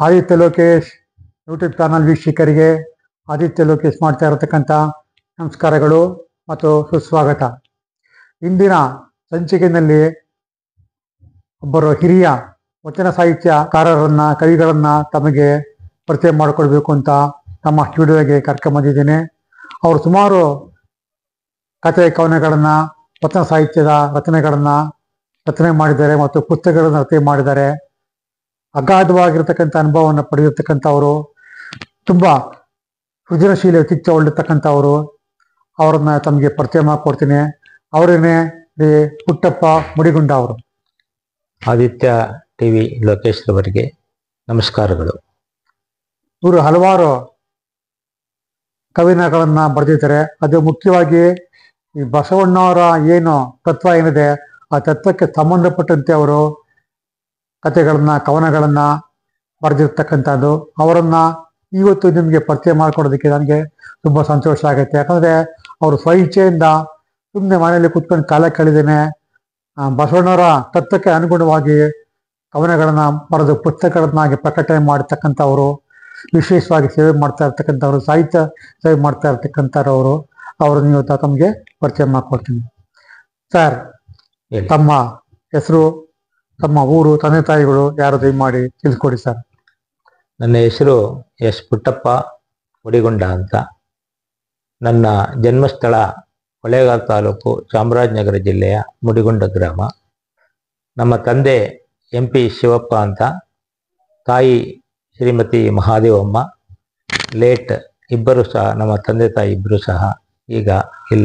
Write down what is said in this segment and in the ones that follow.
Aditya Lokesh YouTube channel ವೀಕ್ಷಕರಿಗೆ ಆದಿತ್ಯ ಲೋಕೇಶ್ ಮಾಡ್ತಾ ಇರತಕ್ಕಂಥ ನಮಸ್ಕಾರಗಳು ಮತ್ತು ಸುಸ್ವಾಗತ ಇಂದಿನ ಸಂಚಿಕೆಯಲ್ಲಿ ಒಬ್ಬರು ಹಿರಿಯ ವಚನ ಸಾಹಿತ್ಯಕಾರರನ್ನ ಕವಿಗಳನ್ನ ತಮಗೆ ಪರಿಚಯ ಮಾಡಿಕೊಡ್ಬೇಕು ಅಂತ ನಮ್ಮ ಸ್ಟುಡಿಯೋಗೆ ಕರ್ಕೊಂಬಂದಿದ್ದೇನೆ ಅವರು ಸುಮಾರು ಕಥೆ ಕವನಗಳನ್ನ ವಚನ ಸಾಹಿತ್ಯದ ರಚನೆಗಳನ್ನ ರಚನೆ ಮಾಡಿದ್ದಾರೆ ಮತ್ತು ಪುಸ್ತಕಗಳನ್ನು ರಚನೆ ಮಾಡಿದ್ದಾರೆ ಅಗಾಧವಾಗಿರ್ತಕ್ಕಂಥ ಅನುಭವವನ್ನು ಪಡೆದಿರ್ತಕ್ಕಂಥವರು ತುಂಬಾ ಸೃಜನಶೀಲ ವ್ಯಕ್ತಿತ್ವ ಉಳ್ಳಿರ್ತಕ್ಕಂಥವರು ಅವರನ್ನ ತಮಗೆ ಪರಿಚಯ ಮಾಡಿಕೊಡ್ತೀನಿ ಅವರೇನೆ ಶ್ರೀ ಪುಟ್ಟಪ್ಪ ಮುಡಿಗುಂಡ ಅವರು ಆದಿತ್ಯ ಟಿವಿ ಲೋಕೇಶ್ ಅವರಿಗೆ ನಮಸ್ಕಾರಗಳು ಇವರು ಹಲವಾರು ಕವಿನಗಳನ್ನ ಬರೆದಿದ್ದಾರೆ ಅದು ಮುಖ್ಯವಾಗಿ ಈ ಬಸವಣ್ಣವರ ಏನು ತತ್ವ ಏನಿದೆ ಆ ತತ್ವಕ್ಕೆ ಸಂಬಂಧಪಟ್ಟಂತೆ ಅವರು ಕಥೆಗಳನ್ನ ಕವನಗಳನ್ನ ಬರೆದಿರ್ತಕ್ಕಂಥದ್ದು ಅವರನ್ನ ಇವತ್ತು ನಿಮಗೆ ಪರಿಚಯ ಮಾಡ್ಕೊಡೋದಕ್ಕೆ ನನಗೆ ತುಂಬಾ ಸಂತೋಷ ಆಗುತ್ತೆ ಯಾಕಂದ್ರೆ ಅವರು ಸ್ವಇಚ್ಛೆಯಿಂದ ಸುಮ್ಮನೆ ಮನೆಯಲ್ಲಿ ಕುತ್ಕೊಂಡು ಕಾಲ ಕಳೆದೇನೆ ಆ, ಬಸವಣ್ಣವರ ತತ್ವಕ್ಕೆ ಅನುಗುಣವಾಗಿ ಕವನಗಳನ್ನ ಬರೆದು ಪುಸ್ತಕಗಳನ್ನಾಗಿ ಪ್ರಕಟಣೆ ಮಾಡತಕ್ಕಂಥವ್ರು ವಿಶೇಷವಾಗಿ ಸೇವೆ ಮಾಡ್ತಾ ಇರ್ತಕ್ಕಂಥವ್ರು ಸಾಹಿತ್ಯ ಸೇವೆ ಮಾಡ್ತಾ ಇರ್ತಕ್ಕಂಥವ್ರು ಅವ್ರನ್ನ ಇವತ್ತು ತಮಗೆ ಪರಿಚಯ ಮಾಡ್ಕೊಡ್ತೀನಿ ಸರ್ ಹೇಳಿ. ತಮ್ಮ ಹೆಸರು ತಮ್ಮ ಊರು ತಂದೆ ತಾಯಿಗಳು ಯಾರು ದಯಮಾಡಿ ತಿಳಿಸ್ಕೊಡಿ ಸರ್ ನನ್ನ ಹೆಸರು ಎಸ್ ಪುಟ್ಟಪ್ಪ ಮುಡಿಗೊಂಡ ಅಂತ ನನ್ನ ಜನ್ಮಸ್ಥಳ ಕೊಳ್ಳೇಗಾಲ ತಾಲೂಕು ಚಾಮರಾಜನಗರ ಜಿಲ್ಲೆಯ ಮುಡಿಗೊಂಡ ಗ್ರಾಮ ನಮ್ಮ ತಂದೆ ಎಂ ಪಿ ಶಿವಪ್ಪ ಅಂತ ತಾಯಿ ಶ್ರೀಮತಿ ಮಹಾದೇವಮ್ಮ ಲೇಟ್ ಇಬ್ಬರು ಸಹ ನಮ್ಮ ತಂದೆ ತಾಯಿ ಇಬ್ಬರು ಸಹ ಈಗ ಇಲ್ಲ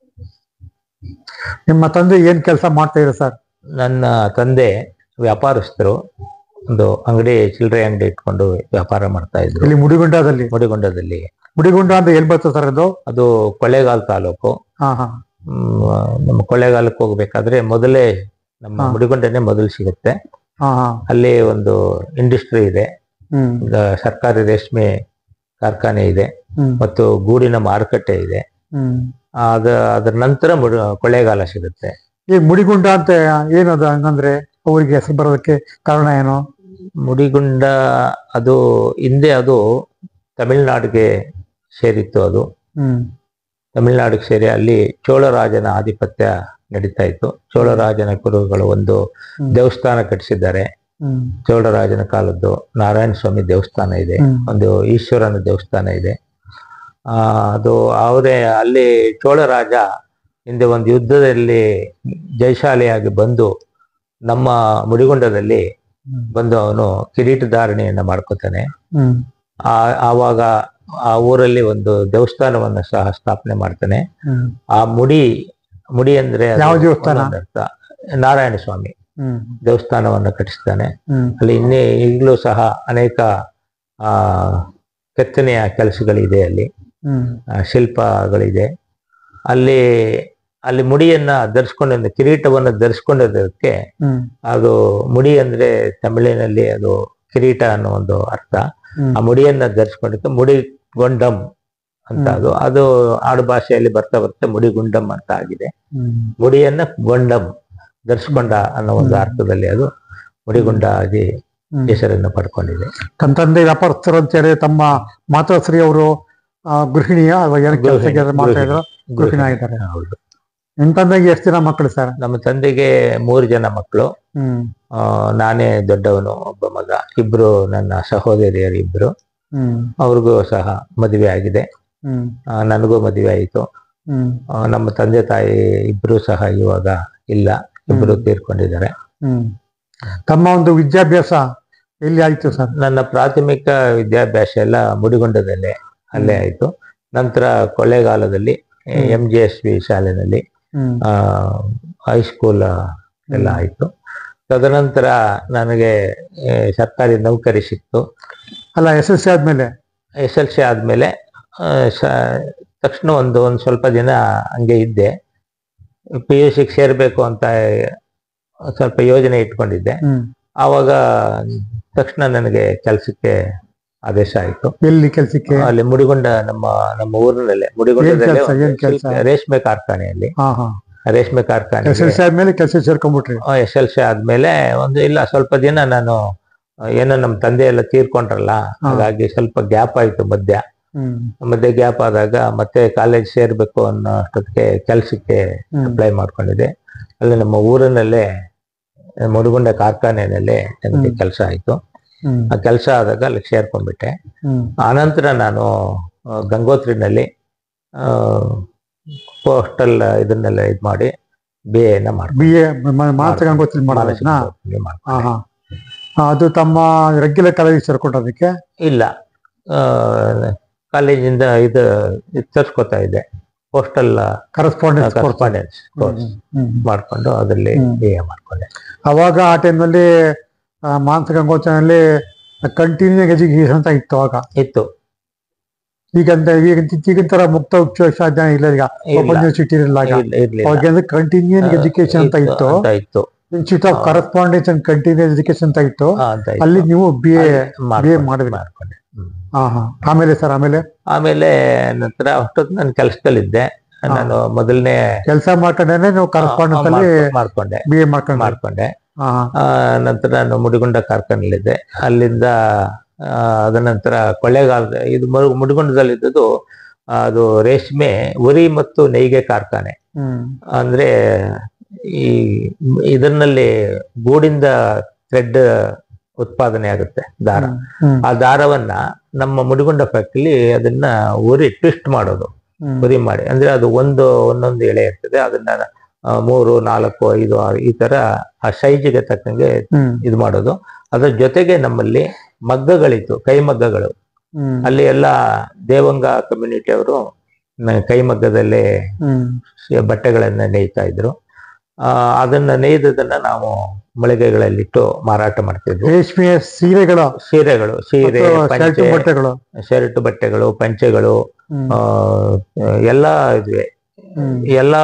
ನಿಮ್ಮ ತಂದೆ ಏನ್ ಕೆಲಸ ಮಾಡ್ತಾ ಇದ್ದಾರೆ ಸರ್ ನನ್ನ ತಂದೆ ವ್ಯಾಪಾರಸ್ಥರು ಒಂದು ಅಂಗಡಿ ಚಿಲ್ಲರೆ ಅಂಗಡಿ ಇಟ್ಕೊಂಡು ವ್ಯಾಪಾರ ಮಾಡ್ತಾ ಇದ್ರು ಇಲ್ಲಿ ಮುಡಿಗುಂಡದಲ್ಲಿ ಮುಡಿಗೊಂಡದಲ್ಲಿ ಮುಡಿಗುಂಡ ಅಂತ ಎಲ್ಲಿ ಬರ್ತದೆ ಸರ್ ಅದು ಅದು ಕೊಳ್ಳೇಗಾಲ ತಾಲೂಕು ಹಾ ಹಾ ಹ್ಮ್, ನಮ್ಮ ಕೊಳ್ಳೇಗಾಲಕ್ಕೆ ಹೋಗ್ಬೇಕಾದ್ರೆ ಮೊದಲೇ ನಮ್ಮ ಹಾ. ಮುಡಿಗೊಂಡನೆ ಮೊದಲು ಸಿಗುತ್ತೆ ಹಾ ಹಾ ಅಲ್ಲಿ ಒಂದು ಇಂಡಸ್ಟ್ರಿ ಇದೆ ಹ್ಮ್ ಒಂದು ಸರ್ಕಾರಿ ರೇಷ್ಮೆ ಕಾರ್ಖಾನೆ ಇದೆ ಹ್ಮ್ ಮತ್ತು ಗೂಡಿನ ಮಾರುಕಟ್ಟೆ ಇದೆ ಹ್ಮ್ ಅದ ಅದರ ನಂತರ ಮುಡಿ ಕೊಳ್ಳೇಗಾಲ ಸಿಗುತ್ತೆ ಈ ಮುಡಿಗುಂಡ ಅಂತ ಏನದು ಹಂಗಂದ್ರೆ ಅವರಿಗೆ ಹೆಸರು ಬರೋದಕ್ಕೆ ಕಾರಣ ಏನು ಮುಡಿಗುಂಡ ಅದು ಹಿಂದೆ ಅದು ತಮಿಳ್ನಾಡಿಗೆ ಸೇರಿತ್ತು ಅದು ಹ್ಮ್ ತಮಿಳ್ನಾಡಿಗೆ ಸೇರಿ ಅಲ್ಲಿ ಚೋಳರಾಜನ ಆಧಿಪತ್ಯ ನಡೀತಾ ಇತ್ತು ಚೋಳರಾಜನ ಕುರುಗಳು ಒಂದು ಹ್ಮ್. ದೇವಸ್ಥಾನ ಕಟ್ಟಿಸಿದ್ದಾರೆ ಹ್ಮ್ ಚೋಳರಾಜನ ಕಾಲದ್ದು ನಾರಾಯಣ ಸ್ವಾಮಿ ದೇವಸ್ಥಾನ ಇದೆ ಹ್ಮ್ ಒಂದು ಈಶ್ವರನ ದೇವಸ್ಥಾನ ಇದೆ ಆ ಅದು ಅವರೇ ಅಲ್ಲಿ ಚೋಳರಾಜ ಹಿಂದೆ ಒಂದು ಯುದ್ಧದಲ್ಲಿ ಜಯಶಾಲಿಯಾಗಿ ಬಂದು ನಮ್ಮ ಮುಡಿಗೊಂಡದಲ್ಲಿ ಹ್ಮ್ ಬಂದು ಅವನು ಕಿರೀಟಧಾರಣೆಯನ್ನ ಮಾಡ್ಕೋತಾನೆ ಹ್ಮ್ ಆ ಆವಾಗ ಆ ಊರಲ್ಲಿ ಒಂದು ದೇವಸ್ಥಾನವನ್ನ ಸಹ ಸ್ಥಾಪನೆ ಮಾಡ್ತಾನೆ ಹ್ಮ್ ಆ ಮುಡಿ ಮುಡಿ ಅಂದ್ರೆ ಅದು ಯಾವ ದೇವಸ್ಥಾನ? ಒಂದೊಂದು ಅರ್ಥ. ನಾರಾಯಣ ಸ್ವಾಮಿ ಹ್ಮ್ ದೇವಸ್ಥಾನವನ್ನ ಕಟ್ಟಿಸ್ತಾನೆ ಹ್ಮ್ ಅಲ್ಲಿ ಇನ್ನೇ ಈಗಲೂ ಸಹ ಅನೇಕ ಆ ಕೆತ್ತನೆಯ ಕೆಲಸಗಳಿದೆ ಅಲ್ಲಿ ಹ್ಮ್ ಆ, ಶಿಲ್ಪಗಳಿದೆ ಅಲ್ಲಿ ಅಲ್ಲಿ ಮುಡಿಯನ್ನ ಧರಿಸ್ಕೊಂಡು ಕಿರೀಟವನ್ನು ಧರಿಸ್ಕೊಂಡಿರೋದಕ್ಕೆ ಹ್ಮ್ ಅದು ಮುಡಿ ಅಂದ್ರೆ ತಮಿಳಿನಲ್ಲಿ ಅದು ಕಿರೀಟ ಅನ್ನೋ ಒಂದು ಅರ್ಥ ಹ್ಮ್ ಆ ಮುಡಿಯನ್ನ ಧರಿಸ್ಕೊಂಡಿದ್ದು ಮುಡಿಗೊಂಡಂ ಅಂತ ಹ್ಮ್. ಅದು ಅದು ಆಡು ಭಾಷೆಯಲ್ಲಿ ಬರ್ತಾ ಬರ್ತಾ ಮುಡಿಗುಂಡಂ ಅಂತ ಆಗಿದೆ ಹ್ಮ್ ಮುಡಿಯನ್ನ ಗೊಂಡಂ ಧರಿಸ್ಕೊಂಡ ಅನ್ನೋ ಒಂದು ಹ್ಮ್. ಅರ್ಥದಲ್ಲಿ ಅದು ಮುಡಿಗುಂಡ ಆಗಿ ಹ್ಮ್ ಹೆಸರನ್ನು ಪಡ್ಕೊಂಡಿದೆ ತಮ್ಮ ತಂದೆ ವ್ಯಾಪಾರಸ್ಥರು ಅಂತ ಹೇಳಿ ತಮ್ಮ ಮಾತಾಶ್ರೀ ಅವರು ಗೃಹಿಣಿಯ ಅಥವಾ ಏನು ಕೆಲಸ ಗೃಹಿಣಿ, ಮಾಡ್ತಾ ಇದ್ರು ಗೃಹಿಣಿ ಗೃಹಿಣಿ. ಆಗಿದ್ದಾರೆ ಹೌದು ನಿಮ್ ತಂದೆಗೆ ಎಷ್ಟು ಜನ ಮಕ್ಕಳು ಸರ್ ನಮ್ಮ ತಂದೆಗೆ ಮೂರು ಜನ ಮಕ್ಕಳು ಹ್ಮ್ ಆ, ನಾನೇ ದೊಡ್ಡವನು ಒಬ್ಬ ಮಗ ಇಬ್ರು ನನ್ನ ಸಹೋದರಿಯರು ಇಬ್ರು ಹ್ಮ್ ಅವ್ರಿಗೂ ಸಹ ಮದುವೆ ಆಗಿದೆ ಹ್ಮ್ ಆ, ನನಗೂ ಮದುವೆ ಆಯಿತು ಹ್ಮ್ ಆ, ನಮ್ಮ ತಂದೆ ತಾಯಿ ಇಬ್ರು ಸಹ ಇವಾಗ ಇಲ್ಲ ಇಬ್ರು ತೀರ್ಕೊಂಡಿದ್ದಾರೆ ಹ್ಮ್ ತಮ್ಮ ಒಂದು ವಿದ್ಯಾಭ್ಯಾಸ ಎಲ್ಲಿ ಆಯ್ತು ಸರ್ ನನ್ನ ಪ್ರಾಥಮಿಕ ವಿದ್ಯಾಭ್ಯಾಸ ಎಲ್ಲ ಮುಡಿಗೊಂಡದಲ್ಲೇ ಅಲ್ಲೇ ಹ್ಮ್. ಆಯ್ತು ನಂತರ ಕೊಳ್ಳೇಗಾಲದಲ್ಲಿ ಹ್ಮ್. ಎಂ ಜಿ ಎಸ್ ವಿ ಶಾಲೆನಲ್ಲಿ ಹ್ಮ್ ಹೈಸ್ಕೂಲ್ ಎಲ್ಲ ಹ್ಮ್. ಆಯ್ತು ತದನಂತರ ನನಗೆ ಆ, ಸರ್ಕಾರಿ ನೌಕರಿ ಸಿಕ್ತು ಅಲ್ಲ ಎಸ್ ಎಲ್ ಸಿ ಆದ್ಮೇಲೆ ಎಸ್ ಎಲ್ ಸಿ ಆದಮೇಲೆ ತಕ್ಷಣ ಒಂದು ಒಂದು ಸ್ವಲ್ಪ ದಿನ ಹಂಗೆ ಇದ್ದೆ ಪಿ ಯು ಸಿಗೆ ಸೇರಬೇಕು ಅಂತ ಸ್ವಲ್ಪ ಯೋಜನೆ ಇಟ್ಕೊಂಡಿದ್ದೆ ಹ್ಮ್ ಆವಾಗ ತಕ್ಷಣ ನನಗೆ ಕೆಲಸಕ್ಕೆ ಆದೇಶ ಆಯಿತು ಎಲ್ಲಿ ಕೆಲ್ಸಕ್ಕೆ ಅಲ್ಲಿ ಮುಡಿಗೊಂಡ ನಮ್ಮ ನಮ್ಮ ಊರಿನಲ್ಲೇ ಮುಡಿಗೊಂಡದಲ್ಲೇ ಕೆಲ್ಸ? ಏನ್ ಒಂದು ಕೆಲ್ಸ? ಶಿಲ್ಪ- ರೇಷ್ಮೆ ಕಾರ್ಖಾನೆಯಲ್ಲಿ ಹಾ ಹಾ ರೇಷ್ಮೆ ಕಾರ್ಖಾನೆ ಎಸ್ ಎಲ್ ಸಿ ಆದ್ಮೇಲೆ ಕೆಲಸ ಸೇರ್ಕೊಂಡ್ಬಿಟ್ರಿ ಎಸ್ ಎಲ್ ಸಿ ಆದ್ಮೇಲೆ ಒಂದು ಇಲ್ಲ ಸ್ವಲ್ಪ ದಿನ ನಾನು ಆ, ಏನೋ ನಮ್ಮ ತಂದೆ ಎಲ್ಲ ತೀರ್ಕೊಂಡ್ರಲ್ಲ ಹಾಗಾಗಿ ಸ್ವಲ್ಪ ಗ್ಯಾಪ್ ಆಯ್ತು ಮಧ್ಯ ಹ್ಮ್ ಮಧ್ಯೆ ಗ್ಯಾಪ್ ಆದಾಗ ಮತ್ತೆ ಕಾಲೇಜ್ ಸೇರ್ಬೇಕು ಅನ್ನೋ ಅಷ್ಟೊತ್ತಿಗೆ ಕೆಲ್ಸಕ್ಕೆ ಹ್ಮ್. ಅಪ್ಲೈ ಮಾಡ್ಕೊಂಡಿದ್ದೆ ಅಲ್ಲಿ ನಮ್ಮ ಊರಿನಲ್ಲೇ ಮುರುಗುಂಡ ಕಾರ್ಖಾನೆಯಲ್ಲಿ ನನಗೆ ಹ್ಮ್. ಕೆಲಸ ಆಯ್ತು ಹ್ಮ್ ಆ ಕೆಲಸ ಆದಾಗ ಅಲ್ಲಿ ಸೇರ್ಕೊಂಡ್ಬಿಟ್ಟೆ ಹ್ಮ್ ಆನಂತರ ನಾನು ಆ, ಗಂಗೋತ್ರಿನಲ್ಲಿ ಪೋಸ್ಟಲ್ ಇದನ್ನೆಲ್ಲ ಇದು ಮಾಡಿ ಬಿ ಎನ ಮಾಡ್ಕೊಂಡೆ ಬಿ ಎ ಮಾನಸಿಕ ಗಂಗೋತ್ರಿ ಮಾನಸಿಕ ಮಾಡೋದನ್ನ ಗಂಗೋತ್ರಿ ಮಾಡ್ಕೊಂಡೆ. ಹಾ ಹಾ ಹಾ, ಅದು ತಮ್ಮ ರೆಗ್ಯುಲರ್ ಕಾಲೇಜಿಗೆ ಸೇರ್ಕೊಂಡೋದಕ್ಕೆ ಇಲ್ಲ ಕಾಲೇಜಿಂದ ಇದು ಇದು ತರ್ಸ್ಕೊತಾ ಇದ್ದೆ postal correspondence course correspondence course ಮಾಡ್ಕೊಂಡು ಅದರಲ್ಲಿ ಹ್ಮ್. ಬಿ ಎ ಮಾಡ್ಕೊಂಡೆ ಅವಾಗ ಆ ಟೈಮ್ನಲ್ಲಿ ಮಾನಸಿಕ ಗಂಗೋತ್ರಿನಲ್ಲಿ ಕಂಟಿನ್ಯೂ ಎಜುಕೇಶನ್ ಅಂತ ಇತ್ತು ಅವಾಗ ಇತ್ತು ಈಗಂತ ಈಗ ಈಗಿನ ತರ ಮುಕ್ತ ಉಚ್ಚ ಸಾಧನೆ ಇಲ್ಲ ಈಗ ಇಲ್ಲ. ಓಪನ್ ಯೂನಿವರ್ಸಿಟಿ ಇರಲಾಗ ಇರ್ಲಿ- ಇರ್ಲಿಲ್ಲ. ಅವಾಗ ಕಂಟಿನ್ಯೂ ಎಜುಕೇಶನ್ ಅಂತ ಇತ್ತು ಅಂತ ಇತ್ತು institute of correspondence and continue education ಅಂತ ಇತ್ತು ಆ, ಅಂತ ಇತ್ತು. ಅಲ್ಲಿ ನೀವು ಬಿ ಎ ಅಲ್ಲಿ ಮಾಡ್ಕೊಂಡೆ, ಮಾಡಿದ್ರಿ. ಮಾಡ್ಕೊಂಡೆ ಹ್ಮ್. ಹಾ ಹಾ ಆಮೇಲೆ ಸರ್ ಆಮೇಲೆ ಆಮೇಲೆ ನಂತರ ಅಷ್ಟೊತ್ತು ನಾನು ಕೆಲಸದಲ್ಲಿದ್ದೆ ನಾನು ಮೊದಲನೇ ಕೆಲಸ ಮಾಡ್ಕೊಂಡೇನೆ ನೀವು ಕರೆಸ್ಪಾಂಡೆನ್ಸ್ ಅಲ್ಲಿ ಮಾಡ್ಕೊಂಡೆ ಬಿ ಎ ಮಾಡ್ಕೊಂಡ್ರಿ ಮಾಡ್ಕೊಂಡೆ ಹಾ ಹಾ ಆ, ನಂತರ ನಾನು ಮುಡಿಗುಂಡ ಕಾರ್ಖಾನೆಯಲ್ಲಿದ್ದೆ ಅಲ್ಲಿಂದ ಆ, ಅದ ನಂತರ ಕೊಳ್ಳೇಗಾಲದ ಇದು ಮರು- ಮುಡಿಗುಂಡದಲ್ಲಿದ್ದದ್ದು ಅದು ರೇಷ್ಮೆ ಉರಿ ಮತ್ತು ನೇಯ್ಗೆ ಕಾರ್ಖಾನೆ ಹ್ಮ್ ಅಂದ್ರೆ ಈ ಇದರಲ್ಲಿ ಗೂಡಿಂದ ಥ್ರೆಡ್ ಉತ್ಪಾದನೆ ಆಗುತ್ತೆ ದಾರ ಹ್ಮ್ ಆ ದಾರವನ್ನ ನಮ್ಮ ಮುಡಿಗುಂಡ ಫ್ಯಾಕ್ಟ್ರಿಲಿ ಅದನ್ನ ಉರಿ ಟ್ವಿಸ್ಟ್ ಮಾಡೋದು ಹ್ಮ್ ಉರಿ ಮಾಡಿ ಅಂದ್ರೆ ಅದು ಒಂದು ಒಂದೊಂದು ಎಳೆ ಇರ್ತದೆ ಅದನ್ನ ಆ, ಮೂರು ನಾಲ್ಕು ಐದು ಆರು ಈ ತರ ಆ ಸೈಜಿಗೆ ತಕ್ಕಂಗೆ ಹ್ಮ್ ಇದು ಮಾಡೋದು ಅದ್ರ ಜೊತೆಗೆ ನಮ್ಮಲ್ಲಿ ಮಗ್ಗಗಳಿತ್ತು ಕೈ ಮಗ್ಗಗಳು ಹ್ಮ್ ಅಲ್ಲಿ ಎಲ್ಲ ದೇವಂಗ ಕಮ್ಯುನಿಟಿ ಅವರು ಕೈ ಮಗ್ಗದಲ್ಲೇ ಹ್ಮ್ ಶ- ಬಟ್ಟೆಗಳನ್ನ ನೇಯ್ತಾ ಇದ್ರು ಆ ಅದನ್ನ ನೇಯ್ದದನ್ನ ನಾವು ಮಳಿಗೆಗಳಲ್ಲಿಟ್ಟು ಮಾರಾಟ ಮಾಡ್ತಿದ್ವಿ ರೇಷ್ಮೆಯ ಸೀರೆಗಳು ಸೀರೆಗಳು ಸೀರೆ ಮತ್ತು ಶರ್ಟ್ ಪಂಚೆ ಬಟ್ಟೆಗಳು ಶರ್ಟ್ ಬಟ್ಟೆಗಳು ಪಂಚೆಗಳು ಹ್ಮ್ ಆ ಎಲ್ಲ ಇದ್ವಿ ಹ್ಮ್ ಎಲ್ಲ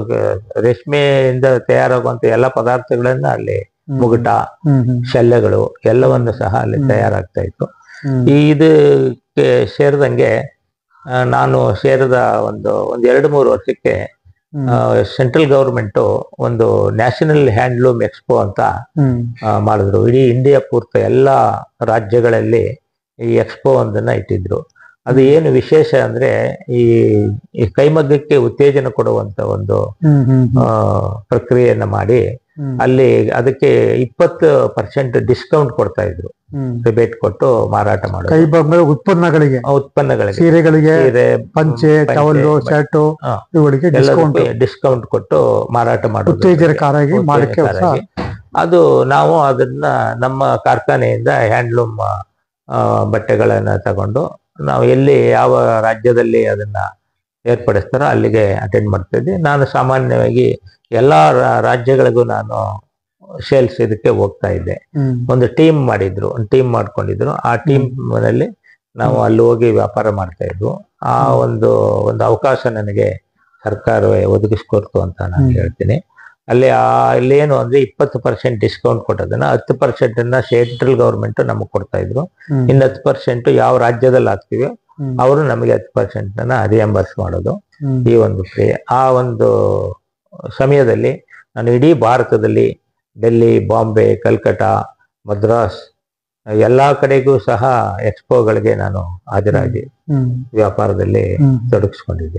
ರೇಷ್ಮೆಯಿಂದ ತಯಾರಾಗುವಂತ ಎಲ್ಲ ಪದಾರ್ಥಗಳನ್ನ ಅಲ್ಲಿ ಹ್ಮ್. ಮುಗುಟ ಹ್ಮ್ ಹ್ಮ್ ಶಲ್ಯಗಳು ಎಲ್ಲವನ್ನು ಸಹ ಅಲ್ಲಿ ಹ್ಮ್. ತಯಾರಾಗ್ತಾ ಇತ್ತು ಹ್ಮ್ ಈ ಇದಕ್ಕೆ ಸೇರಿದಂಗೆ ಆ, ನಾನು ಸೇರಿದ ಒಂದು ಒಂದ್ ಎರಡು ಮೂರು ವರ್ಷಕ್ಕೆ ಹ್ಮ್ ಸೆಂಟ್ರಲ್ ಗೌರ್ಮೆಂಟ್ ಒಂದು ನ್ಯಾಷನಲ್ ಹ್ಯಾಂಡ್ಲೂಮ್ ಎಕ್ಸ್ಪೋ ಅಂತ ಹ್ಮ್ ಆ, ಮಾಡಿದ್ರು ಇಡೀ ಇಂಡಿಯಾ ಪೂರ್ತ ಎಲ್ಲ ರಾಜ್ಯಗಳಲ್ಲಿ ಈ ಎಕ್ಸ್ಪೋ ಒಂದನ್ನ ಇಟ್ಟಿದ್ರು ಅದು ಏನು ವಿಶೇಷ ಅಂದ್ರೆ ಈ ಈ ಕೈಮಗ್ಗಕ್ಕೆ ಉತ್ತೇಜನ ಕೊಡುವಂತ ಒಂದು ಹ್ಮ್ ಹ್ಮ್ ಆ, ಪ್ರಕ್ರಿಯೆಯನ್ನ ಮಾಡಿ ಹ್ಮ್ ಅಲ್ಲಿ ಅದಕ್ಕೆ ಇಪ್ಪತ್ತು ಪರ್ಸೆಂಟ್ ಡಿಸ್ಕೌಂಟ್ ಕೊಡ್ತಾ ಇದ್ರು ಹ್ಮ್ ರಿಬೇಟ್ ಕೊಟ್ಟು ಮಾರಾಟ ಮಾಡೋದು ಕೈ ಬಂದ ಉತ್ಪನ್ನಗಳಿಗೆ ಆ ಉತ್ಪನ್ನಗಳಿಗೆ ಸೀರೆಗಳಿಗೆ ಸೀರೆ ಪಂಚೆ ಪಂಚೆ, ಟವಲ್ಲು ಬಟ್ಟೆ, ಶರ್ಟು ಹಾ. ಇವುಗಳಿಗೆ ಡಿಸ್ಕೌಂಟ್ ಎಲ್ಲದಕ್ಕೂ ಡಿಸ್ಕೌಂಟ್ ಕೊಟ್ಟು ಮಾರಾಟ ಮಾಡೋದು ಉತ್ತೇಜನಕಾರಾಗಿ ಮಾಡಕ್ಕೆ ಹೊಸ ಉತ್ತೇಜನಕಾರಾಗಿ. ಅದು ನಾವು ಅದನ್ನ ನಮ್ಮ ಕಾರ್ಖಾನೆಯಿಂದ ಹ್ಯಾಂಡ್ಲೂಮ್ ಬಟ್ಟೆಗಳನ್ನ ತಗೊಂಡು ನಾವು ಎಲ್ಲಿ ಯಾವ ರಾಜ್ಯದಲ್ಲಿ ಅದನ್ನ ಏರ್ಪಡಿಸ್ತಾರೋ ಅಲ್ಲಿಗೆ ಅಟೆಂಡ್ ಮಾಡ್ತಿದ್ದೆ ನಾನು ಸಾಮಾನ್ಯವಾಗಿ ಎಲ್ಲಾ ರಾ- ರಾಜ್ಯಗಳಿಗೂ ನಾನು ಸೇಲ್ಸ್ ಇದಕ್ಕೆ ಹೋಗ್ತಾ ಇದ್ದೆ ಹ್ಮ್ ಒಂದು ಟೀಮ್ ಮಾಡಿದ್ರು ಒಂದು ಟೀಮ್ ಮಾಡ್ಕೊಂಡಿದ್ರು ಆ ಟೀಮ್ ನಲ್ಲಿ ನಾವು ಅಲ್ಲಿ ಹೋಗಿ ವ್ಯಾಪಾರ ಮಾಡ್ತಾ ಇದ್ವು ಆ ಒಂದು ಒಂದು ಅವಕಾಶ ನನಗೆ ಸರ್ಕಾರವೇ ಒದಗಿಸ್ಕೊಡ್ತು ಅಂತ ನಾನು ಹ್ಮ್. ಹೇಳ್ತೀನಿ ಅಲ್ಲಿ ಆ ಅಲ್ಲಿ ಏನು ಅಂದ್ರೆ ಇಪ್ಪತ್ತು ಪರ್ಸೆಂಟ್ ಡಿಸ್ಕೌಂಟ್ ಕೊಟ್ಟದನ್ನ ಹತ್ತು ಪರ್ಸೆಂಟ್ ಅನ್ನ ಸೆಂಟ್ರಲ್ ಗೌರ್ಮೆಂಟ್ ನಮಗೆ ಕೊಡ್ತಾ ಇದ್ರು ಹ್ಮ್ ಇನ್ನು ಹತ್ತು ಪರ್ಸೆಂಟ್ ಯಾವ ರಾಜ್ಯದಲ್ಲಿ ಹಾಕ್ತಿವಿ ಹ್ಮ್ ಅವರು ನಮಗೆ ಹತ್ತು ಪರ್ಸೆಂಟ್ ಅನ್ನ ರಿಯಂಬರ್ಸ್ ಮಾಡೋದು ಹ್ಮ್ ಈ ಒಂದು ಕ್ರಿಯೆ ಆ ಒಂದು ಸಮಯದಲ್ಲಿ ನಾನು ಇಡೀ ಭಾರತದಲ್ಲಿ ಡೆಲ್ಲಿ ಬಾಂಬೆ ಕಲ್ಕಟಾ ಮದ್ರಾಸ್ ಎಲ್ಲಾ ಕಡೆಗೂ ಸಹ ಎಕ್ಸ್ಪೋಗಳಿಗೆ ನಾನು ಹಾಜರಾಗಿ ಹ್ಮ್ ವ್ಯಾಪಾರದಲ್ಲಿ ಹ್ಮ್ ತೊಡಗಿಸ್ಕೊಂಡಿದ್ದೆ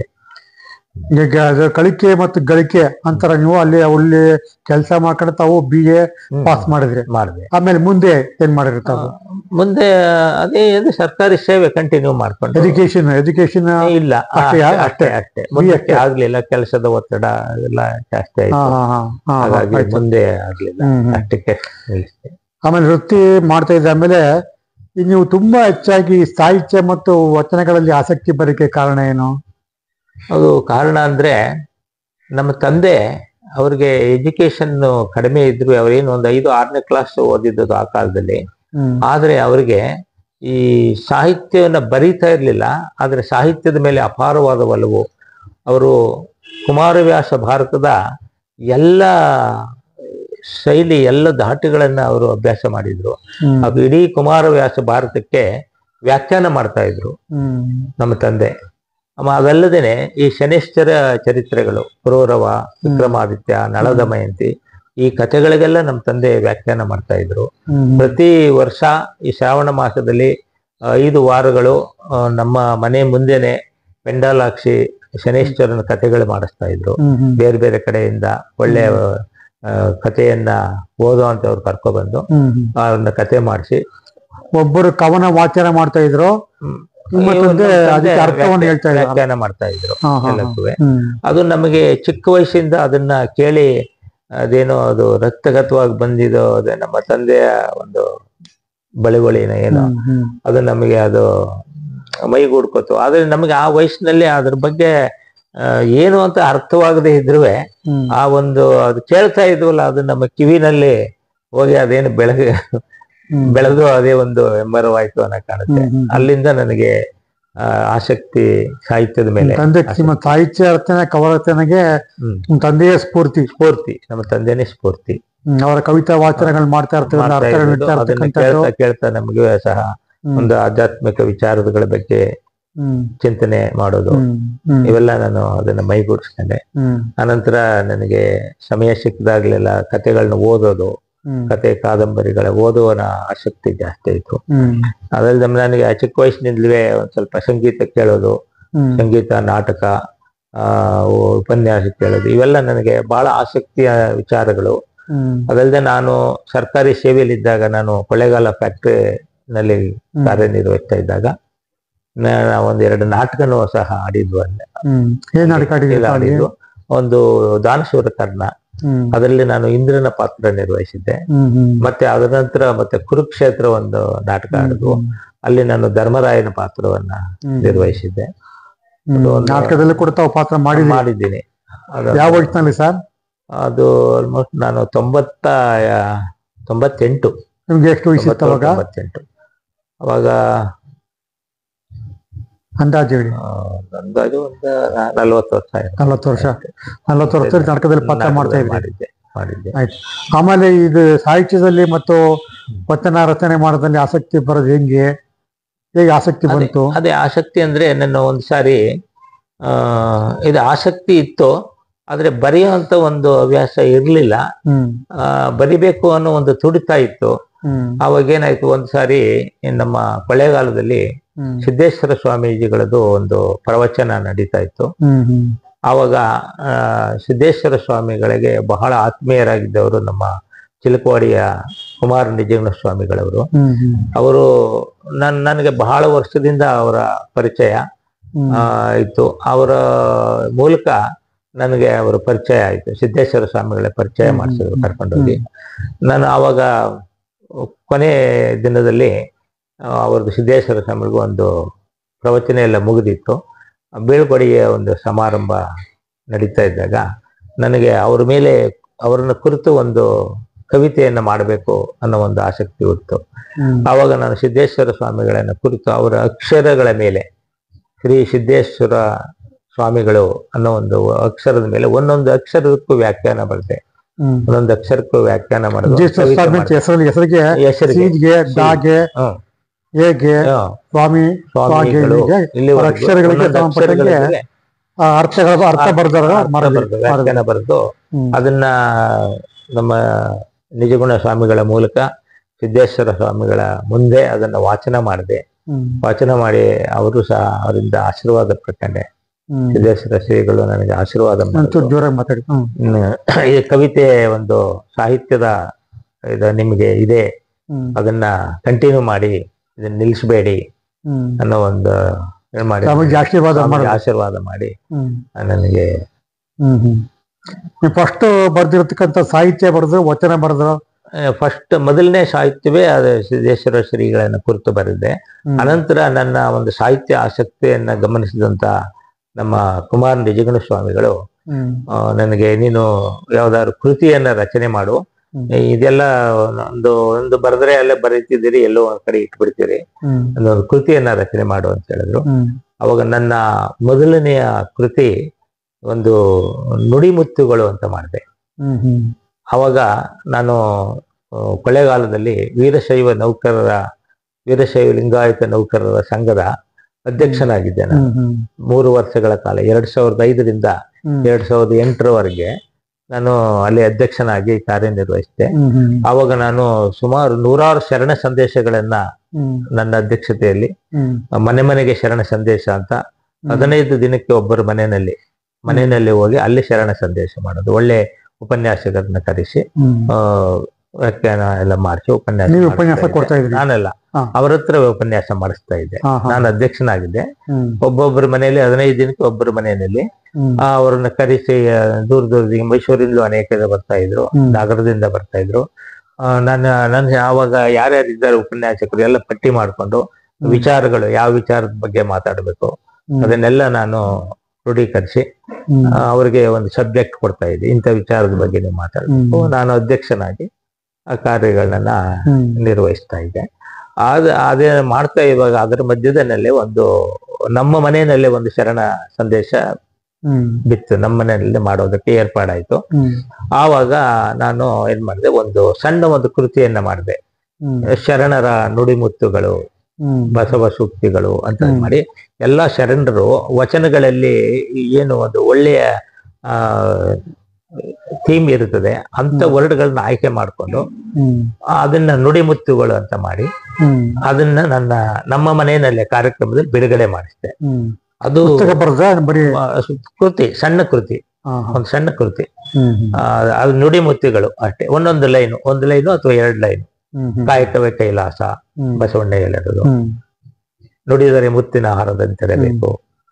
ಈಗ ಅದು ಕಳಿಕೆ ಮತ್ತು ಗಳಿಕೆ ಅಂತರ ನೀವು ಅಲ್ಲಿ ಅಲ್ಲಿ ಕೆಲಸ ಮಾಡ್ಕೊಂಡು ತಾವು ಬಿ ಎ ಹ್ಮ್. ಪಾಸ್ ಮಾಡಿದ್ರಿ ಮಾಡಿದೆ ಆಮೇಲೆ ಮುಂದೆ ಏನ್ ಮಾಡಿರಿ ತಾವು ಮುಂದೆ ಅದೇ ಏನು ಸರ್ಕಾರಿ ಸೇವೆ ಕಂಟಿನ್ಯೂ ಮಾಡ್ಕೊಂಡು ಎಜುಕೇಶನ್ ಎಜುಕೇಶನ್ ಇಲ್ಲ ಆ, ಅಷ್ಟೇಯಾ? ಅಷ್ಟೇ ಅಷ್ಟೇ ಮುಂದಕ್ಕೆ ಆಗ್ಲಿಲ್ಲ ಕೆಲಸದ ಒತ್ತಡ ಎಲ್ಲ ಜಾಸ್ತಿ ಹಾ ಆಯ್ತು ಹಾ ಹಾ ಹಾ ಹಾಗಾಗಿ ಆಯ್ತು. ಮುಂದೆ ಆಗ್ಲಿಲ್ಲ ಹ್ಮ್, ಹ್ಮ್. ಅಷ್ಟಕ್ಕೆ ನಿಲ್ಲಿಸಿದೆ ಆಮೇಲೆ ವೃತ್ತಿ ಮಾಡ್ತಾ ಇದ್ದ ಆಮೇಲೆ ಈ ನೀವು ತುಂಬಾ ಹೆಚ್ಚಾಗಿ ಸಾಹಿತ್ಯ ಮತ್ತು ವಚನಗಳಲ್ಲಿ ಆಸಕ್ತಿ ಬರೋಕೆ ಕಾರಣ ಏನು ಅದು ಕಾರಣ ಅಂದ್ರೆ ನಮ್ಮ ತಂದೆ ಅವ್ರಿಗೆ ಎಜುಕೇಶನ್ ಕಡಿಮೆ ಇದ್ರು ಅವ್ರೇನು ಒಂದು ಐದು ಆರನೇ ಕ್ಲಾಸ್ ಓದಿದ್ದು ಆ ಕಾಲದಲ್ಲಿ ಹ್ಮ್ ಆದ್ರೆ ಅವರಿಗೆ ಈ ಸಾಹಿತ್ಯವನ್ನ ಬರೀತಾ ಇರ್ಲಿಲ್ಲ ಆದ್ರೆ ಸಾಹಿತ್ಯದ ಮೇಲೆ ಅಪಾರವಾದ ಒಲವು ಅವರು ಕುಮಾರವ್ಯಾಸ ಭಾರತದ ಎಲ್ಲ ಶೈಲಿ ಎಲ್ಲ ಧಾಟಿಗಳನ್ನ ಅವರು ಅಭ್ಯಾಸ ಮಾಡಿದ್ರು ಹ್ಮ್ ಅದು ಇಡೀ ಕುಮಾರವ್ಯಾಸ ಭಾರತಕ್ಕೆ ವ್ಯಾಖ್ಯಾನ ಮಾಡ್ತಾ ಇದ್ರು ಹ್ಮ್ ನಮ್ಮ ತಂದೆ ಅಮ್ಮ ಅದಲ್ಲದೇನೆ ಈ ಶನಿಶ್ಚರ ಚರಿತ್ರೆಗಳು ಪುರೂರವ ವಿಕ್ರಮಾದಿತ್ಯ ನಳದ ಮಯಂತಿ ಈ ಕಥೆಗಳಿಗೆಲ್ಲ ನಮ್ಮ ತಂದೆ ವ್ಯಾಖ್ಯಾನ ಮಾಡ್ತಾ ಇದ್ರು ಹ್ಮ್ ಪ್ರತಿ ವರ್ಷ ಈ ಶ್ರಾವಣ ಮಾಸದಲ್ಲಿ ಐದು ವಾರಗಳು ಆ, ನಮ್ಮ ಮನೆ ಮುಂದೆನೆ ಪೆಂಡಾಲ್ ಹಾಕ್ಸಿ ಶನೇಶ್ವರನ ಕಥೆಗಳು ಮಾಡಿಸ್ತಾ ಇದ್ರು ಹ್ಮ್ ಹ್ಮ್ ಬೇರೆ ಬೇರೆ ಕಡೆಯಿಂದ ಒಳ್ಳೆಯ ಆ, ಕಥೆಯನ್ನ ಓದುವಂತವ್ರು ಕರ್ಕೊಬಂದು ಹ್ಮ್ ಹ್ಮ್ ಅವ್ರನ್ನ ಕತೆ ಮಾಡಿಸಿ ಒಬ್ಬರು ಕವನ ವಾಚನ ಮಾಡ್ತಾ ಇದ್ರು ನಿಮ್ಮ ತಂದೆ ಅದಕ್ಕೆ ಅರ್ಥವನ್ನು ಹೇಳ್ತಾ ಇದ್ರು ವ್ಯಾಖ್ಯಾನ ಮಾಡ್ತಾ ಇದ್ರು ಹಾ, ಹಾ, ಹಾ. ಎಲ್ಲಕ್ಕೂವೆ ಹ್ಮ್ ಅದು ನಮಗೆ ಚಿಕ್ಕ ವಯಸ್ಸಿಂದ ಅದನ್ನ ಕೇಳಿ ಅದೇನೋ ಅದು ರಕ್ತಗತವಾಗಿ ಬಂದಿದೋ ಅದೇ ನಮ್ಮ ತಂದೆಯ ಒಂದು ಬಳಿವಳಿನ ಏನೋ ಹ್ಮ್ ಹ್ಮ್ ಅದು ನಮಗೆ ಅದು ಮೈಗೂಡ್ಕೋತು ಆದ್ರೆ ನಮಗೆ ಆ ವಯಸ್ಸಿನಲ್ಲಿ ಅದ್ರ ಬಗ್ಗೆ ಆ, ಏನು ಅಂತ ಅರ್ಥವಾಗದೇ ಇದ್ರೂ ಹ್ಮ್ ಆ ಒಂದು ಅದು ಕೇಳ್ತಾ ಇದ್ವಲ್ಲ ಅದು ನಮ್ಮ ಕಿವಿನಲ್ಲಿ ಹೋಗಿ ಅದೇನು ಬೆಳಗ್ಗೆ ಹ್ಮ್ ಬೆಳೆದು ಅದೇ ಒಂದು ಹೆಮ್ಮರವಾಯ್ತು ಅನ್ನೋ ಕಾಣುತ್ತೆ ಹ್ಮ್, ಹ್ಮ್. ಅಲ್ಲಿಂದ ನನಗೆ ಆ, ಆಸಕ್ತಿ ಸಾಹಿತ್ಯದ ಮೇಲೆ ತಂದೆ ನಿಮ್ಮ ಸಾಹಿತ್ಯ ರಚನೆ ಕವನ ರಚನೆಗೆ ಹ್ಮ್. ನಿಮ್ಮ ತಂದೆಯ ಸ್ಫೂರ್ತಿ ಸ್ಫೂರ್ತಿ ನಮ್ಮ ತಂದೆನೇ ಸ್ಫೂರ್ತಿ ಹ್ಮ್, ಅವರ ಕವಿತಾ ವಾಚನಗಳು ಮಾಡ್ತಾ ಇರ್ತೀವಿ ಮಾಡ್ತಾ ಅರ್ಥಗಳು ಇರೋದು, ಇಡ್ತಾ ಅದನ್ನ ಇರ್ತಕ್ಕಂಥದ್ದು ಕೇಳ್ತಾ ಕೇಳ್ತಾ ನಮಗೆ ಸಹ ಹ್ಮ್, ಒಂದು ಆಧ್ಯಾತ್ಮಿಕ ವಿಚಾರಗಳ ಬಗ್ಗೆ ಹ್ಮ್, ಚಿಂತನೆ ಮಾಡೋದು ಹ್ಮ್, ಹ್ಮ್, ಇವೆಲ್ಲ ನಾನು ಅದನ್ನ ಮೈಗೂಡಿಸ್ಕೊಂಡೆ ಹ್ಮ್, ಅನಂತರ ನನಗೆ ಸಮಯ ಸಿಕ್ಕಿದಾಗ್ಲೆಲ್ಲ ಕತೆಗಳನ್ನ ಓದೋದು ಹ್ಮ್, ಕತೆ ಕಾದಂಬರಿಗಳ ಓದುವನ ಆಸಕ್ತಿ ಜಾಸ್ತಿ ಇತ್ತು ಹ್ಮ್, ಅದಲ್ಲದೆ ನನಗೆ ಆ ಚಿಕ್ಕ ವಯಸ್ಸಿನಿಂದಲೇ ಒಂದ್ ಸ್ವಲ್ಪ ಸಂಗೀತ ಕೇಳೋದು ಹ್ಮ್, ಸಂಗೀತ ನಾಟಕ ಆ ಉಪನ್ಯಾಸ ಕೇಳೋದು ಇವೆಲ್ಲ ನನಗೆ ಬಹಳ ಆಸಕ್ತಿಯ ವಿಚಾರಗಳು ಹ್ಮ್, ಅದಲ್ಲದೆ ನಾನು ಸರ್ಕಾರಿ ಸೇವೆಯಲ್ಲಿದ್ದಾಗ ನಾನು ಕೊಳ್ಳೇಗಾಲ ಫ್ಯಾಕ್ಟ್ರಿನಲ್ಲಿ ಕಾರ್ಯನಿರ್ವಹಿಸ್ತಾ ಇದ್ದಾಗ ನಾನು ಒಂದ್ ಎರಡು ನಾಟಕನೂ ಸಹ ಆಡಿದ್ವು ಅಲ್ಲೇ ಹ್ಮ್. ಏನ್ ನಾಟಕ ಆಡಿದ್ದೀರಿ ಇಲ್ಲಿ ಅಲ್ಲಿ? ಆಡಿದ್ದು ಒಂದು ದಾನಶೂರ ಕರ್ಣ ಹ್ಮ್, ಅದರಲ್ಲಿ ನಾನು ಇಂದ್ರನ ಪಾತ್ರ ನಿರ್ವಹಿಸಿದ್ದೆ ಹ್ಮ್, ಹ್ಮ್, ಮತ್ತೆ ಅದರ ನಂತರ ಮತ್ತೆ ಕುರುಕ್ಷೇತ್ರ ಒಂದು ನಾಟಕ ಆಡಿದ್ವು ಹ್ಮ್, ಅಲ್ಲಿ ನಾನು ಧರ್ಮರಾಯನ ಪಾತ್ರವನ್ನ ಹ್ಮ್, ನಿರ್ವಹಿಸಿದ್ದೆ ಹ್ಮ್. ಅದು ಒಂದು- ನಾಟಕದಲ್ಲೂ ಕೂಡ ತಾವು ಪಾತ್ರ ಮಾಡಿದ್ರಿ ಮಾಡಿದ್ದೀನಿ ಅದು- ಯಾವ ವಯಸ್ಸಿನಲ್ಲಿ ಸರ್ ಅದು ಆಲ್ಮೋಸ್ಟ್ ನಾನು ತೊಂಬತ್ತ ತೊಂಬತ್ತೆಂಟು ನಿಮ್ಗೆ ಎಷ್ಟು ವಯಸ್ಸಿತ್ತು ಅವಾಗ ತೊಂಬತ್ತೆಂಟು ಅವಾಗ ಅಂದಾಜು ಹೇಳಿ ಆ, ಅಂದಾಜು ಒಂದು ನಲ್ವತ್ತು ವರ್ಷ ಆಯ್ತು. ನಲ್ವತ್ತು ವರ್ಷ ನಲ್ವತ್ತು ವರ್ಷದಲ್ಲಿ ನಾಟಕದಲ್ಲಿ ಪಾತ್ರ ಮಾಡ್ತಾ ಇದ್ರಿ ಮಾಡಿದ್ದೆ ಮಾಡಿದ್ದೆ ಆಯ್ತು ಆಮೇಲೆ ಇದು ಸಾಹಿತ್ಯದಲ್ಲಿ ಮತ್ತು ವಚನ ರಚನೆ ಮಾಡೋದ್ರಲ್ಲಿ ಆಸಕ್ತಿ ಬರೋದು ಹೆಂಗೆ ಹೇಗೆ ಆಸಕ್ತಿ ಅದೇ- ಬಂತು ಅದೇ ಆಸಕ್ತಿ ಅಂದ್ರೆ ನನ್ನ ಒಂದ್ ಸಾರಿ ಆ ಇದು ಆಸಕ್ತಿ ಇತ್ತು ಆದ್ರೆ ಬರೆಯುವಂತ ಒಂದು ಹವ್ಯಾಸ ಇರ್ಲಿಲ್ಲ ಹ್ಮ್ ಆ ಬರಿಬೇಕು ಅನ್ನೋ ಒಂದು ತುಡಿತ ಇತ್ತು ಹ್ಮ್ ಅವಾಗ ಏನಾಯ್ತು ಒಂದ್ ಸಾರಿ ನಮ್ಮ ಕೊಳ್ಳೇಗಾಲದಲ್ಲಿ ಹ್ಮ್ ಸಿದ್ದೇಶ್ವರ ಸ್ವಾಮೀಜಿಗಳದ್ದು ಒಂದು ಪ್ರವಚನ ನಡೀತಾ ಇತ್ತು ಹ್ಮ್ ಹ್ಮ್ ಆವಾಗ ಆ, ಸಿದ್ದೇಶ್ವರ ಸ್ವಾಮಿಗಳಿಗೆ ಬಹಳ ಆತ್ಮೀಯರಾಗಿದ್ದವರು ನಮ್ಮ ಚಿಲಕವಾಡಿಯ ಕುಮಾರ ನಿಜಗಣ ಸ್ವಾಮಿಗಳವರು ಹ್ಮ್ ಹ್ಮ್ ಅವರು ನನ್ ನನಗೆ ಬಹಳ ವರ್ಷದಿಂದ ಅವರ ಪರಿಚಯ ಹ್ಮ್ ಆ, ಇತ್ತು ಅವರ ಮೂಲಕ ನನಗೆ ಅವರ ಪರಿಚಯ ಆಯ್ತು ಸಿದ್ದೇಶ್ವರ ಸ್ವಾಮಿಗಳ ಪರಿಚಯ ಹ್ಮ್, ಮಾಡಿಸಿದ್ರು ಹ್ಮ್, ಕರ್ಕೊಂಡೋಗಿ ನಾನು ಆವಾಗ ಕೊನೆ ದಿನದಲ್ಲಿ ಆ, ಅವ್ರದ್ದು ಸಿದ್ದೇಶ್ವರ ಸ್ವಾಮಿಗೂ ಒಂದು ಪ್ರವಚನ ಎಲ್ಲ ಮುಗಿದಿತ್ತು ಬೀಳ್ಕೊಡುಗೆಯ ಒಂದು ಸಮಾರಂಭ ನಡೀತಾ ಇದ್ದಾಗ ನನಗೆ ಅವ್ರ ಮೇಲೆ ಅವರನ್ನ ಕುರಿತು ಒಂದು ಕವಿತೆಯನ್ನ ಮಾಡಬೇಕು ಅನ್ನೋ ಒಂದು ಆಸಕ್ತಿ ಹುಟ್ಟಿತು ಹ್ಮ್ ಆವಾಗ ನಾನು ಸಿದ್ದೇಶ್ವರ ಸ್ವಾಮಿಗಳನ್ನ ಕುರಿತು ಅವರ ಅಕ್ಷರಗಳ ಮೇಲೆ ಶ್ರೀ ಸಿದ್ದೇಶ್ವರ ಸ್ವಾಮಿಗಳು ಅನ್ನೋ ಒಂದು ಅಕ್ಷರದ ಮೇಲೆ ಒಂದೊಂದು ಅಕ್ಷರಕ್ಕೂ ವ್ಯಾಖ್ಯಾನ ಬರುತ್ತೆ ಹ್ಮ್ ಒಂದೊಂದು ಅಕ್ಷರಕ್ಕೂ ವ್ಯಾಖ್ಯಾನ ಮಾಡೋದು ವಿಜಯ ಕವಿತೆ ಸ್ವಾಮಿ ಮಾಡೋದು. ಹೆಸರಲ್ಲಿ ಹೆಸರಿಗೆ ಹೆಸರಿಗೆ ಸೀಜ್ಗೆ ದಾಗೆ ಹ್ಮ್. ಹೇಗೆ ಹ್ಮ್. ಸ್ವಾಮಿ ಸ್ವಾಮಿಗಳು ಸ್ವಾಮಿಗೆ ಇಲ್ಲಿವರೆಗೂ ಅವ್ರ ಅಕ್ಷರಗಳಿಗೆ ಒಂದೊಂದು ಸಂಬಂಧಪಟ್ಟಂಗೆ ಅಕ್ಷರಗಳಿಗೆ ಆ ಅರ್ಥಗಳ ಅರ್ಥ ಬರ್ದಾರ ಅರ್ಥ ಬರೆದು, ವ್ಯಾಖ್ಯಾನ ಬರೆದು ಹ್ಮ್ ಅದನ್ನ ನಮ್ಮ ನಿಜಗುಣ ಸ್ವಾಮಿಗಳ ಮೂಲಕ ಸಿದ್ದೇಶ್ವರ ಸ್ವಾಮಿಗಳ ಮುಂದೆ ಅದನ್ನ ವಾಚನ ಮಾಡಿದೆ ಹ್ಮ್ ವಾಚನ ಮಾಡಿ ಅವರು ಸಹ ಅವರಿಂದ ಆಶೀರ್ವಾದ ಪಡ್ಕೊಂಡೆ ಹ್ಮ್ ಸಿದ್ದೇಶ್ವರ ಶ್ರೀಗಳು ನನಗೆ ಆಶೀರ್ವಾದ ಮಾಡಿದ್ರು. ಒಂಚೂರು ಜೋರಾಗಿ ಮಾತಾಡಿ ಹ್ಮ್ ಹ್ಮ್. ಈ ಕವಿತೆ ಒಂದು ಸಾಹಿತ್ಯದ ಇದು ನಿಮಗೆ ಇದೆ ಹ್ಮ್ ಅದನ್ನ ಕಂಟಿನ್ಯೂ ಮಾಡಿ ಇದನ್ನ ನಿಲ್ಲಿಸಬೇಡಿ ಹ್ಮ್ ಅನ್ನೋ ಒಂದು ಏನ್ ಮಾಡಿ ಸ್ವಾಮೀಜಿ ಆಶೀರ್ವಾದ ಸ್ವಾಮೀಜಿ ಮಾಡೋದು. ಆಶೀರ್ವಾದ ಮಾಡಿ ಹ್ಮ್ ನನಗೆ ಹ್ಮ್ ಹ್ಮ್ ನೀವು ಫಸ್ಟ್ ಬರ್ದಿರತಕ್ಕಂತ ಸಾಹಿತ್ಯ ಬರೆದ್ರು ವಚನ ಬರೆದ್ರು ಫಸ್ಟ್ ಮೊದಲನೇ ಸಾಹಿತ್ಯವೇ ಅದು ಸಿದ್ದೇಶ್ವರ ಶ್ರೀಗಳನ್ನ ಕುರಿತು ಬರೆದಿದೆ ಹ್ಮ್. ಅನಂತರ ನನ್ನ ಒಂದು ಸಾಹಿತ್ಯ ಆಸಕ್ತಿಯನ್ನ ಗಮನಿಸಿದಂತ ನಮ್ಮ ಕುಮಾರ್ ನಿಜಗುಣ ಸ್ವಾಮಿಗಳು ಹ್ಮ್ ಆ, ನನಗೆ ನೀನು ಯಾವ್ದಾದ್ರು ಕೃತಿಯನ್ನ ರಚನೆ ಮಾಡು ಹ್ಮ್. ಇದೆಲ್ಲ ಒಂದು ಒಂದು ಬರೆದ್ರೆ ಅಲ್ಲೇ ಬರೀತಿದ್ದೀರಿ ಎಲ್ಲೋ ಒಂದ್ ಕಡೆ ಇಟ್ಬಿಡ್ತೀರಿ ಹ್ಮ್ ಒಂದು ಕೃತಿಯನ್ನ ರಚನೆ ಮಾಡು ಅಂತ ಹೇಳಿದ್ರು ಹ್ಮ್ ಅವಾಗ ನನ್ನ ಮೊದಲನೆಯ ಕೃತಿ ಒಂದು ನುಡಿಮುತ್ತುಗಳು ಅಂತ ಮಾಡಿದೆ ಹ್ಮ್ ಹ್ಮ್ ಅವಾಗ ನಾನು ಆ, ಕೊಳ್ಳೇಗಾಲದಲ್ಲಿ ವೀರಶೈವ ನೌಕರರ ವೀರಶೈವ ಲಿಂಗಾಯತ ನೌಕರರ ಸಂಘದ ಅಧ್ಯಕ್ಷನಾಗಿದ್ದೆ ನಾನು ಹ್ಮ್ ಹ್ಮ್ ಮೂರು ವರ್ಷಗಳ ಕಾಲ ಎರಡ್ ಸಾವಿರದ ಐದರಿಂದ ಹ್ಮ್ ಎರಡ್ ಸಾವಿರದ ಎಂಟರವರೆಗೆ ನಾನು ಅಲ್ಲಿ ಅಧ್ಯಕ್ಷನಾಗಿ ಕಾರ್ಯನಿರ್ವಹಿಸಿದೆ ಹ್ಮ್ ಹ್ಮ್ ಆವಾಗ ನಾನು ಸುಮಾರು ನೂರಾರು ಶರಣ ಸಂದೇಶಗಳನ್ನ ಹ್ಮ್ ನನ್ನ ಅಧ್ಯಕ್ಷತೆಯಲ್ಲಿ ಹ್ಮ್ ಮನೆ ಮನೆಗೆ ಶರಣ ಸಂದೇಶ ಅಂತ ಹದಿನೈದು ದಿನಕ್ಕೆ ಒಬ್ಬರ ಮನೆಯಲ್ಲಿ ಮನೆಯಲ್ಲಿ ಹೋಗಿ ಅಲ್ಲಿ ಶರಣ ಸಂದೇಶ ಮಾಡೋದು ಒಳ್ಳೆ ಉಪನ್ಯಾಸಕರನ್ನ ಕರೆಸಿ ಹ್ಮ್ ಆ, ವ್ಯಾಖ್ಯಾನ ಎಲ್ಲ ಮಾಡಿಸಿ ಉಪನ್ಯಾಸ ನೀವು ಮಾಡಿಸ್ತಾ ಉಪನ್ಯಾಸ ಇದ್ದೆ. ಕೊಡ್ತಾ ಇದ್ರಿ ನಾನಲ್ಲ ಹಾ. ಅವ್ರ ಹತ್ರ ಉಪನ್ಯಾಸ ಮಾಡಿಸ್ತಾ ಇದ್ದೆ ಹಾ ಹಾ ನಾನು ಅಧ್ಯಕ್ಷನಾಗಿದ್ದೆ ಹ್ಮ್ ಒಬ್ಬೊಬ್ಬರ ಮನೆಯಲ್ಲಿ ಹದಿನೈದು ದಿನಕ್ಕೆ ಒಬ್ಬರ ಮನೆಯಲ್ಲಿ ಹ್ಮ್ ಆ, ಅವ್ರನ್ನ ಕರೆಸಿ ಆ, ದೂರ ದೂರದಿಂದ ಮೈಸೂರಿಂದಲೂ ಅನೇಕ ಜನ ಬರ್ತಾ ಇದ್ರು ಹ್ಮ್. ನಗರದಿಂದ ಬರ್ತಾ ಇದ್ರು ಆ, ನಾನು ನಾನು ಆವಾಗ ಯಾರ್ಯಾರು ಇದ್ದಾರೆ ಉಪನ್ಯಾಸಕರು ಎಲ್ಲ ಪಟ್ಟಿ ಮಾಡ್ಕೊಂಡು ಹ್ಮ್. ವಿಚಾರಗಳು ಯಾವ ವಿಚಾರದ ಬಗ್ಗೆ ಮಾತಾಡಬೇಕು ಹ್ಮ್. ಅದನ್ನೆಲ್ಲ ನಾನು ಕ್ರೋಢೀಕರಿಸಿ ಹ್ಮ್. ಆ, ಅವ್ರಿಗೆ ಒಂದು ಸಬ್ಜೆಕ್ಟ್ ಕೊಡ್ತಾ ಇದ್ದೆ ಇಂಥ ವಿಚಾರದ ಬಗ್ಗೆ ನೀವು ಮಾತಾಡಬೇಕು ಹ್ಮ್. ನಾನು ಅಧ್ಯಕ್ಷನಾಗಿ ಆ ಕಾರ್ಯಗಳನ್ನ ಹ್ಮ್. ನಿರ್ವಹಿಸ್ತಾ ಇದ್ದೆ ಆದ ಅದೇ ಮಾಡ್ತಾ ಇವಾಗ ಅದರ ಮಧ್ಯದಲ್ಲೇ ಒಂದು ನಮ್ಮ ಮನೆಯಲ್ಲೇ ಒಂದು ಶರಣ ಸಂದೇಶ ಹ್ಮ್. ಬಿತ್ತು ನಮ್ಮ ಮನೆಯಲ್ಲಿ ಮಾಡೋದಕ್ಕೆ ಏರ್ಪಾಡಾಯ್ತು ಹ್ಮ್. ಆವಾಗ ನಾನು ಏನ್ ಮಾಡಿದೆ ಒಂದು ಸಣ್ಣ ಒಂದು ಕೃತಿಯನ್ನ ಮಾಡಿದೆ ಹ್ಮ್. ಶರಣರ ನುಡಿಮುತ್ತುಗಳು ಹ್ಮ್. ಬಸವ ಸೂಕ್ತಿಗಳು ಅಂತ ಹ್ಮ್. ಮಾಡಿ ಎಲ್ಲಾ ಶರಣರು ವಚನಗಳಲ್ಲಿ ಏನು ಒಂದು ಒಳ್ಳೆಯ ಆ ಥೀಮ್ ಇರುತ್ತದೆ ಅಂತ ಹ್ಮ್. ವರ್ಡ್ಗಳನ್ನ ಆಯ್ಕೆ ಮಾಡಿಕೊಂಡು ಹ್ಮ್. ಅದನ್ನ ನುಡಿಮುತ್ತುಗಳು ಅಂತ ಮಾಡಿ ಹ್ಮ್. ಅದನ್ನ ನನ್ನ ನಮ್ಮ ಮನೆಯಲ್ಲೇ ಕಾರ್ಯಕ್ರಮದಲ್ಲಿ ಬಿಡುಗಡೆ ಮಾಡಿಸಿದೆ ಹ್ಮ್. ಅದು ಪುಸ್ತಕ ಬರದ ಬರೀ ಆ, ಕೃತಿ ಸಣ್ಣ ಕೃತಿ ಹಾ, ಹಾ. ಒಂದು ಸಣ್ಣ ಕೃತಿ ಹ್ಮ್. ಹ್ಮ್. ಆ, ಅದು ನುಡಿಮುತ್ತುಗಳು ಅಷ್ಟೇ ಒಂದೊಂದು ಲೈನು ಒಂದು ಲೈನು ಅಥವಾ ಎರಡು ಲೈನು ಹ್ಮ್. ಹ್ಮ್. ಕಾಯಕವೇ ಕೈಲಾಸ ಹ್ಮ್. ಬಸವಣ್ಣ ಹೇಳೋದು ಹ್ಮ್. ನುಡಿದರೆ ಮುತ್ತಿನ ಹಾರದಂತಿರಬೇಕು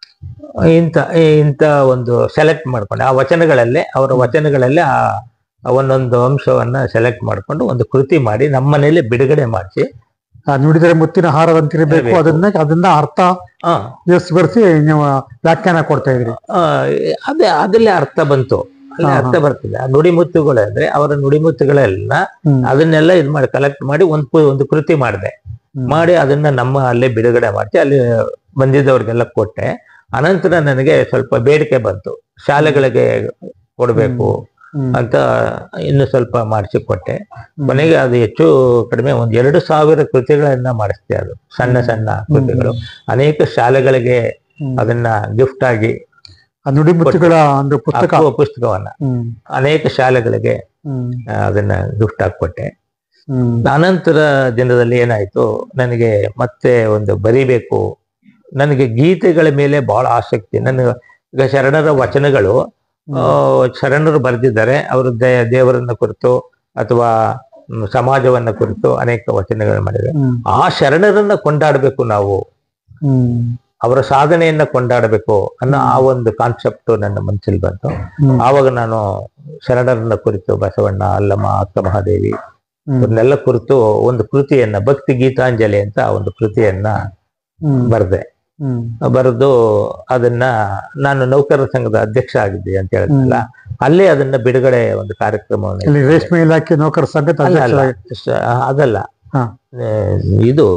ಇಂಥ ಇಂಥ ಒಂದು ಸೆಲೆಕ್ಟ್ ಮಾಡ್ಕೊಂಡು ಆ ವಚನಗಳಲ್ಲೇ ಅವರ ವಚನಗಳಲ್ಲೇ ಆ ಆ ಒಂದೊಂದು ಅಂಶವನ್ನ ಸೆಲೆಕ್ಟ್ ಮಾಡ್ಕೊಂಡು ಒಂದು ಕೃತಿ ಮಾಡಿ ನಮ್ಮ ಮನೆಯಲ್ಲಿ ಬಿಡುಗಡೆ ಮಾಡಿಸಿ ಆ ನುಡಿದರೆ ಮುತ್ತಿನ ಹಾರದಂತಿರಬೇಕು ಇರಬೇಕು. ಅದನ್ನ ಅದನ್ನ ಅರ್ಥ ಆ, ವಿವರಿಸಿ ನೀವು ವ್ಯಾಖ್ಯಾನ ಕೊಡ್ತಾ ಇದ್ರಿ ಆ, ಅದೇ ಅದಲ್ಲೇ ಅರ್ಥ ಬಂತು ಅಲ್ಲೇ ಹಾ, ಅರ್ಥ ಬರ್ತದೆ ಆ ನುಡಿಮುತ್ತುಗಳು ಅಂದ್ರೆ ಅವರ ನುಡಿಮುತ್ತುಗಳೆಲ್ಲ ಹ್ಮ್. ಅದನ್ನೆಲ್ಲ ಇದು ಮಾಡಿ ಕಲೆಕ್ಟ್ ಮಾಡಿ ಒಂದು ಪು- ಒಂದು ಕೃತಿ ಮಾಡಿದೆ ಹ್ಮ್. ಮಾಡಿ ಅದನ್ನ ನಮ್ಮ ಅಲ್ಲೇ ಬಿಡುಗಡೆ ಮಾಡಿಸಿ ಅಲ್ಲಿ ಬಂದಿದ್ದವ್ರಿಗೆಲ್ಲ ಕೊಟ್ಟೆ ಅನಂತರ ನನಗೆ ಸ್ವಲ್ಪ ಬೇಡಿಕೆ ಬಂತು ಶಾಲೆಗಳಿಗೆ ಕೊಡಬೇಕು ಹ್ಮ್. ಅಂತ ಇನ್ನು ಸ್ವಲ್ಪ ಮಾಡಿಸಿ ಕೊಟ್ಟೆ ಹ್ಮ್. ಕೊನೆಗೆ ಅದು ಹೆಚ್ಚು ಕಡಿಮೆ ಒಂದ್ ಎರಡು ಸಾವಿರ ಕೃತಿಗಳನ್ನ ಮಾಡಿಸ್ತೆ ಅದು ಸಣ್ಣ ಸಣ್ಣ ಕೃತಿಗಳು ಅನೇಕ ಶಾಲೆಗಳಿಗೆ ಹ್ಮ್. ಅದನ್ನ ಗಿಫ್ಟ್ ಆಗಿ ಆ ನುಡಿಮುತ್ತುಗಳ ಒಂದು ಪುಸ್ತಕ ಹಾಕುವ ಪುಸ್ತಕವನ್ನ ಹ್ಮ್. ಅನೇಕ ಶಾಲೆಗಳಿಗೆ ಹ್ಮ್. ಆ, ಅದನ್ನ ಗಿಫ್ಟ್ ಆಗಿ ಕೊಟ್ಟೆ ಹ್ಮ್. ಅನಂತರ ದಿನದಲ್ಲಿ ಏನಾಯ್ತು ನನಗೆ ಮತ್ತೆ ಒಂದು ಬರಿಬೇಕು ನನಗೆ ಗೀತೆಗಳ ಮೇಲೆ ಬಹಳ ಆಸಕ್ತಿ ನನಗೆ ಈಗ ಶರಣರ ವಚನಗಳು ಆ, ಶರಣರು ಬರೆದಿದ್ದಾರೆ ಅವರು ದೇ- ದೇವರನ್ನ ಕುರಿತು ಅಥವಾ ಮ್, ಸಮಾಜವನ್ನ ಕುರಿತು ಅನೇಕ ವಚನಗಳು ಮಾಡಿದ್ದಾರೆ ಹ್ಮ್. ಆ ಶರಣರನ್ನ ಕೊಂಡಾಡಬೇಕು ನಾವು ಹ್ಮ್. ಅವರ ಸಾಧನೆಯನ್ನ ಕೊಂಡಾಡಬೇಕು ಅನ್ನೋ ಆ ಒಂದು ಕಾನ್ಸೆಪ್ಟ್ ನನ್ನ ಮನಸ್ಸಲ್ಲಿ ಬಂತು ಹ್ಮ್. ಆವಾಗ ನಾನು ಶರಣರನ್ನ ಕುರಿತು ಬಸವಣ್ಣ ಅಲ್ಲಮ್ಮ ಅಕ್ಕ ಮಹಾದೇವಿ ಹ್ಮ್. ಇವ್ರನ್ನೆಲ್ಲ ಕುರಿತು ಒಂದು ಕೃತಿಯನ್ನ ಭಕ್ತಿ ಗೀತಾಂಜಲಿ ಅಂತ ಒಂದು ಕೃತಿಯನ್ನ ಹ್ಮ್. ಬರೆದೆ ಹ್ಮ್. ಬರೆದು ಅದನ್ನ ನಾನು ನೌಕರರ ಸಂಘದ ಅಧ್ಯಕ್ಷ ಆಗಿದ್ದೆ ಅಂತ ಹೇಳಿದ್ನಲ್ಲ ಅಲ್ಲೇ ಅದನ್ನ ಬಿಡುಗಡೆ ಒಂದು ಕಾರ್ಯಕ್ರಮವನ್ನು ಇಲ್ಲಿ ರೇಷ್ಮೆ ಇಲಾಖೆ ನೌಕರ ಸಂಘದ ಅಲ್ಲ, ಅಲ್ಲ. ಅಧ್ಯಕ್ಷರಾಗಿ- ಸ- ಅದಲ್ಲ ಹಾ. ಆ, ಇದು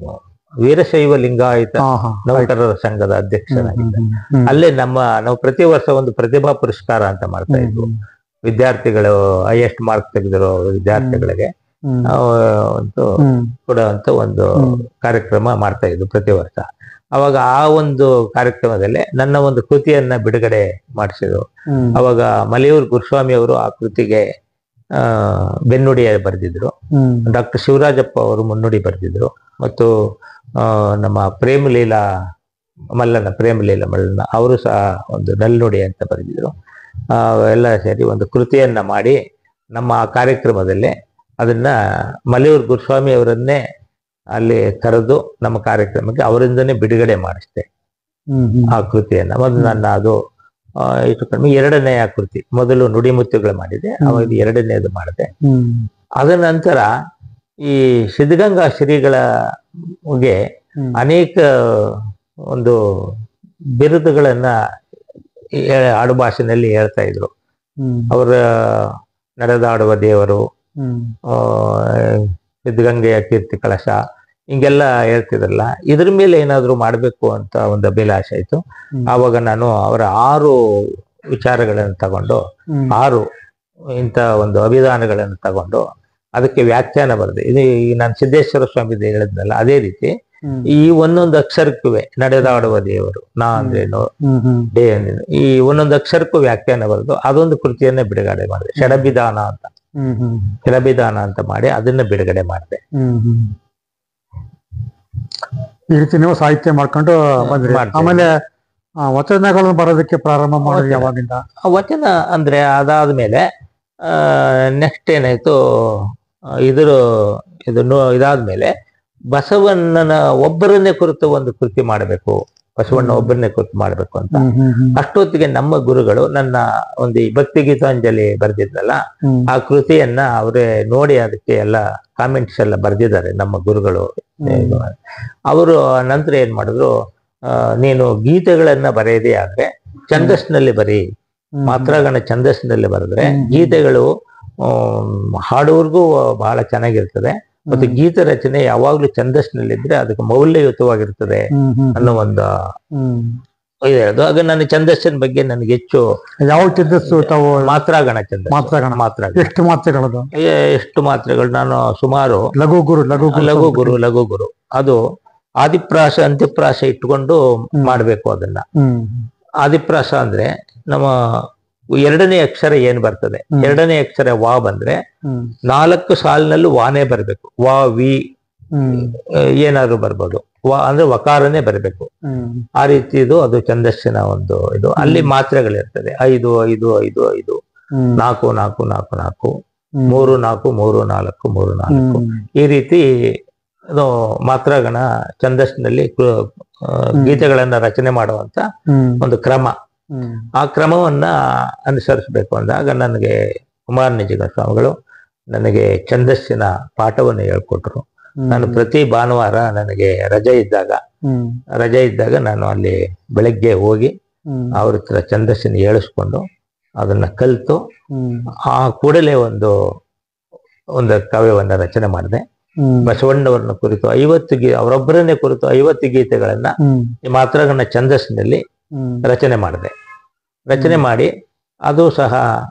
ವೀರಶೈವ ಲಿಂಗಾಯತ ಹಾ, ಹಾ. ನೌಕರರ ಸಂಘದ ಹ್ಮ್. ಅಧ್ಯಕ್ಷನಾಗಿದ್ದೆ ಹ್ಮ್. ಹ್ಮ್. ಅಲ್ಲೇ ನಮ್ಮ ನಾವು ಪ್ರತಿ ವರ್ಷ ಒಂದು ಪ್ರತಿಭಾ ಪುರಸ್ಕಾರ ಅಂತ ಮಾಡ್ತಾ ಇದ್ವು ವಿದ್ಯಾರ್ಥಿಗಳು ಹೈಯೆಸ್ಟ್ ಮಾರ್ಕ್ ತೆಗೆದಿರೋ ವಿದ್ಯಾರ್ಥಿಗಳಿಗೆ ಹ್ಮ್. ನಾವು ಒಂದು ಹ್ಮ್. ಕೊಡುವಂತ ಒಂದು ಹ್ಮ್. ಕಾರ್ಯಕ್ರಮ ಮಾಡ್ತಾ ಇದ್ವು ಪ್ರತಿ ವರ್ಷ ಅವಾಗ ಆ ಒಂದು ಕಾರ್ಯಕ್ರಮದಲ್ಲಿ ನನ್ನ ಒಂದು ಕೃತಿಯನ್ನ ಬಿಡುಗಡೆ ಮಾಡಿಸಿದ್ರು ಹ್ಮ್. ಅವಾಗ ಮಲೆಯೂರು ಗುರುಸ್ವಾಮಿ ಅವರು ಆ ಕೃತಿಗೆ ಆ ಬೆನ್ನುಡಿ ಬರೆದಿದ್ರು ಹ್ಮ್. ಡಾಕ್ಟರ್ ಶಿವರಾಜಪ್ಪ ಅವರು ಮುನ್ನುಡಿ ಬರೆದಿದ್ರು ಮತ್ತು ಆ, ನಮ್ಮ ಪ್ರೇಮಲೀಲಾ ಮಲ್ಲನ ಪ್ರೇಮಲೀಲಾ ಮಲ್ಲನ ಅವರು ಸಹ ಒಂದು ನಲ್ನುಡಿ ಅಂತ ಬರೆದಿದ್ರು ಆ, ಎಲ್ಲ ಸೇರಿ ಒಂದು ಕೃತಿಯನ್ನ ಮಾಡಿ ನಮ್ಮ ಆ ಕಾರ್ಯಕ್ರಮದಲ್ಲಿ ಅದನ್ನ ಮಲೆಯೂರು ಗುರುಸ್ವಾಮಿ ಅವರನ್ನೇ ಅಲ್ಲಿ ಕರೆದು ನಮ್ಮ ಕಾರ್ಯಕ್ರಮಕ್ಕೆ ಅವರಿಂದನೇ ಬಿಡುಗಡೆ ಮಾಡಿಸ್ದೆ ಹ್ಮ್. ಹ್ಮ್. ಆ ಕೃತಿಯನ್ನ ಮೊದಲು ನನ್ನ ಅದು ಆ, ಹೆಚ್ಚು ಕಡಿಮೆ ಎರಡನೆಯ ಕೃತಿ ಮೊದಲು ನುಡಿಮುತ್ತುಗಳು ಮಾಡಿದೆ ಅವಾಗ ಇದು ಎರಡನೇದು ಮಾಡಿದೆ ಹ್ಮ್. ಅದರ ನಂತರ ಈ ಸಿದ್ಧಗಂಗಾ ಶ್ರೀಗಳ ಗೆ ಹ್ಮ್. ಅನೇಕ ಒಂದು ಬಿರುದುಗಳನ್ನ ಹೇ- ಆಡುಭಾಷೆನಲ್ಲಿ ಹೇಳ್ತಾ ಇದ್ರು ಹ್ಮ್. ಅವರ ನಡೆದಾಡುವ ದೇವರು ಹ್ಮ್. ಆ, ಸಿದ್ಧಗಂಗೆಯ ಕೀರ್ತಿ ಕಳಶ ಹಿಂಗೆಲ್ಲ ಹೇಳ್ತಿದ್ರಲ್ಲ ಇದ್ರ ಮೇಲೆ ಏನಾದ್ರು ಮಾಡಬೇಕು ಅಂತ ಒಂದು ಅಭಿಲಾಷೆ ಆಯ್ತು ಹ್ಮ್. ಆವಾಗ ನಾನು ಅವರ ಆರು ವಿಚಾರಗಳನ್ನು ತಗೊಂಡು ಹ್ಮ್. ಆರು ಇಂಥ ಒಂದು ಅಭಿಧಾನಗಳನ್ನು ತಗೊಂಡು ಅದಕ್ಕೆ ವ್ಯಾಖ್ಯಾನ ಬರೆದೆ ಇದು ಈ ನಾನು ಸಿದ್ದೇಶ್ವರ ಸ್ವಾಮಿ ಹೇಳಿದ್ನಲ್ಲ ಅದೇ ರೀತಿ ಹ್ಮ್. ಈ ಒಂದೊಂದು ಅಕ್ಷರಕ್ಕೂ ನಡೆದಾಡುವ ದೇವರು ನಾ ಅಂದ್ರೇನು ಹ್ಮ್ ಹ್ಮ್ ಡೇ ಅಂದ್ರೇನು ಈ ಒಂದೊಂದು ಅಕ್ಷರಕ್ಕೂ ವ್ಯಾಖ್ಯಾನ ಬರೆದು ಅದೊಂದು ಕೃತಿಯನ್ನೇ ಬಿಡುಗಡೆ ಮಾಡಿದೆ ಷಡಭಿಧಾನ ಅಂತ ಹ್ಮ್ ಹ್ಮ್ ಷಡಭಿಧಾನ ಅಂತ ಮಾಡಿ ಅದನ್ನ ಬಿಡುಗಡೆ ಮಾಡಿದೆ ಹ್ಮ್ ಹ್ಮ್ ಈ ರೀತಿ ನೀವು ಸಾಹಿತ್ಯ ಮಾಡ್ಕೊಂಡು ಬಂದ್ರಿ ಮಾಡ್ತೇವೆ. ಆಮೇಲೆ ಆ, ವಚನಗಳನ್ನು ಬರೋದಕ್ಕೆ ಪ್ರಾರಂಭ ಮಾಡಿದ್ರಿ ವಚನ. ಯಾವಾಗಿಂದ ಆ ವಚನ ಅಂದ್ರೆ ಅದಾದ್ಮೇಲೆ ನೆಕ್ಸ್ಟ್ ಏನಾಯ್ತು ಆ, ಇದ್ರ ಇದು ನೋ- ಇದಾದ್ಮೇಲೆ ಬಸವಣ್ಣನ ಒಬ್ಬರನ್ನೇ ಕುರಿತು ಒಂದು ಕೃತಿ ಮಾಡಬೇಕು ಬಸವಣ್ಣ ಒಬ್ಬರನ್ನೇ ಕುರಿತು ಮಾಡಬೇಕು ಅಂತ ಹ್ಮ್ ಹ್ಮ್ ಹ್ಮ್ ಅಷ್ಟೊತ್ತಿಗೆ ನಮ್ಮ ಗುರುಗಳು ನನ್ನ ಒಂದು ಈ ಭಕ್ತಿ ಗೀತಾಂಜಲಿ ಬರ್ದಿದ್ನಲ್ಲ ಹ್ಮ್ ಆ ಕೃತಿಯನ್ನ ಅವರೇ ನೋಡಿ ಅದಕ್ಕೆ ಎಲ್ಲ ಕಾಮೆಂಟ್ಸ್ ಎಲ್ಲ ಬರ್ದಿದ್ದಾರೆ ನಮ್ಮ ಗುರುಗಳು ಹ್ಮ್. ಅವರು ನಂತರ ಏನ್ ಮಾಡಿದ್ರು ಆ, ನೀನು ಗೀತೆಗಳನ್ನ ಬರೆಯದೇ ಆದ್ರೆ ಛಂದಸ್ನಲ್ಲಿ ಬರೀ ಹ್ಮ್. ಮಾತ್ರಗಣ ಛಂದಸ್ಸಿನಲ್ಲಿ ಬರೆದ್ರೆ ಹ್ಮ್. ಗೀತೆಗಳು ಆಮ್, ಹಾಡುವರ್ಗೂ ಬಹಳ ಚೆನ್ನಾಗಿರ್ತದೆ ಮತ್ತು ಗೀತ ರಚನೆ ಯಾವಾಗ್ಲೂ ಛಂದಸ್ಸಿನಲ್ಲಿದ್ರೆ ಅದಕ್ಕೆ ಮೌಲ್ಯಯುತವಾಗಿರ್ತದೆ ಹ್ಮ್ ಹ್ಮ್ ಅನ್ನೋ ಒಂದು ಹ್ಮ್ ಇದೆ ಅದು ಆಗ ನನ್ನ ಛಂದಸ್ಸಿನ ಬಗ್ಗೆ ನನಗೆ ಹೆಚ್ಚು ಯಾವ ಛಂದಸ್ಸು ತಾವು ಮಾತ್ರಾಗಣ ಛಂದಸ್ಸು ಮಾತ್ರಗಣ ಮಾತ್ರಾಗಣ ಎಷ್ಟು ಮಾತ್ರೆಗಳದು ಎ- ಎಷ್ಟು ಮಾತ್ರೆಗಳು ನಾನು ಸುಮಾರು ಲಘು ಗುರು ಲಘು ಗುರು ಲಘು ಗುರು ಲಘು ಗುರು ಅದು ಆದಿಪ್ರಾಸ ಅಂತ್ಯಪ್ರಾಸ ಇಟ್ಕೊಂಡು ಮಾಡ್ಬೇಕು ಅದನ್ನ ಹ್ಮ್ ಆದಿಪ್ರಾಸ ಅಂದ್ರೆ ನಮ್ಮ ಎರಡನೇ ಅಕ್ಷರ ಏನ್ ಬರ್ತದೆ ಹ್ಮ್. ಎರಡನೇ ಅಕ್ಷರ ವಾ ಬಂದ್ರೆ ಹ್ಮ್ ನಾಲ್ಕು ಸಾಲಿನಲ್ಲೂ ವಾನೇ ಬರಬೇಕು ವಾ ವಿ ಹ್ಮ್ ಆ, ಏನಾದ್ರು ಬರ್ಬೋದು ವಾ ಅಂದ್ರೆ ವಕಾರನೇ ಬರಬೇಕು ಹ್ಮ್ ಆ ರೀತಿ ಇದು ಅದು ಛಂದಸ್ಸಿನ ಒಂದು ಇದು ಅಲ್ಲಿ ಮಾತ್ರೆಗಳಿರ್ತದೆ ಐದು ಐದು ಐದು ಐದು ಹ್ಮ್ ನಾಲ್ಕು ನಾಲ್ಕು ನಾಲ್ಕು ನಾಲ್ಕು ಹ್ಮ್. ಮೂರು ನಾಲ್ಕು ಮೂರು ನಾಲ್ಕು ಮೂರು ನಾಲ್ಕು ಹ್ಮ್ ಈ ರೀತಿ ಅದು ಮಾತ್ರಗಣ ಛಂದಸ್ಸಿನಲ್ಲಿ ಕೃ- ಆ, ಗೀತೆಗಳನ್ನ ರಚನೆ ಮಾಡುವಂತ ಹ್ಮ್ ಒಂದು ಕ್ರಮ ಹ್ಮ್ ಆ ಕ್ರಮವನ್ನ ಅನುಸರಿಸಬೇಕು ಅಂದಾಗ ನನಗೆ ಕುಮಾರ ನಿಜಿಗ ಸ್ವಾಮಿಗಳು ನನಗೆ ಛಂದಸ್ಸಿನ ಪಾಠವನ್ನು ಹೇಳ್ಕೊಟ್ರು ಹ್ಮ್. ನಾನು ಪ್ರತಿ ಭಾನುವಾರ ನನಗೆ ರಜೆ ಇದ್ದಾಗ ಹ್ಮ್ ರಜೆ ಇದ್ದಾಗ ನಾನು ಅಲ್ಲಿ ಬೆಳಗ್ಗೆ ಹೋಗಿ ಹ್ಮ್ ಅವ್ರ ಹತ್ರ ಛಂದಸ್ಸಿನ ಹೇಳಿಸ್ಕೊಂಡು ಅದನ್ನ ಕಲಿತು ಹ್ಮ್ ಆ ಕೂಡಲೇ ಒಂದು ಒಂದು ಕಾವ್ಯವನ್ನ ರಚನೆ ಮಾಡಿದೆ ಹ್ಮ್ ಬಸವಣ್ಣವರನ್ನ ಕುರಿತು ಐವತ್ತು ಗೀ ಅವರೊಬ್ಬರನ್ನೇ ಕುರಿತು ಐವತ್ತು ಗೀತೆಗಳನ್ನ ಹ್ಮ್ ಈ ಮಾತ್ರಗಣ್ಣ ಛಂದಸ್ಸಿನಲ್ಲಿ ಹ್ಮ್ ರಚನೆ ಮಾಡಿದೆ ರಚನೆ ಮಾಡಿ ಅದು ಸಹ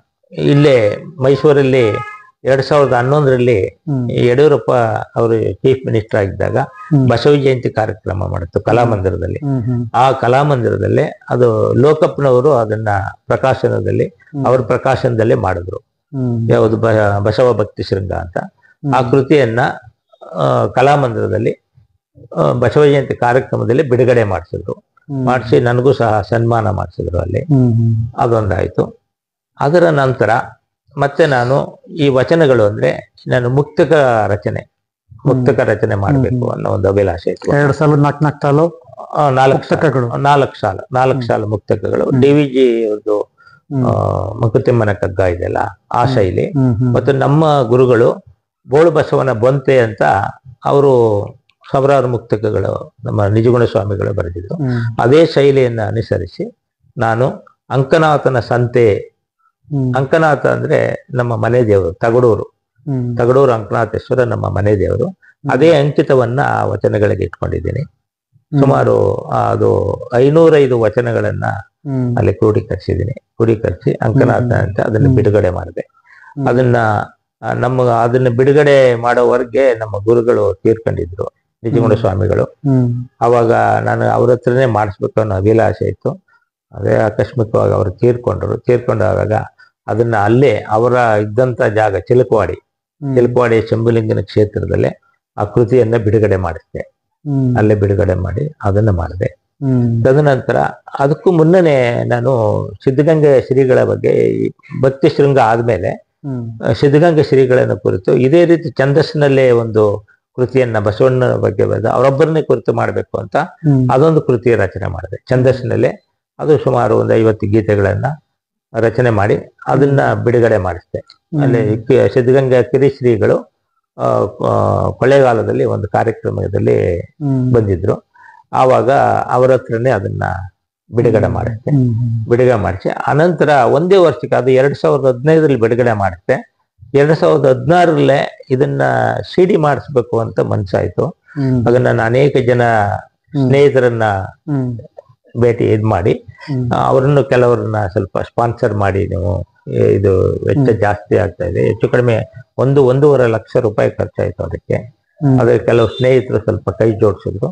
ಇಲ್ಲೇ ಮೈಸೂರಲ್ಲಿ ಎರಡ್ ಸಾವಿರದ ಹನ್ನೊಂದರಲ್ಲಿ ಹ್ಮ್ ಯಡಿಯೂರಪ್ಪ ಅವರು ಚೀಫ್ ಮಿನಿಸ್ಟರ್ ಆಗಿದ್ದಾಗ ಹ್ಮ್. ಬಸವ ಜಯಂತಿ ಕಾರ್ಯಕ್ರಮ ಮಾಡಿತ್ತು ಕಲಾಮಂದಿರದಲ್ಲಿ ಹ್ಮ್ ಹ್ಮ್ ಆ ಕಲಾಮಂದಿರದಲ್ಲೇ ಅದು ಲೋಕಪ್ಪನವರು ಅದನ್ನ ಪ್ರಕಾಶನದಲ್ಲಿ ಹ್ಮ್. ಅವ್ರ ಪ್ರಕಾಶನದಲ್ಲೇ ಮಾಡಿದ್ರು ಹ್ಮ್ ಯಾವುದು ಬ- ಬಸವ ಭಕ್ತಿ ಶೃಂಗ ಅಂತ ಆ ಕೃತಿಯನ್ನ ಆ, ಕಲಾಮಂದಿರದಲ್ಲಿ ಆ, ಬಸವ ಜಯಂತಿ ಕಾರ್ಯಕ್ರಮದಲ್ಲಿ ಬಿಡುಗಡೆ ಮಾಡಿಸಿದ್ರು ಹ್ಮ್. ಮಾಡಿಸಿ ನನಗೂ ಸಹ ಸನ್ಮಾನ ಮಾಡಿಸಿದ್ರು ಅಲ್ಲಿ ಹ್ಮ್ ಹ್ಮ್ ಅದೊಂದಾಯ್ತು ಅದರ ನಂತರ ಮತ್ತೆ ನಾನು ಈ ವಚನಗಳು ಅಂದ್ರೆ ನಾನು ಮುಕ್ತಕ ರಚನೆ ಮುಕ್ತಕ ರಚನೆ ಮಾಡಬೇಕು ಅನ್ನೋ ಒಂದು ಅಭಿಲಾಷೆ ಇತ್ತು ಎರಡ್ ಸಾಲ ನಾಲ್ಕು ನಾಲ್ಕು ಸಾಲು ಆ, ನಾಲ್ಕು ಸಾಲ ಪುಸ್ತಕಗಳು ನಾಲ್ಕು ಸಾಲ ನಾಲ್ಕು ಸಾಲ ಮುಕ್ತಕಗಳು ಡಿ ವಿ ಜಿ ಅವ್ರದ್ದು ಹ್ಮ್. ಮಂಕುತಿಮ್ಮನ ಕಗ್ಗ ಇದೆಯಲ್ಲ ಆ ಶೈಲಿ ಹ್ಮ್ ಹ್ಮ್ ಮತ್ತು ನಮ್ಮ ಗುರುಗಳು ಬೋಳು ಬಸವನ ಬೊಂತೆ ಅಂತ ಅವರು ಸಾವಿರಾರು ಮುಕ್ತಕಗಳು ನಮ್ಮ ನಿಜಗುಣ ಸ್ವಾಮಿಗಳು ಬರೆದಿದ್ರು ಹ್ಮ್ ಅದೇ ಶೈಲಿಯನ್ನ ಅನುಸರಿಸಿ ನಾನು ಅಂಕನಾಥನ ಸಂತೆ ಹ್ಮ್ ಅಂಕನಾಥ ಅಂದ್ರೆ ನಮ್ಮ ಮನೆ ದೇವರು ತಗಡೂರು ಹ್ಮ್ ತಗಡೂರು ಅಂಕನಾಥೇಶ್ವರ ನಮ್ಮ ಮನೆ ದೇವರು ಅದೇ ಅಂಕಿತವನ್ನ ಆ ವಚನಗಳಿಗೆ ಇಟ್ಕೊಂಡಿದ್ದೀನಿ ಸುಮಾರು ಆ, ಅದು ಐನೂರೈದು ವಚನಗಳನ್ನ ಹ್ಮ್ ಅಲ್ಲಿ ಕ್ರೋಢೀಕರಿಸಿದ್ದೀನಿ ಕ್ರೋಢೀಕರಿಸಿ ಅಂಕನಾಥ ಅಂತ ಅದನ್ನ ಹ್ಮ್. ಬಿಡುಗಡೆ ಮಾಡಿದೆ ಹ್ಮ್. ಅದನ್ನ ಆ, ನಮ್ಮ ಅದನ್ನ ಬಿಡುಗಡೆ ಮಾಡೋವರೆಗೆ ನಮ್ಮ ಗುರುಗಳು ತೀರ್ಕೊಂಡಿದ್ರು ನಿಜಗುಣ ಸ್ವಾಮಿಗಳು ಹ್ಮ್ ಅವಾಗ ನಾನು ಅವ್ರ ಹತ್ರನೇ ಮಾಡಿಸ್ಬೇಕು ಅನ್ನೋ ಅಭಿಲಾಷೆ ಇತ್ತು ಅದೇ ಆಕಸ್ಮಿಕವಾಗಿ ಅವರು ತೀರ್ಕೊಂಡ್ರು ತೀರ್ಕೊಂಡಾಗ ಅದನ್ನ ಅಲ್ಲೇ ಅವರ ಇದ್ದಂತ ಜಾಗ ಚಿಲಕವಾಡಿ ಹ್ಮ್ ಚಿಲಕವಾಡಿ ಶಂಭುಲಿಂಗನ ಕ್ಷೇತ್ರದಲ್ಲೇ ಆ ಕೃತಿಯನ್ನ ಬಿಡುಗಡೆ ಮಾಡಿಸ್ದೆ ಹ್ಮ್ ಅಲ್ಲೇ ಬಿಡುಗಡೆ ಮಾಡಿ ಅದನ್ನ ಮಾಡಿದೆ ಹ್ಮ್ ತದನಂತರ ಅದಕ್ಕೂ ಮುನ್ನನೇ ನಾನು ಸಿದ್ಧಗಂಗೆ ಶ್ರೀಗಳ ಬಗ್ಗೆ ಈ ಭಕ್ತಿ ಶೃಂಗ ಆದ್ಮೇಲೆ ಹ್ಮ್ ಆ, ಸಿದ್ಧಗಂಗೆ ಶ್ರೀಗಳನ್ನು ಕುರಿತು ಇದೇ ರೀತಿ ಛಂದಸ್ಸಿನಲ್ಲೇ ಒಂದು ಕೃತಿಯನ್ನ ಬಸವಣ್ಣನ ಬಗ್ಗೆ ಬರೆದು ಅವರೊಬ್ಬರನ್ನೇ ಕುರಿತು ಮಾಡಬೇಕು ಅಂತ ಹ್ಮ್ ಅದೊಂದು ಕೃತಿಯ ರಚನೆ ಮಾಡಿದೆ ಛಂದಸ್ಸಿನಲ್ಲೇ ಅದು ಸುಮಾರು ಒಂದು ಐವತ್ತು ಗೀತೆಗಳನ್ನ ರಚನೆ ಮಾಡಿ ಅದನ್ನ ಬಿಡುಗಡೆ ಮಾಡಿಸಿದೆ ಅಲ್ಲಿ ಕಿ- ಸಿದ್ಧಗಂಗಾ ಕಿರಿಶ್ರೀಗಳು ಆ, ಆ, ಕೊಳ್ಳೇಗಾಲದಲ್ಲಿ ಒಂದು ಕಾರ್ಯಕ್ರಮದಲ್ಲಿ ಹ್ಮ್ ಬಂದಿದ್ರು ಆವಾಗ ಅವರ ಹತ್ರನೇ ಅದನ್ನ ಬಿಡುಗಡೆ ಮಾಡಿಸ್ದೆ ಹ್ಮ್ ಹ್ಮ್ ಬಿಡುಗಡೆ ಮಾಡಿಸಿ ಅನಂತರ ಒಂದೇ ವರ್ಷಕ್ಕೆ ಅದು ಎರಡ್ ಸಾವಿರದ ಹದಿನೈದರಲ್ಲಿ ಬಿಡುಗಡೆ ಮಾಡಿಸ್ದೆ ಎರಡ್ ಸಾವಿರದ ಹದಿನಾರರಲ್ಲೇ ಇದನ್ನ ಸಿ ಡಿ ಮಾಡಿಸ್ಬೇಕು ಅಂತ ಮನ್ಸಾಯ್ತು ಹ್ಮ್ ಆಗ ನಾನು ಅನೇಕ ಜನ ಸ್ನೇಹಿತರನ್ನ ಹ್ಮ್ ಭೇಟಿ ಇದ್ ಮಾಡಿ ಹ್ಮ್ ಆ, ಅವರನ್ನು ಕೆಲವರನ್ನ ಸ್ವಲ್ಪ ಸ್ಪಾನ್ಸರ್ ಮಾಡಿ ನೀವು ಏ, ಇದು ವೆಚ್ಚ ಜಾಸ್ತಿ ಆಗ್ತಾ ಇದೆ ಹೆಚ್ಚು ಕಡಿಮೆ ಒಂದು ಒಂದೂವರೆ ಲಕ್ಷ ರೂಪಾಯಿ ಖರ್ಚಾಯ್ತು ಅದಕ್ಕೆ ಹ್ಮ್ ಅದೇ ಕೆಲವು ಸ್ನೇಹಿತರು ಸ್ವಲ್ಪ ಕೈ ಜೋಡಿಸಿದ್ರು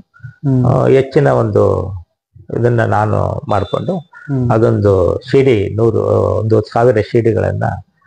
ಹ್ಮ್ ಆ, ಹೆಚ್ಚಿನ ಒಂದು ಇದನ್ನ ನಾನು ಮಾಡಿಕೊಂಡು ಹ್ಮ್ ಅದೊಂದು ಸಿಡಿ ನೂರು ಒಂದು ಸಾವಿರ ಸಿಡಿಗಳನ್ನ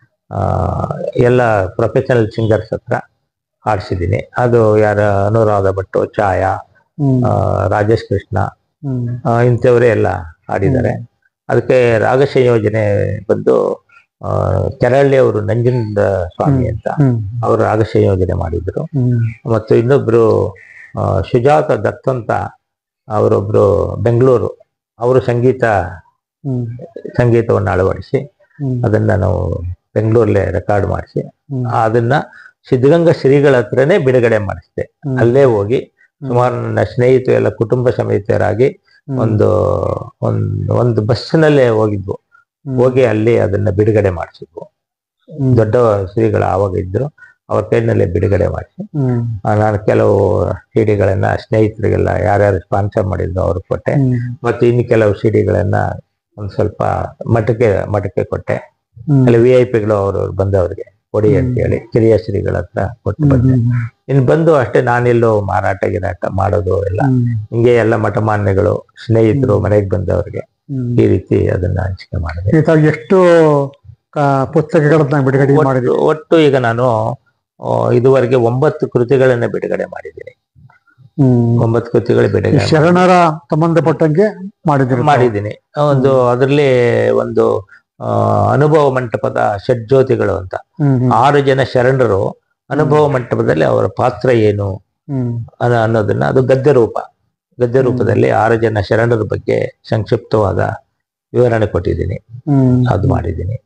ಎಲ್ಲ ಪ್ರೊಫೆಷನಲ್ ಸಿಂಗರ್ಸ್ ಹತ್ರ ಹಾಡಿಸಿದ್ದೀನಿ ಅದು ಯಾರ ಅನುರಾಧ ಭಟ್ಟು ಛಾಯಾ ಹ್ಮ್ ಆ, ರಾಜೇಶ್ ಕೃಷ್ಣ ಹ್ಮ್ ಆ, ಇಂಥವರೇ ಎಲ್ಲ ಹಾಡಿದ್ದಾರೆ ಅದಕ್ಕೆ ರಾಗ ಸಂಯೋಜನೆ ಬಂದು ಆ, ಕೆರಳ್ಳಿ ಅವರು ನಂಜುಂಡ ಸ್ವಾಮಿ ಅಂತ ಹ್ಮ್ ಅವರು ರಾಗ ಸಂಯೋಜನೆ ಮಾಡಿದ್ರು ಹ್ಮ್ ಮತ್ತು ಇನ್ನೊಬ್ರು ಆ, ಸುಜಾತ ದತ್ ಅಂತ ಅವರೊಬ್ರು ಬೆಂಗಳೂರು ಅವರು ಸಂಗೀತ ಹ್ಮ್ ಸಂಗೀತವನ್ನು ಅಳವಡಿಸಿ ಹ್ಮ್ ಅದನ್ನ ನಾವು ಬೆಂಗಳೂರಲ್ಲೇ ರೆಕಾರ್ಡ್ ಮಾಡಿಸಿ ಹ್ಮ್ ಅದನ್ನ ಸಿದ್ಧಗಂಗಾ ಶ್ರೀಗಳ ಹತ್ರನೇ ಬಿಡುಗಡೆ ಮಾಡಿಸಿದೆ ಹ್ಮ್. ಅಲ್ಲೇ ಹೋಗಿ ಸುಮಾರು ನನ್ನ ಸ್ನೇಹಿತರು ಎಲ್ಲ ಕುಟುಂಬ ಸಮೇತರಾಗಿ ಹ್ಮ್. ಒಂದು ಒಂದು ಒಂದು ಬಸ್ಸಿನಲ್ಲೇ ಹೋಗಿದ್ವು ಹ್ಮ್. ಹೋಗಿ ಅಲ್ಲಿ ಅದನ್ನ ಬಿಡುಗಡೆ ಮಾಡಿಸಿದ್ವು ಹ್ಮ್. ದೊಡ್ಡ ಶ್ರೀಗಳ ಆವಾಗ ಇದ್ರು ಅವ್ರ ಕೈನಲ್ಲೇ ಬಿಡುಗಡೆ ಮಾಡಿಸಿ ಹ್ಮ್. ಆ, ನಾನು ಕೆಲವು ಸಿಡಿಗಳನ್ನ ಸ್ನೇಹಿತರಿಗೆಲ್ಲ ಯಾರ್ಯಾರು ಸ್ಪಾನ್ಸರ್ ಮಾಡಿದ್ರು ಅವ್ರಿಗೆ ಕೊಟ್ಟೆ ಹ್ಮ್. ಮತ್ತೆ ಇನ್ನು ಕೆಲವು ಸಿಡಿಗಳನ್ನ ಒಂದ್ ಸ್ವಲ್ಪ ಮಠಕ್ಕೆ ಮಠಕ್ಕೆ ಕೊಟ್ಟೆ ಹ್ಮ್. ಅಲ್ಲಿ ವಿ ಐ ಪಿಗಳು ಅವರು ಬಂದವರಿಗೆ ಕೊಡಿ ಅಂತ ಹೇಳಿ ಕಿರಿಯ ಶ್ರೀಗಳ ಹತ್ರ ಕೊಟ್ಟು ಬಂದೆ ಹ್ಮ್. ಇನ್ನು ಬಂದು ಅಷ್ಟೇ ನಾನೆಲ್ಲೋ ಮಾರಾಟ ಗಿರಾಟ ಮಾಡೋದು ಎಲ್ಲ ಹ್ಮ್. ಹಿಂಗೆ ಎಲ್ಲ ಮಠಮಾನ್ಯಗಳು ಸ್ನೇಹಿತರು ಮನೆಗೆ ಬಂದವರಿಗೆ ಹ್ಮ್. ಈ ರೀತಿ ಅದನ್ನ ಹಂಚಿಕೆ ಮಾಡಿದೆ ಈ ತರ ಎಷ್ಟು ಆ, ಪುಸ್ತಕಗಳನ್ನ ಬಿಡುಗಡೆ ಮಾಡಿದ್ವಿ ಒಟ್ಟು- ಒಟ್ಟು ಈಗ ನಾನು ಆ, ಇದುವರೆಗೆ ಒಂಬತ್ತು ಕೃತಿಗಳನ್ನ ಬಿಡುಗಡೆ ಮಾಡಿದ್ದೀನಿ ಹ್ಮ್ ಒಂಬತ್ತು ಕೃತಿಗಳು ಈ ಬಿಡುಗಡೆ ಶರಣರ ಸಂಬಂಧಪಟ್ಟಂಗೆ ಮಾಡಿದಿರಿ ಮಾಡಿದ್ದೀನಿ ಒಂದು ಅದರಲ್ಲಿ ಒಂದು ಆ, ಅನುಭವ ಮಂಟಪದ ಷಡ್ಜ್ಯೋತಿಗಳು ಅಂತ ಹ್ಮ್ ಹ್ಮ್. ಆರು ಜನ ಶರಣರು ಅನುಭವ ಮಂಟಪದಲ್ಲಿ ಅವರ ಪಾತ್ರ ಏನು ಹ್ಮ್ ಅನ್ನ- ಅನ್ನೋದನ್ನ ಅದು ಗದ್ಯ ರೂಪ ಗದ್ಯ ರೂಪದಲ್ಲಿ ಆರು ಜನ ಶರಣರ ಬಗ್ಗೆ ಸಂಕ್ಷಿಪ್ತವಾದ ವಿವರಣೆ ಕೊಟ್ಟಿದ್ದೀನಿ ಹ್ಮ್ ಅದು ಮಾಡಿದ್ದೀನಿ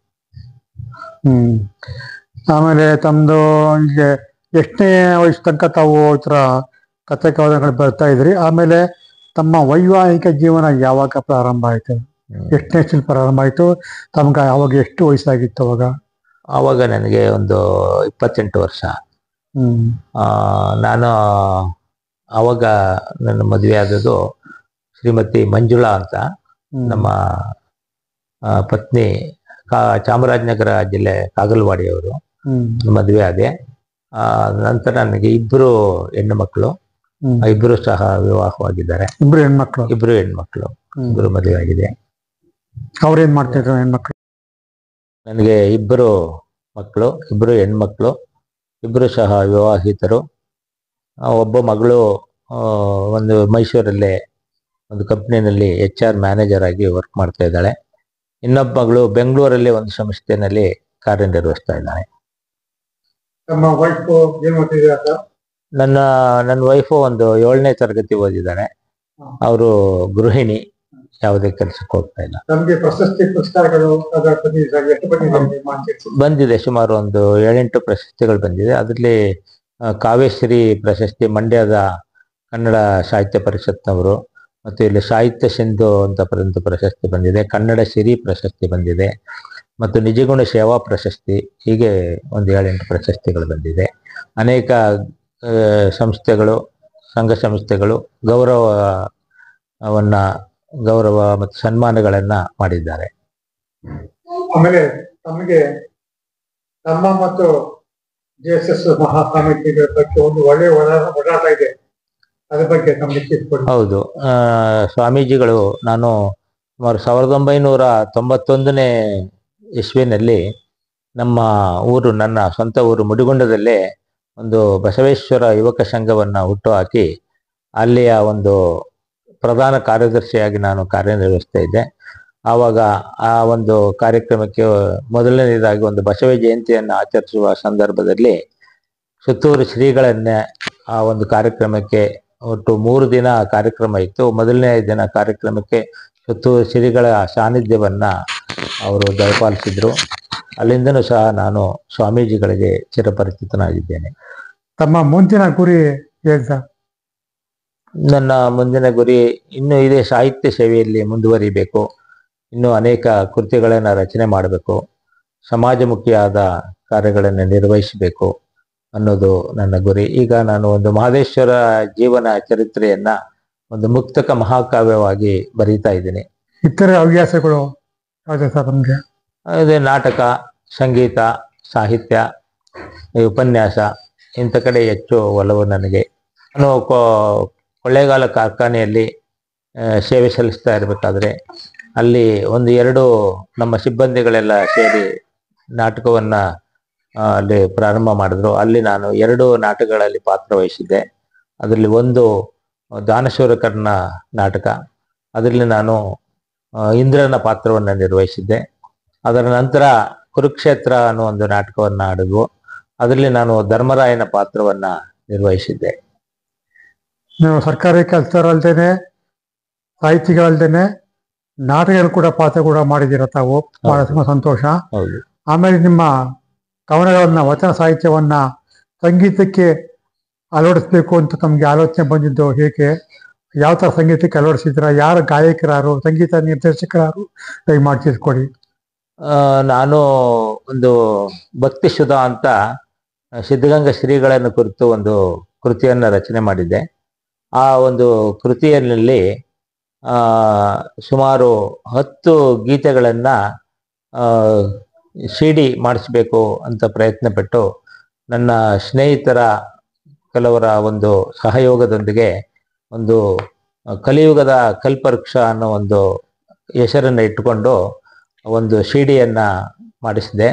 ಹ್ಮ್ ಆಮೇಲೆ ತಮ್ದು ಈಗ ಎಷ್ಟನೇ ವಯಸ್ಸು ತನಕ ತಾವು ಈ ಥರ ಕಥೆ ಕವನಗಳು ಬರ್ತಾ ಇದ್ರಿ ಆಮೇಲೆ ತಮ್ಮ ವೈವಾಹಿಕ ಜೀವನ ಯಾವಾಗ ಪ್ರಾರಂಭ ಆಯ್ತು ಹ್ಮ್. ಎಷ್ಟನೇ ವಯಸ್ಸಲ್ಲಿ ಪ್ರಾರಂಭ ಆಯ್ತು ತಮ್ಗೆ ಯಾವಾಗ ಎಷ್ಟು ವಯಸ್ಸಾಗಿತ್ತು ಅವಾಗ ಆವಾಗ ನನಗೆ ಒಂದು ಇಪ್ಪತ್ತೆಂಟು ವರ್ಷ ಹ್ಮ್ ಆ, ನಾನು ಆವಾಗ ನನ್ನ ಮದುವೆ ಆದದ್ದು ಶ್ರೀಮತಿ ಮಂಜುಳಾ ಅಂತ ಹ್ಮ್. ನಮ್ಮ ಆ, ಪತ್ನಿ ಕಾ ಚಾಮರಾಜನಗರ ಜಿಲ್ಲೆ ಕಾಗಲ್ವಾಡಿಯವರು ಹ್ಮ್ ಮದುವೆ ಆದೆ ಆ, ನಂತರ ನನಗೆ ಇಬ್ಬರು ಹೆಣ್ಣು ಮಕ್ಕಳು ಹ್ಮ್. ಆ ಇಬ್ಬರು ಸಹ ವಿವಾಹವಾಗಿದ್ದಾರೆ ಇಬ್ರು ಹೆಣ್ಮಕ್ಳು ಇಬ್ಬರು ಹೆಣ್ಮಕ್ಳು ಹ್ಮ್. ಇಬ್ಬರು ಮದುವೆ ಆಗಿದೆ ಅವ್ರೇನ್ ಮಾಡ್ತಿದ್ರು ಹೆಣ್ಮಕ್ಳು ನನಗೆ ಇಬ್ಬರು ಮಕ್ಕಳು ಇಬ್ಬರು ಹೆಣ್ಮಕ್ಳು ಇಬ್ಬರು ಸಹ ವಿವಾಹಿತರು ಆ, ಒಬ್ಬ ಮಗಳು ಆ, ಒಂದು ಮೈಸೂರಲ್ಲೇ ಒಂದು ಕಂಪ್ನಿನಲ್ಲಿ ಎಚ್ ಆರ್ ಮ್ಯಾನೇಜರ್ ಆಗಿ ವರ್ಕ್ ಮಾಡ್ತಾ ಇದ್ದಾಳೆ ಇನ್ನೊಬ್ಬ ಮಗಳು ಬೆಂಗಳೂರಲ್ಲಿ ಒಂದು ಸಂಸ್ಥೆನಲ್ಲಿ ಕಾರ್ಯನಿರ್ವಹಿಸ್ತಾ ಇದ್ದಾಳೆ ತಮ್ಮ ವೈಫ್ ಏನ್ ಮಾಡ್ತಿದ್ದೀರಾ ನನ್ನ ನನ್ನ ವೈಫು ಒಂದು ಏಳನೇ ತರಗತಿ ಓದಿದ್ದಾರೆ ಅವರು ಗೃಹಿಣಿ ಯಾವುದೇ ಕೆಲಸಕ್ಕೆ ಹೋಗ್ತಾ ಇಲ್ಲ ತಮಗೆ ಪ್ರಶಸ್ತಿ ಪುರಸ್ಕಾರಗಳು ಅದರ ಬಂದಿದೆ ಎಷ್ಟು ಬಂದಿದೆ ಬಂದಿದೆ ಸುಮಾರು ಒಂದು ಏಳೆಂಟು ಪ್ರಶಸ್ತಿಗಳು ಬಂದಿದೆ ಅದರಲ್ಲಿ ಆ, ಕಾವ್ಯಶ್ರೀ ಪ್ರಶಸ್ತಿ ಮಂಡ್ಯದ ಕನ್ನಡ ಸಾಹಿತ್ಯ ಪರಿಷತ್ನವರು ಮತ್ತು ಇಲ್ಲಿ ಸಾಹಿತ್ಯ ಸಿಂಧು ಅಂತ ಒಂದು ಪ್ರಶಸ್ತಿ ಬಂದಿದೆ ಕನ್ನಡ ಸಿರಿ ಪ್ರಶಸ್ತಿ ಬಂದಿದೆ ಮತ್ತು ನಿಜಗುಣ ಸೇವಾ ಪ್ರಶಸ್ತಿ ಹೀಗೆ ಒಂದು ಏಳೆಂಟು ಪ್ರಶಸ್ತಿಗಳು ಬಂದಿದೆ ಅನೇಕ ಆ, ಸಂಸ್ಥೆಗಳು ಸಂಘ ಸಂಸ್ಥೆಗಳು ಗೌರವವನ್ನ ಗೌರವ ಮತ್ತು ಸನ್ಮಾನಗಳನ್ನ ಮಾಡಿದ್ದಾರೆ ಆಮೇಲೆ ತಮಗೆ ನಮ್ಮ ಮತ್ತು ಜೆ ಎಸ್ ಎಸ್ ಮಹಾಸಮಿತಿಗಳ ಬಗ್ಗೆ ಒಂದು ಒಳ್ಳೆಯ ಒಡಾ- ಓಡಾಟ ಇದೆ ಅದ್ರ ಬಗ್ಗೆ ನಮ್ಗೆ ತಿಳಿಸ್ಕೊಡಿ ಹೌದು ಆ, ಸ್ವಾಮೀಜಿಗಳು ನಾನು ಸುಮಾರು ಸಾವಿರದ ಒಂಬೈನೂರ ತೊಂಬತ್ತೊಂದನೇ ಇಸ್ವಿನಲ್ಲಿ ನಮ್ಮ ಊರು ನನ್ನ ಸ್ವಂತ ಊರು ಮುಡಿಗುಂಡದಲ್ಲೇ ಒಂದು ಬಸವೇಶ್ವರ ಯುವಕ ಸಂಘವನ್ನ ಹುಟ್ಟು ಹಾಕಿ ಅಲ್ಲಿಯ ಒಂದು ಪ್ರಧಾನ ಕಾರ್ಯದರ್ಶಿಯಾಗಿ ನಾನು ಕಾರ್ಯನಿರ್ವಹಿಸ್ತಾ ಇದ್ದೆ ಆವಾಗ ಆ ಒಂದು ಕಾರ್ಯಕ್ರಮಕ್ಕೆ ಮೊದಲನೇದಾಗಿ ಒಂದು ಬಸವ ಜಯಂತಿಯನ್ನು ಆಚರಿಸುವ ಸಂದರ್ಭದಲ್ಲಿ ಸುತ್ತೂರು ಶ್ರೀಗಳನ್ನೇ ಆ ಒಂದು ಕಾರ್ಯಕ್ರಮಕ್ಕೆ ಒಟ್ಟು ಮೂರು ದಿನ ಕಾರ್ಯಕ್ರಮ ಇತ್ತು ಮೊದಲನೇ ದಿನ ಕಾರ್ಯಕ್ರಮಕ್ಕೆ ಸುತ್ತೂರು ಶ್ರೀಗಳ ಸಾನ್ನಿಧ್ಯವನ್ನ ಅವರು ದಯಪಾಲಿಸಿದ್ರು ಅಲ್ಲಿಂದನೂ ಸಹ ನಾನು ಸ್ವಾಮೀಜಿಗಳಿಗೆ ಚಿರಪರಿಚಿತನಾಗಿದ್ದೇನೆ ತಮ್ಮ ಮುಂದಿನ ಗುರಿ ಹೇಳ್ದ ನನ್ನ ಮುಂದಿನ ಗುರಿ ಇನ್ನು ಇದೇ ಸಾಹಿತ್ಯ ಸೇವೆಯಲ್ಲಿ ಮುಂದುವರಿಬೇಕು ಇನ್ನು ಅನೇಕ ಕೃತಿಗಳನ್ನು ರಚನೆ ಮಾಡಬೇಕು ಸಮಾಜಮುಖಿಯಾದ ಕಾರ್ಯಗಳನ್ನು ನಿರ್ವಹಿಸಬೇಕು ಅನ್ನೋದು ನನ್ನ ಗುರಿ ಈಗ ನಾನು ಒಂದು ಮಹದೇಶ್ವರ ಜೀವನ ಚರಿತ್ರೆಯನ್ನ ಒಂದು ಮುಕ್ತಕ ಮಹಾಕಾವ್ಯವಾಗಿ ಬರೀತಾ ಇದ್ದೀನಿ ಇತರೆ ಹವ್ಯಾಸಗಳು ಯಾವ್ದು ಸರ್ ನಮ್ಗೆ ಅದೇ ನಾಟಕ ಸಂಗೀತ ಸಾಹಿತ್ಯ ಈ ಉಪನ್ಯಾಸ ಇಂಥ ಕಡೆ ಹೆಚ್ಚು ಒಲವು ನನಗೆ ನಾನು ಕೋ- ಕೊಳ್ಳೇಗಾಲ ಕಾರ್ಖಾನೆಯಲ್ಲಿ ಆ, ಸೇವೆ ಸಲ್ಲಿಸ್ತಾ ಇರಬೇಕಾದ್ರೆ ಅಲ್ಲಿ ಒಂದು ಎರಡು ನಮ್ಮ ಸಿಬ್ಬಂದಿಗಳೆಲ್ಲ ಸೇರಿ ನಾಟಕವನ್ನ ಆ, ಅಲ್ಲಿ ಪ್ರಾರಂಭ ಮಾಡಿದ್ರು ಅಲ್ಲಿ ನಾನು ಎರಡು ನಾಟಕಗಳಲ್ಲಿ ಪಾತ್ರ ವಹಿಸಿದ್ದೆ ಅದರಲ್ಲಿ ಒಂದು ದಾನಶೂರ ಕರ್ಣ ನಾಟಕ ಅದರಲ್ಲಿ ನಾನು ಆ, ಇಂದ್ರನ ಪಾತ್ರವನ್ನು ನಿರ್ವಹಿಸಿದ್ದೆ ಅದರ ನಂತರ ಕುರುಕ್ಷೇತ್ರ ಅನ್ನೋ ಒಂದು ನಾಟಕವನ್ನ ಆಡಿದ್ವು ಅದರಲ್ಲಿ ನಾನು ಧರ್ಮರಾಯನ ಪಾತ್ರವನ್ನ ನಿರ್ವಹಿಸಿದ್ದೆ ನೀವು ಸರ್ಕಾರಿ ಕೆಲಸದವರಲ್ದೇನೆ ಸಾಹಿತಿಗಳಲ್ದೇನೆ ನಾಟಕಗಳು ಕೂಡ ಪಾತ್ರ ಕೂಡ ಮಾಡಿದ್ದೀರ ತಾವು ಬಹಳ ತುಂಬಾ ಸಂತೋಷ ಹೌದು ಆಮೇಲೆ ನಿಮ್ಮ ಕವನಗಳನ್ನ ವಚನ ಸಾಹಿತ್ಯವನ್ನ ಸಂಗೀತಕ್ಕೆ ಅಳವಡಿಸ್ಬೇಕು ಅಂತ ತಮ್ಗೆ ಆಲೋಚನೆ ಬಂದಿದ್ದು ಹೇಗೆ ಯಾವ ತರ ಸಂಗೀತಕ್ಕೆ ಅಳವಡಿಸಿದ್ರ ಯಾರು ಗಾಯಕರಾರು ಸಂಗೀತ ನಿರ್ದೇಶಕರಾರು ದಯಮಾಡಿ ತಿಳಿಸ್ಕೊಡಿ ಆ, ನಾನು ಒಂದು ಭಕ್ತಿ ಸುಧಾ ಅಂತ ಸಿದ್ಧಗಂಗಾ ಶ್ರೀಗಳನ್ನು ಕುರಿತು ಒಂದು ಕೃತಿಯನ್ನ ರಚನೆ ಮಾಡಿದ್ದೆ ಆ ಒಂದು ಕೃತಿಯಲ್ಲಿ ಆ, ಸುಮಾರು ಹತ್ತು ಗೀತೆಗಳನ್ನ ಸಿ ಡಿ ಮಾಡಿಸ್ಬೇಕು ಅಂತ ಪ್ರಯತ್ನ ಪಟ್ಟು ನನ್ನ ಸ್ನೇಹಿತರ ಕೆಲವರ ಒಂದು ಸಹಯೋಗದೊಂದಿಗೆ ಒಂದು ಕಲಿಯುಗದ ಕಲ್ಪವೃಕ್ಷ ಅನ್ನೋ ಒಂದು ಹೆಸರನ್ನು ಇಟ್ಟುಕೊಂಡು ಒಂದು ಸಿ ಡಿಯನ್ನು ಮಾಡಿಸಿದೆ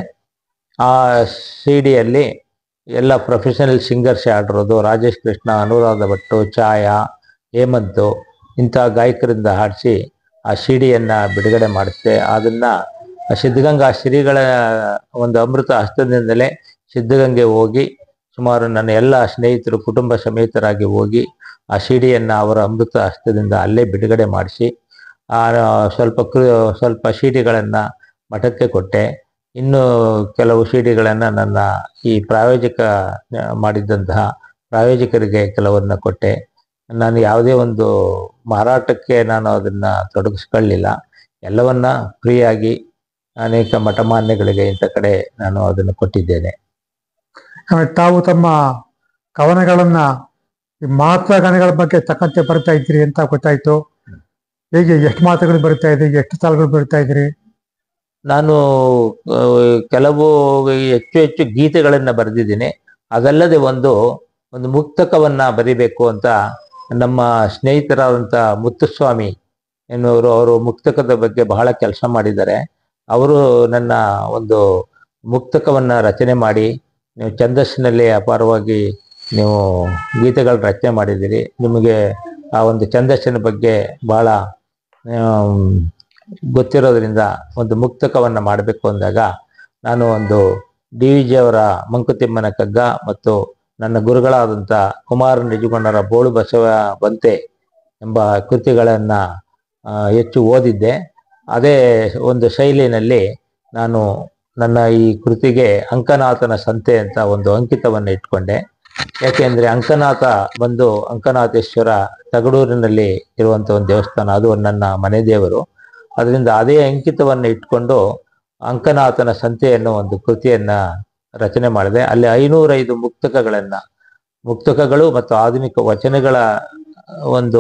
ಆ ಸಿ ಡಿಯಲ್ಲಿ ಎಲ್ಲ ಪ್ರೊಫೆಷನಲ್ ಸಿಂಗರ್ಸ್ ಹಾಡಿರೋದು ರಾಜೇಶ್ ಕೃಷ್ಣ ಅನುರಾಧ ಭಟ್ಟು ಛಾಯಾ ಹೇಮಂತು ಇಂಥ ಗಾಯಕರಿಂದ ಹಾಡಿಸಿ ಆ ಸಿ ಡಿಯನ್ನು ಬಿಡುಗಡೆ ಮಾಡಿಸಿದೆ ಅದನ್ನು ಸಿದ್ಧಗಂಗಾ ಶ್ರೀಗಳ ಒಂದು ಅಮೃತ ಹಸ್ತದಿಂದಲೇ ಸಿದ್ಧಗಂಗೆ ಹೋಗಿ ಸುಮಾರು ನನ್ನ ಎಲ್ಲ ಸ್ನೇಹಿತರು ಕುಟುಂಬ ಸಮೇತರಾಗಿ ಹೋಗಿ ಆ ಸಿ ಡಿಯನ್ನು ಅವರ ಅಮೃತ ಹಸ್ತದಿಂದ ಅಲ್ಲೇ ಬಿಡುಗಡೆ ಮಾಡಿಸಿ ಆ ಸ್ವಲ್ಪ ಕೃ ಸ್ವಲ್ಪ ಸಿ ಡಿಗಳನ್ನು ಮಠಕ್ಕೆ ಕೊಟ್ಟೆ ಇನ್ನು ಕೆಲವು ಸಿ ಡಿಗಳನ್ನು ನನ್ನ ಈ ಪ್ರಾಯೋಜಕ ಆ, ಮಾಡಿದ್ದಂತಹ ಪ್ರಾಯೋಜಕರಿಗೆ ಕೆಲವನ್ನ ಕೊಟ್ಟೆ ನಾನು ಯಾವುದೇ ಒಂದು ಮಾರಾಟಕ್ಕೆ ನಾನು ಅದನ್ನ ತೊಡಗಿಸ್ಕೊಳ್ಳಿಲ್ಲ ಎಲ್ಲವನ್ನ ಫ್ರೀಯಾಗಿ ಅನೇಕ ಮಠಮಾನ್ಯಗಳಿಗೆ ಇಂಥ ಕಡೆ ನಾನು ಅದನ್ನು ಕೊಟ್ಟಿದ್ದೇನೆ ಆಮೇಲೆ ತಾವು ತಮ್ಮ ಕವನಗಳನ್ನ ಈ ಮಾತ್ರ ಗಣಗಳ ಬಗ್ಗೆ ತಕ್ಕಂತೆ ಬರ್ತಾ ಇದ್ರಿ ಅಂತ ಗೊತ್ತಾಯ್ತು ಹೇಗೆ ಎಷ್ಟು ಮಾತುಗಳು ಬರಿತಾ ಇದ್ರಿ ಎಷ್ಟು ಸಾಲುಗಳು ಬರಿತಾ ಇದ್ರಿ ನಾನು ಆ, ಕೆಲವು ಹೆಚ್ಚು ಹೆಚ್ಚು ಗೀತೆಗಳನ್ನ ಬರೆದಿದ್ದೀನಿ ಅದಲ್ಲದೆ ಒಂದು ಒಂದು ಮುಕ್ತಕವನ್ನ ಬರಿಬೇಕು ಅಂತ ನಮ್ಮ ಸ್ನೇಹಿತರಾದಂಥ ಮುತ್ತುಸ್ವಾಮಿ ಎನ್ನುವರು ಅವರು ಮುಕ್ತಕದ ಬಗ್ಗೆ ಬಹಳ ಕೆಲಸ ಮಾಡಿದ್ದಾರೆ ಅವರು ನನ್ನ ಒಂದು ಮುಕ್ತಕವನ್ನ ರಚನೆ ಮಾಡಿ ನೀವು ಛಂದಸ್ಸಿನಲ್ಲಿ ಅಪಾರವಾಗಿ ನೀವು ಗೀತೆಗಳ ರಚನೆ ಮಾಡಿದ್ದೀರಿ ನಿಮಗೆ ಆ ಒಂದು ಛಂದಸ್ಸಿನ ಬಗ್ಗೆ ಬಹಳ ಆಮ್, ಗೊತ್ತಿರೋದ್ರಿಂದ ಒಂದು ಮುಕ್ತಕವನ್ನ ಮಾಡಬೇಕು ಅಂದಾಗ ನಾನು ಒಂದು ಡಿ ವಿ ಜಿ ಅವರ ಮಂಕುತಿಮ್ಮನ ಕಗ್ಗ ಮತ್ತು ನನ್ನ ಗುರುಗಳಾದಂಥ ಕುಮಾರ ನಿಜಗೊಂಡರ ಬೋಳು ಬಸವ ಬಂತೆ ಎಂಬ ಕೃತಿಗಳನ್ನ ಆ, ಹೆಚ್ಚು ಓದಿದ್ದೆ ಅದೇ ಒಂದು ಶೈಲಿನಲ್ಲಿ ನಾನು ನನ್ನ ಈ ಕೃತಿಗೆ ಅಂಕನಾಥನ ಸಂತೆ ಅಂತ ಒಂದು ಅಂಕಿತವನ್ನು ಇಟ್ಕೊಂಡೆ ಯಾಕೆಂದ್ರೆ ಅಂಕನಾಥ ಬಂದು ಅಂಕನಾಥೇಶ್ವರ ತಗಡೂರಿನಲ್ಲಿ ಇರುವಂತ ಒಂದು ದೇವಸ್ಥಾನ ಅದು ನನ್ನ ಮನೆ ದೇವರು ಅದರಿಂದ ಅದೇ ಅಂಕಿತವನ್ನು ಇಟ್ಕೊಂಡು ಅಂಕನಾಥನ ಸಂತೆ ಅನ್ನೋ ಒಂದು ಕೃತಿಯನ್ನ ರಚನೆ ಮಾಡಿದೆ ಅಲ್ಲಿ ಐನೂರೈದು ಮುಕ್ತಕಗಳನ್ನ ಮುಕ್ತಕಗಳು ಮತ್ತು ಆಧುನಿಕ ವಚನಗಳ ಒಂದು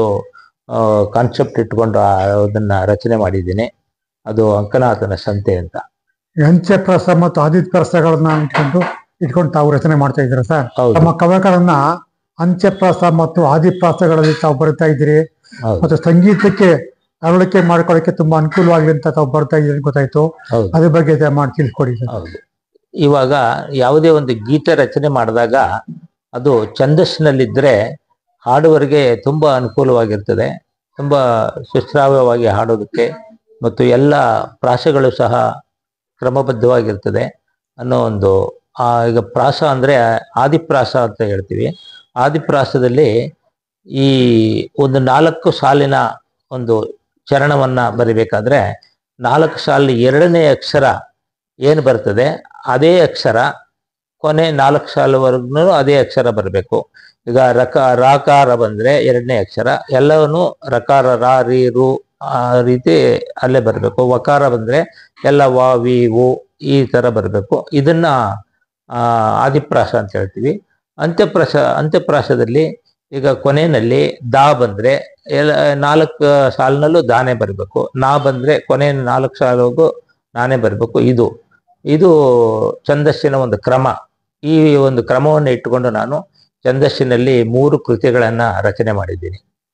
ಕಾನ್ಸೆಪ್ಟ್ ಇಟ್ಕೊಂಡು ಆ- ಅದನ್ನ ರಚನೆ ಮಾಡಿದ್ದೀನಿ ಅದು ಅಂಕನಾಥನ ಸಂತೆ ಅಂತ ಅಂತ್ಯಪ್ರಾಸ ಮತ್ತು ಆದಿತ್ಯಪ್ರಾಸಗಳನ್ನ ಇಟ್ಕೊಂಡು ಇಟ್ಕೊಂಡು ತಾವು ರಚನೆ ಮಾಡ್ತಾ ಇದ್ದೀರಾ ಸರ್ ಹೌದು ತಮ್ಮ ಕವನಗಳನ್ನ ಅಂತ್ಯಪ್ರಾಸ ಮತ್ತು ಆದಿಪ್ರಾಸಗಳಲ್ಲಿ ತಾವು ಬರಿತಾ ಇದ್ದೀರಿ ಹೌದು ಮತ್ತು ಸಂಗೀತಕ್ಕೆ ಅಳವಡಿಕೆ ಮಾಡ್ಕೊಳ್ಳೋಕೆ ತುಂಬಾ ಅನುಕೂಲವಾಗಲಿ ಅಂತ ತಾವು ಬರ್ತಾ ಇದ್ದೀರಿ ಅಂತ ಗೊತ್ತಾಯ್ತು ಹೌದು ಅದ್ರ ಬಗ್ಗೆ ದಯಮಾಡಿ ತಿಳಿಸ್ಕೊಡಿ ಸರ್ ಹೌದು ಇವಾಗ ಯಾವುದೇ ಒಂದು ಗೀತೆ ರಚನೆ ಮಾಡಿದಾಗ ಅದು ಛಂದಸ್ಸಿನಲ್ಲಿದ್ದರೆ ಹಾಡುವರಿಗೆ ತುಂಬಾ ಅನುಕೂಲವಾಗಿರ್ತದೆ ತುಂಬಾ ಸುಶ್ರಾವ್ಯವಾಗಿ ಹಾಡೋದಕ್ಕೆ ಮತ್ತು ಎಲ್ಲ ಪ್ರಾಸಗಳು ಸಹ ಕ್ರಮಬದ್ಧವಾಗಿರ್ತದೆ ಅನ್ನೋ ಒಂದು ಆ ಈಗ ಪ್ರಾಸ ಅಂದ್ರೆ ಆದಿಪ್ರಾಸ ಅಂತ ಹೇಳ್ತೀವಿ ಆದಿಪ್ರಾಸದಲ್ಲಿ ಈ ಒಂದು ನಾಲ್ಕು ಸಾಲಿನ ಒಂದು ಚರಣವನ್ನ ಬರಿಬೇಕಾದ್ರೆ ನಾಲ್ಕು ಸಾಲಿನ ಎರಡನೇ ಅಕ್ಷರ ಏನು ಬರ್ತದೆ ಅದೇ ಅಕ್ಷರ ಕೊನೆ ನಾಲ್ಕು ಸಾಲವರೆಗೂ ಅದೇ ಅಕ್ಷರ ಬರಬೇಕು ಈಗ ರಕ ರಾಕಾರ ಬಂದ್ರೆ ಎರಡನೇ ಅಕ್ಷರ ಎಲ್ಲವನ್ನೂ ರಕಾರ ರಾ ರೀ ರು ಆ ರೀತಿ ಅಲ್ಲೇ ಬರಬೇಕು ವಕಾರ ಬಂದ್ರೆ ಎಲ್ಲ ವ ವಿ ಉ ಈ ತರ ಬರಬೇಕು ಇದನ್ನ ಆ, ಆದಿಪ್ರಾಸ ಅಂತ ಹೇಳ್ತೀವಿ ಅಂತ್ಯಪ್ರಾಸ ಅಂತ್ಯಪ್ರಾಸದಲ್ಲಿ ಈಗ ಕೊನೆಯಲ್ಲಿ ದಾ ಬಂದ್ರೆ ಎಲ್ಲ ನಾಲ್ಕು ಸಾಲಿನಲ್ಲೂ ದಾನೆ ಬರಬೇಕು ನಾ ಬಂದ್ರೆ ಕೊನೆ ನಾಲ್ಕು ಸಾಲಿಗೂ ನಾನೇ ಬರಬೇಕು ಇದು ಇದು ಛಂದಸ್ಸಿನ ಒಂದು ಕ್ರಮ ಈ ಒಂದು ಕ್ರಮವನ್ನು ಇಟ್ಟುಕೊಂಡು ನಾನು ಛಂದಸ್ಸಿನಲ್ಲಿ ಮೂರು ಕೃತಿಗಳನ್ನ ರಚನೆ ಮಾಡಿದ್ದೀನಿ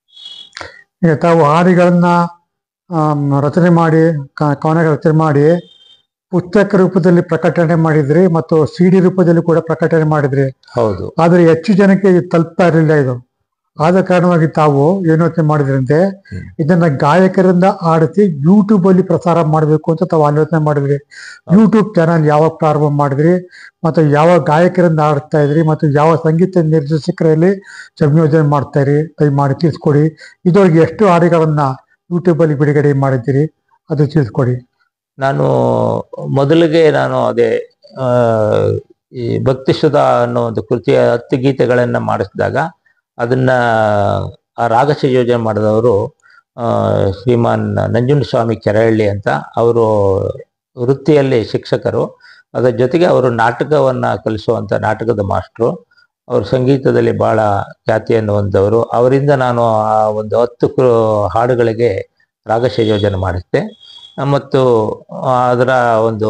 ಈಗ ತಾವು ಹಾಡಿಗಳನ್ನ ಆಮ್, ರಚನೆ ಮಾಡಿ ಕ- ಕವನಗಳ ರಚನೆ ಮಾಡಿ ಪುಸ್ತಕ ರೂಪದಲ್ಲಿ ಪ್ರಕಟಣೆ ಮಾಡಿದ್ರಿ ಮತ್ತು ಸಿ ಡಿ ರೂಪದಲ್ಲಿ ಕೂಡ ಪ್ರಕಟಣೆ ಮಾಡಿದ್ರಿ ಹೌದು ಆದ್ರೆ ಹೆಚ್ಚು ಜನಕ್ಕೆ ಇದು ತಲುಪ್ತಾ ಇರಲಿಲ್ಲ ಇದು ಆದ ಕಾರಣವಾಗಿ ತಾವು ಏನು ಯೋಚನೆ ಮಾಡಿದ್ರಂತೆ ಹ್ಮ್. ಇದನ್ನ ಗಾಯಕರಿಂದ ಆಡಿಸಿ ಯೂಟ್ಯೂಬ್ ಅಲ್ಲಿ ಪ್ರಸಾರ ಮಾಡಬೇಕು ಅಂತ ತಾವು ಆಲೋಚನೆ ಮಾಡಿದ್ರಿ ಯೂಟ್ಯೂಬ್ ಚಾನಲ್ ಯಾವಾಗ ಪ್ರಾರಂಭ ಮಾಡಿದ್ರಿ ಮತ್ತು ಯಾವ ಗಾಯಕರಿಂದ ಆಡ್ತಾ ಇದ್ರಿ ಮತ್ತು ಯಾವ ಸಂಗೀತ ನಿರ್ದೇಶಕರಲ್ಲಿ ಸಂಯೋಜನೆ ಮಾಡ್ತಾ ಇರಿ ದಯಮಾಡಿ ತಿಳಿಸ್ಕೊಡಿ ಇದುವರೆಗೆ ಎಷ್ಟು ಹಾಡುಗಳನ್ನ ಯೂಟ್ಯೂಬ್ ಅಲ್ಲಿ ಬಿಡುಗಡೆ ಮಾಡಿದ್ದೀರಿ ಅದು ತಿಳಿಸ್ಕೊಡಿ ನಾನು ಮೊದಲಿಗೆ ನಾನು ಅದೇ ಆ, ಈ ಭಕ್ತಿಸುಧ ಅನ್ನೋ ಒಂದು ಕೃತಿಯ ಹತ್ತು ಗೀತೆಗಳನ್ನ ಮಾಡಿಸಿದಾಗ ಅದನ್ನ ಆ ರಾಗ ಸಂಯೋಜನೆ ಮಾಡಿದವರು ಆ, ಶ್ರೀಮಾನ್ ನಂಜುಂಡಸ್ವಾಮಿ ಕೆರಹಳ್ಳಿ ಅಂತ ಅವರು ವೃತ್ತಿಯಲ್ಲಿ ಶಿಕ್ಷಕರು ಅದರ ಜೊತೆಗೆ ಅವರು ನಾಟಕವನ್ನ ಕಲಿಸುವಂತ ನಾಟಕದ ಮಾಸ್ಟ್ರು ಅವರು ಸಂಗೀತದಲ್ಲಿ ಬಹಳ ಖ್ಯಾತಿಯನ್ನು ಹೊಂದವರು ಅವರಿಂದ ನಾನು ಆ ಒಂದು ಹತ್ತು ಕೃ- ಹಾಡುಗಳಿಗೆ ರಾಗ ಸಂಯೋಜನೆ ಮಾಡಿದ್ದೆ ಮತ್ತು ಅದರ ಒಂದು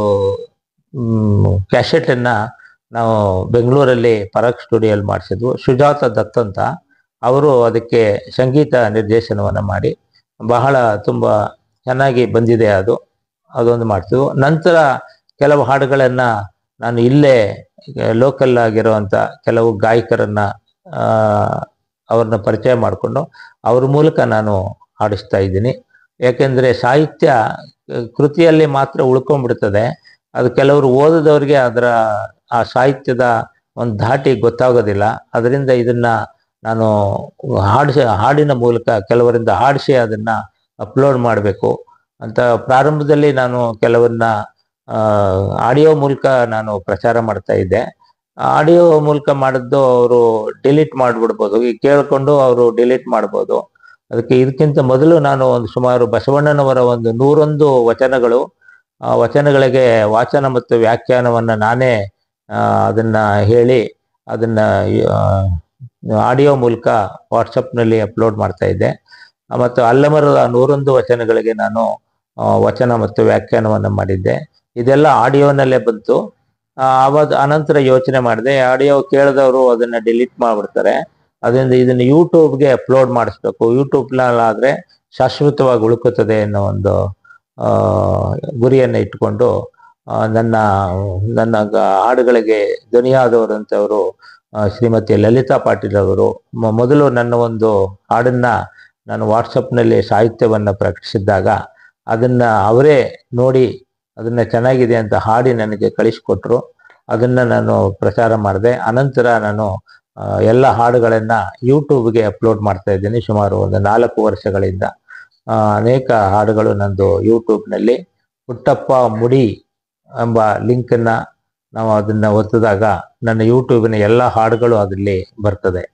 ಕ್ಯಾಸೆಟನ್ನ ನಾವು ಬೆಂಗಳೂರಲ್ಲಿ ಪರಾಗ್ ಸ್ಟುಡಿಯೋಲ್ಲಿ ಮಾಡಿಸಿದ್ವು ಸುಜಾತ ದತ್ ಅಂತ ಅವರು ಅದಕ್ಕೆ ಸಂಗೀತ ನಿರ್ದೇಶನವನ್ನು ಮಾಡಿ ಬಹಳ ತುಂಬ ಚೆನ್ನಾಗಿ ಬಂದಿದೆ ಅದು ಅದೊಂದು ಮಾಡ್ತಿದ್ವು ನಂತರ ಕೆಲವು ಹಾಡುಗಳನ್ನು ನಾನು ಇಲ್ಲೇ ಲೋಕಲ್ ಆಗಿರುವಂಥ ಕೆಲವು ಗಾಯಕರನ್ನ ಆ, ಅವ್ರನ್ನ ಪರಿಚಯ ಮಾಡಿಕೊಂಡು ಅವ್ರ ಮೂಲಕ ನಾನು ಹಾಡಿಸ್ತಾ ಇದ್ದೀನಿ ಯಾಕೆಂದರೆ ಸಾಹಿತ್ಯ ಆ, ಕೃತಿಯಲ್ಲಿ ಮಾತ್ರ ಉಳ್ಕೊಂಡ್ಬಿಡ್ತದೆ ಅದು ಕೆಲವರು ಓದಿದವ್ರಿಗೆ ಅದರ ಆ ಸಾಹಿತ್ಯದ ಒಂದು ಧಾಟಿ ಗೊತ್ತಾಗೋದಿಲ್ಲ ಅದರಿಂದ ಇದನ್ನ ನಾನು ಹಾಡಿಸಿ ಹಾಡಿನ ಮೂಲಕ ಕೆಲವರಿಂದ ಹಾಡಿಸಿ ಅದನ್ನ ಅಪ್ಲೋಡ್ ಮಾಡಬೇಕು ಅಂತ ಪ್ರಾರಂಭದಲ್ಲಿ ನಾನು ಕೆಲವನ್ನ ಆಡಿಯೋ ಮೂಲಕ ನಾನು ಪ್ರಚಾರ ಮಾಡ್ತಾ ಇದ್ದೆ ಆಡಿಯೋ ಮೂಲಕ ಮಾಡಿದ್ದು ಅವರು ಡಿಲೀಟ್ ಮಾಡಿಬಿಡ್ಬೋದು ಈಗ ಕೇಳಿಕೊಂಡು ಅವರು ಡಿಲೀಟ್ ಮಾಡ್ಬೋದು ಅದಕ್ಕೆ ಇದಕ್ಕಿಂತ ಮೊದಲು ನಾನು ಒಂದು ಸುಮಾರು ಬಸವಣ್ಣನವರ ಒಂದು ನೂರೊಂದು ವಚನಗಳು ಆ ವಚನಗಳಿಗೆ ವಾಚನ ಮತ್ತು ವ್ಯಾಖ್ಯಾನವನ್ನು ನಾನೇ ಆ, ಅದನ್ನ ಹೇಳಿ ಅದನ್ನ ಆಡಿಯೋ ಮೂಲಕ ವಾಟ್ಸಪ್ನಲ್ಲಿ ಅಪ್ಲೋಡ್ ಮಾಡ್ತಾ ಇದ್ದೆ ಆ, ಮತ್ತು ಅಲ್ಲಮರದ ನೂರೊಂದು ವಚನಗಳಿಗೆ ನಾನು ಆ, ವಚನ ಮತ್ತು ವ್ಯಾಖ್ಯಾನವನ್ನು ಮಾಡಿದ್ದೆ ಇದೆಲ್ಲ ಆಡಿಯೋನಲ್ಲೇ ಬಂತು ಆ, ಆವಾಗ ಅನಂತರ ಯೋಚನೆ ಮಾಡಿದೆ ಆಡಿಯೋ ಕೇಳಿದವರು ಅದನ್ನ ಡಿಲೀಟ್ ಮಾಡ್ಬಿಡ್ತಾರೆ ಅದರಿಂದ ಇದನ್ನ ಯೂಟ್ಯೂಬ್ಗೆ ಅಪ್ಲೋಡ್ ಮಾಡಿಸ್ಬೇಕು ಯೂಟ್ಯೂಬ್ನಲ್ಲಾದ್ರೆ ಶಾಶ್ವತವಾಗಿ ಉಳ್ಕುತ್ತದೆ ಅನ್ನೋ ಒಂದು ಆ, ಗುರಿಯನ್ನು ಇಟ್ಕೊಂಡು ಆ, ನನ್ನ ನನ್ನ ಗ- ಹಾಡುಗಳಿಗೆ ಧ್ವನಿಯಾದವರಂತವರು ಆ, ಶ್ರೀಮತಿ ಲಲಿತಾ ಪಾಟೀಲ್ ಅವರು ಮ- ಮೊದಲು ನನ್ನ ಒಂದು ಹಾಡನ್ನ ನಾನು ವಾಟ್ಸಪ್ನಲ್ಲಿ ಸಾಹಿತ್ಯವನ್ನು ಪ್ರಕಟಿಸಿದ್ದಾಗ ಅದನ್ನ ಅವರೇ ನೋಡಿ ಅದನ್ನ ಚೆನ್ನಾಗಿದೆ ಅಂತ ಹಾಡಿ ನನಗೆ ಕಳಿಸ್ಕೊಟ್ರು ಅದನ್ನ ನಾನು ಪ್ರಚಾರ ಮಾಡಿದೆ ಅನಂತರ ನಾನು ಆ, ಎಲ್ಲ ಹಾಡುಗಳನ್ನ ಯೂಟ್ಯೂಬ್ಗೆ ಅಪ್ಲೋಡ್ ಮಾಡ್ತಾ ಇದ್ದೀನಿ ಸುಮಾರು ಒಂದು ನಾಲ್ಕು ವರ್ಷಗಳಿಂದ ಆ, ಅನೇಕ ಹಾಡುಗಳು ನಂದು ಯೂಟ್ಯೂಬ್ನಲ್ಲಿ ಪುಟ್ಟಪ್ಪ ಮುಡಿ ಎಂಬ ಲಿಂಕನ್ನ ನಾವು ಅದನ್ನ ಒತ್ತಿದಾಗ ನನ್ನ ಯೂಟ್ಯೂಬಿನ ಎಲ್ಲ ಹಾಡುಗಳು ಅದರಲ್ಲಿ ಬರ್ತದೆ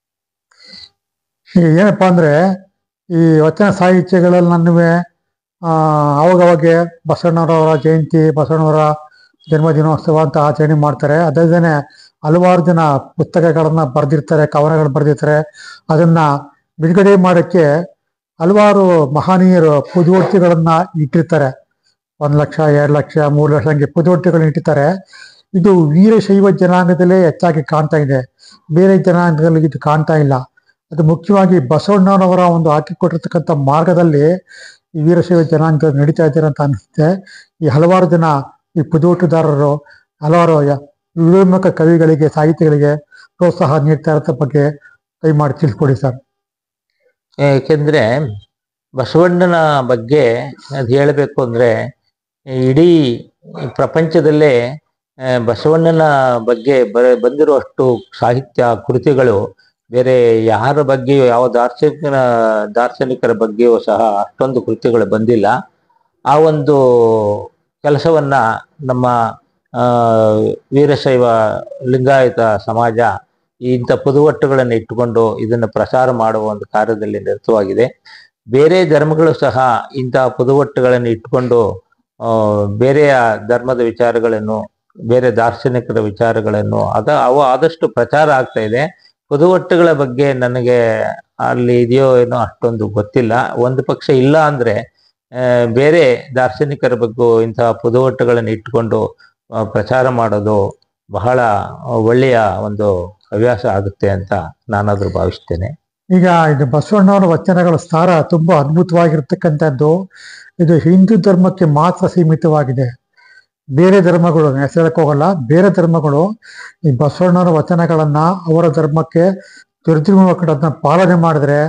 ಈಗ ಏನಪ್ಪಾ ಅಂದ್ರೆ ಈ ವಚನ ಸಾಹಿತ್ಯಗಳಲ್ಲಿ ನನ್ನುವೆ ಆ ಅವಾಗವಾಗ ಬಸವಣ್ಣವರವರ ಜಯಂತಿ ಬಸವಣ್ಣವರ ಜನ್ಮದಿನೋತ್ಸವ ಅಂತ ಆಚರಣೆ ಮಾಡ್ತಾರೆ ಅದಲ್ಲದೆ ಹಲವಾರು ಜನ ಪುಸ್ತಕಗಳನ್ನ ಬರೆದಿರ್ತಾರೆ ಕವನಗಳು ಬರೆದಿರ್ತಾರೆ ಅದನ್ನ ಬಿಡುಗಡೆ ಮಾಡೋಕ್ಕೆ ಹಲವಾರು ಮಹನೀಯರು ಪುದುವರ್ತಿಗಳನ್ನ ಇಟ್ಟಿರ್ತಾರೆ ಒಂದ್ ಲಕ್ಷ ಎರಡು ಲಕ್ಷ ಮೂರು ಲಕ್ಷ ಹಂಗೆ ಪುದುವರ್ತಿಗಳನ್ನ ಇಟ್ಟಿರ್ತಾರೆ ಇದು ವೀರಶೈವ ಜನಾಂಗದಲ್ಲೇ ಹೆಚ್ಚಾಗಿ ಕಾಣ್ತಾ ಇದೆ ಬೇರೆ ಜನಾಂಗದಲ್ಲಿ ಇದು ಕಾಣ್ತಾ ಇಲ್ಲ ಅದು ಮುಖ್ಯವಾಗಿ ಬಸವಣ್ಣನವರ ಒಂದು ಹಾಕಿಕೊಟ್ಟಿರ್ತಕ್ಕಂಥ ಮಾರ್ಗದಲ್ಲಿ ಈ ವೀರಶೈವ ಜನಾಂಗ ನಡೀತಾ ಇದ್ದಾರೆ ಅಂತ ಅನಿಸುತ್ತೆ ಈ ಹಲವಾರು ಜನ ಈ ಪುದೋಟುದಾರರು ಹಲವಾರು ಯ- ವಿಳಂಬಕ ಕವಿಗಳಿಗೆ ಸಾಹಿತಿಗಳಿಗೆ ಪ್ರೋತ್ಸಾಹ ನೀಡ್ತಾ ಇರೋದ್ರ ಬಗ್ಗೆ ದಯಮಾಡಿ ತಿಳಿಸ್ಕೊಡಿ ಸರ್ ಏಕೆಂದ್ರೆ ಬಸವಣ್ಣನ ಬಗ್ಗೆ ಅದು ಹೇಳಬೇಕು ಅಂದ್ರೆ ಇಡೀ ಪ್ರಪಂಚದಲ್ಲೇ ಆ, ಬಸವಣ್ಣನ ಬಗ್ಗೆ ಬರ ಬಂದಿರುವಷ್ಟು ಸಾಹಿತ್ಯ ಕೃತಿಗಳು ಬೇರೆ ಯಾರ ಬಗ್ಗೆಯೂ ಯಾವ ದಾರ್ಶನಿಕನ ದಾರ್ಶನಿಕರ ಬಗ್ಗೆಯೂ ಸಹ ಅಷ್ಟೊಂದು ಕೃತಿಗಳು ಬಂದಿಲ್ಲ ಆ ಒಂದು ಕೆಲಸವನ್ನ ನಮ್ಮ ಆ, ವೀರಶೈವ ಲಿಂಗಾಯತ ಸಮಾಜ ಇಂಥ ಪುದುವಟ್ಟುಗಳನ್ನು ಇಟ್ಟುಕೊಂಡು ಇದನ್ನು ಪ್ರಸಾರ ಮಾಡುವ ಒಂದು ಕಾರ್ಯದಲ್ಲಿ ನಿರತವಾಗಿದೆ ಬೇರೆ ಧರ್ಮಗಳು ಸಹ ಇಂತಹ ಪುದುವಟ್ಟುಗಳನ್ನು ಇಟ್ಟುಕೊಂಡು ಆ, ಬೇರೆಯ ಧರ್ಮದ ವಿಚಾರಗಳನ್ನು ಬೇರೆ ದಾರ್ಶನಿಕರ ವಿಚಾರಗಳನ್ನು ಅದ ಅವು ಆದಷ್ಟು ಪ್ರಚಾರ ಆಗ್ತಾ ಇದೆ ಪುದುವಟ್ಟುಗಳ ಬಗ್ಗೆ ನನಗೆ ಅಲ್ಲಿ ಇದೆಯೋ ಏನೋ ಅಷ್ಟೊಂದು ಗೊತ್ತಿಲ್ಲ ಒಂದು ಪಕ್ಷ ಇಲ್ಲ ಅಂದ್ರೆ ಆ, ಬೇರೆ ದಾರ್ಶನಿಕರ ಬಗ್ಗೆ ಇಂತಹ ಪುದುವಟ್ಟುಗಳನ್ನು ಇಟ್ಟುಕೊಂಡು ಆ, ಪ್ರಚಾರ ಮಾಡೋದು ಬಹಳ ಒಳ್ಳೆಯ ಒಂದು ಹವ್ಯಾಸ ಆಗುತ್ತೆ ಅಂತ ನಾನಾದ್ರೂ ಭಾವಿಸ್ತೇನೆ ಈಗ ಇದು ಬಸವಣ್ಣವರ ವಚನಗಳ ಸಾರ ತುಂಬಾ ಅದ್ಭುತವಾಗಿರ್ತಕ್ಕಂಥದ್ದು ಇದು ಹಿಂದೂ ಧರ್ಮಕ್ಕೆ ಮಾತ್ರ ಸೀಮಿತವಾಗಿದೆ ಬೇರೆ ಧರ್ಮಗಳು ಹೆಸರಕ್ಕೆ ಹೋಗಲ್ಲ ಬೇರೆ ಧರ್ಮಗಳು ಈ ಬಸವಣ್ಣವರ ವಚನಗಳನ್ನ ಅವರ ಧರ್ಮಕ್ಕೆ ದುರ್ಜೀವನ ಪಾಲನೆ ಮಾಡಿದ್ರೆ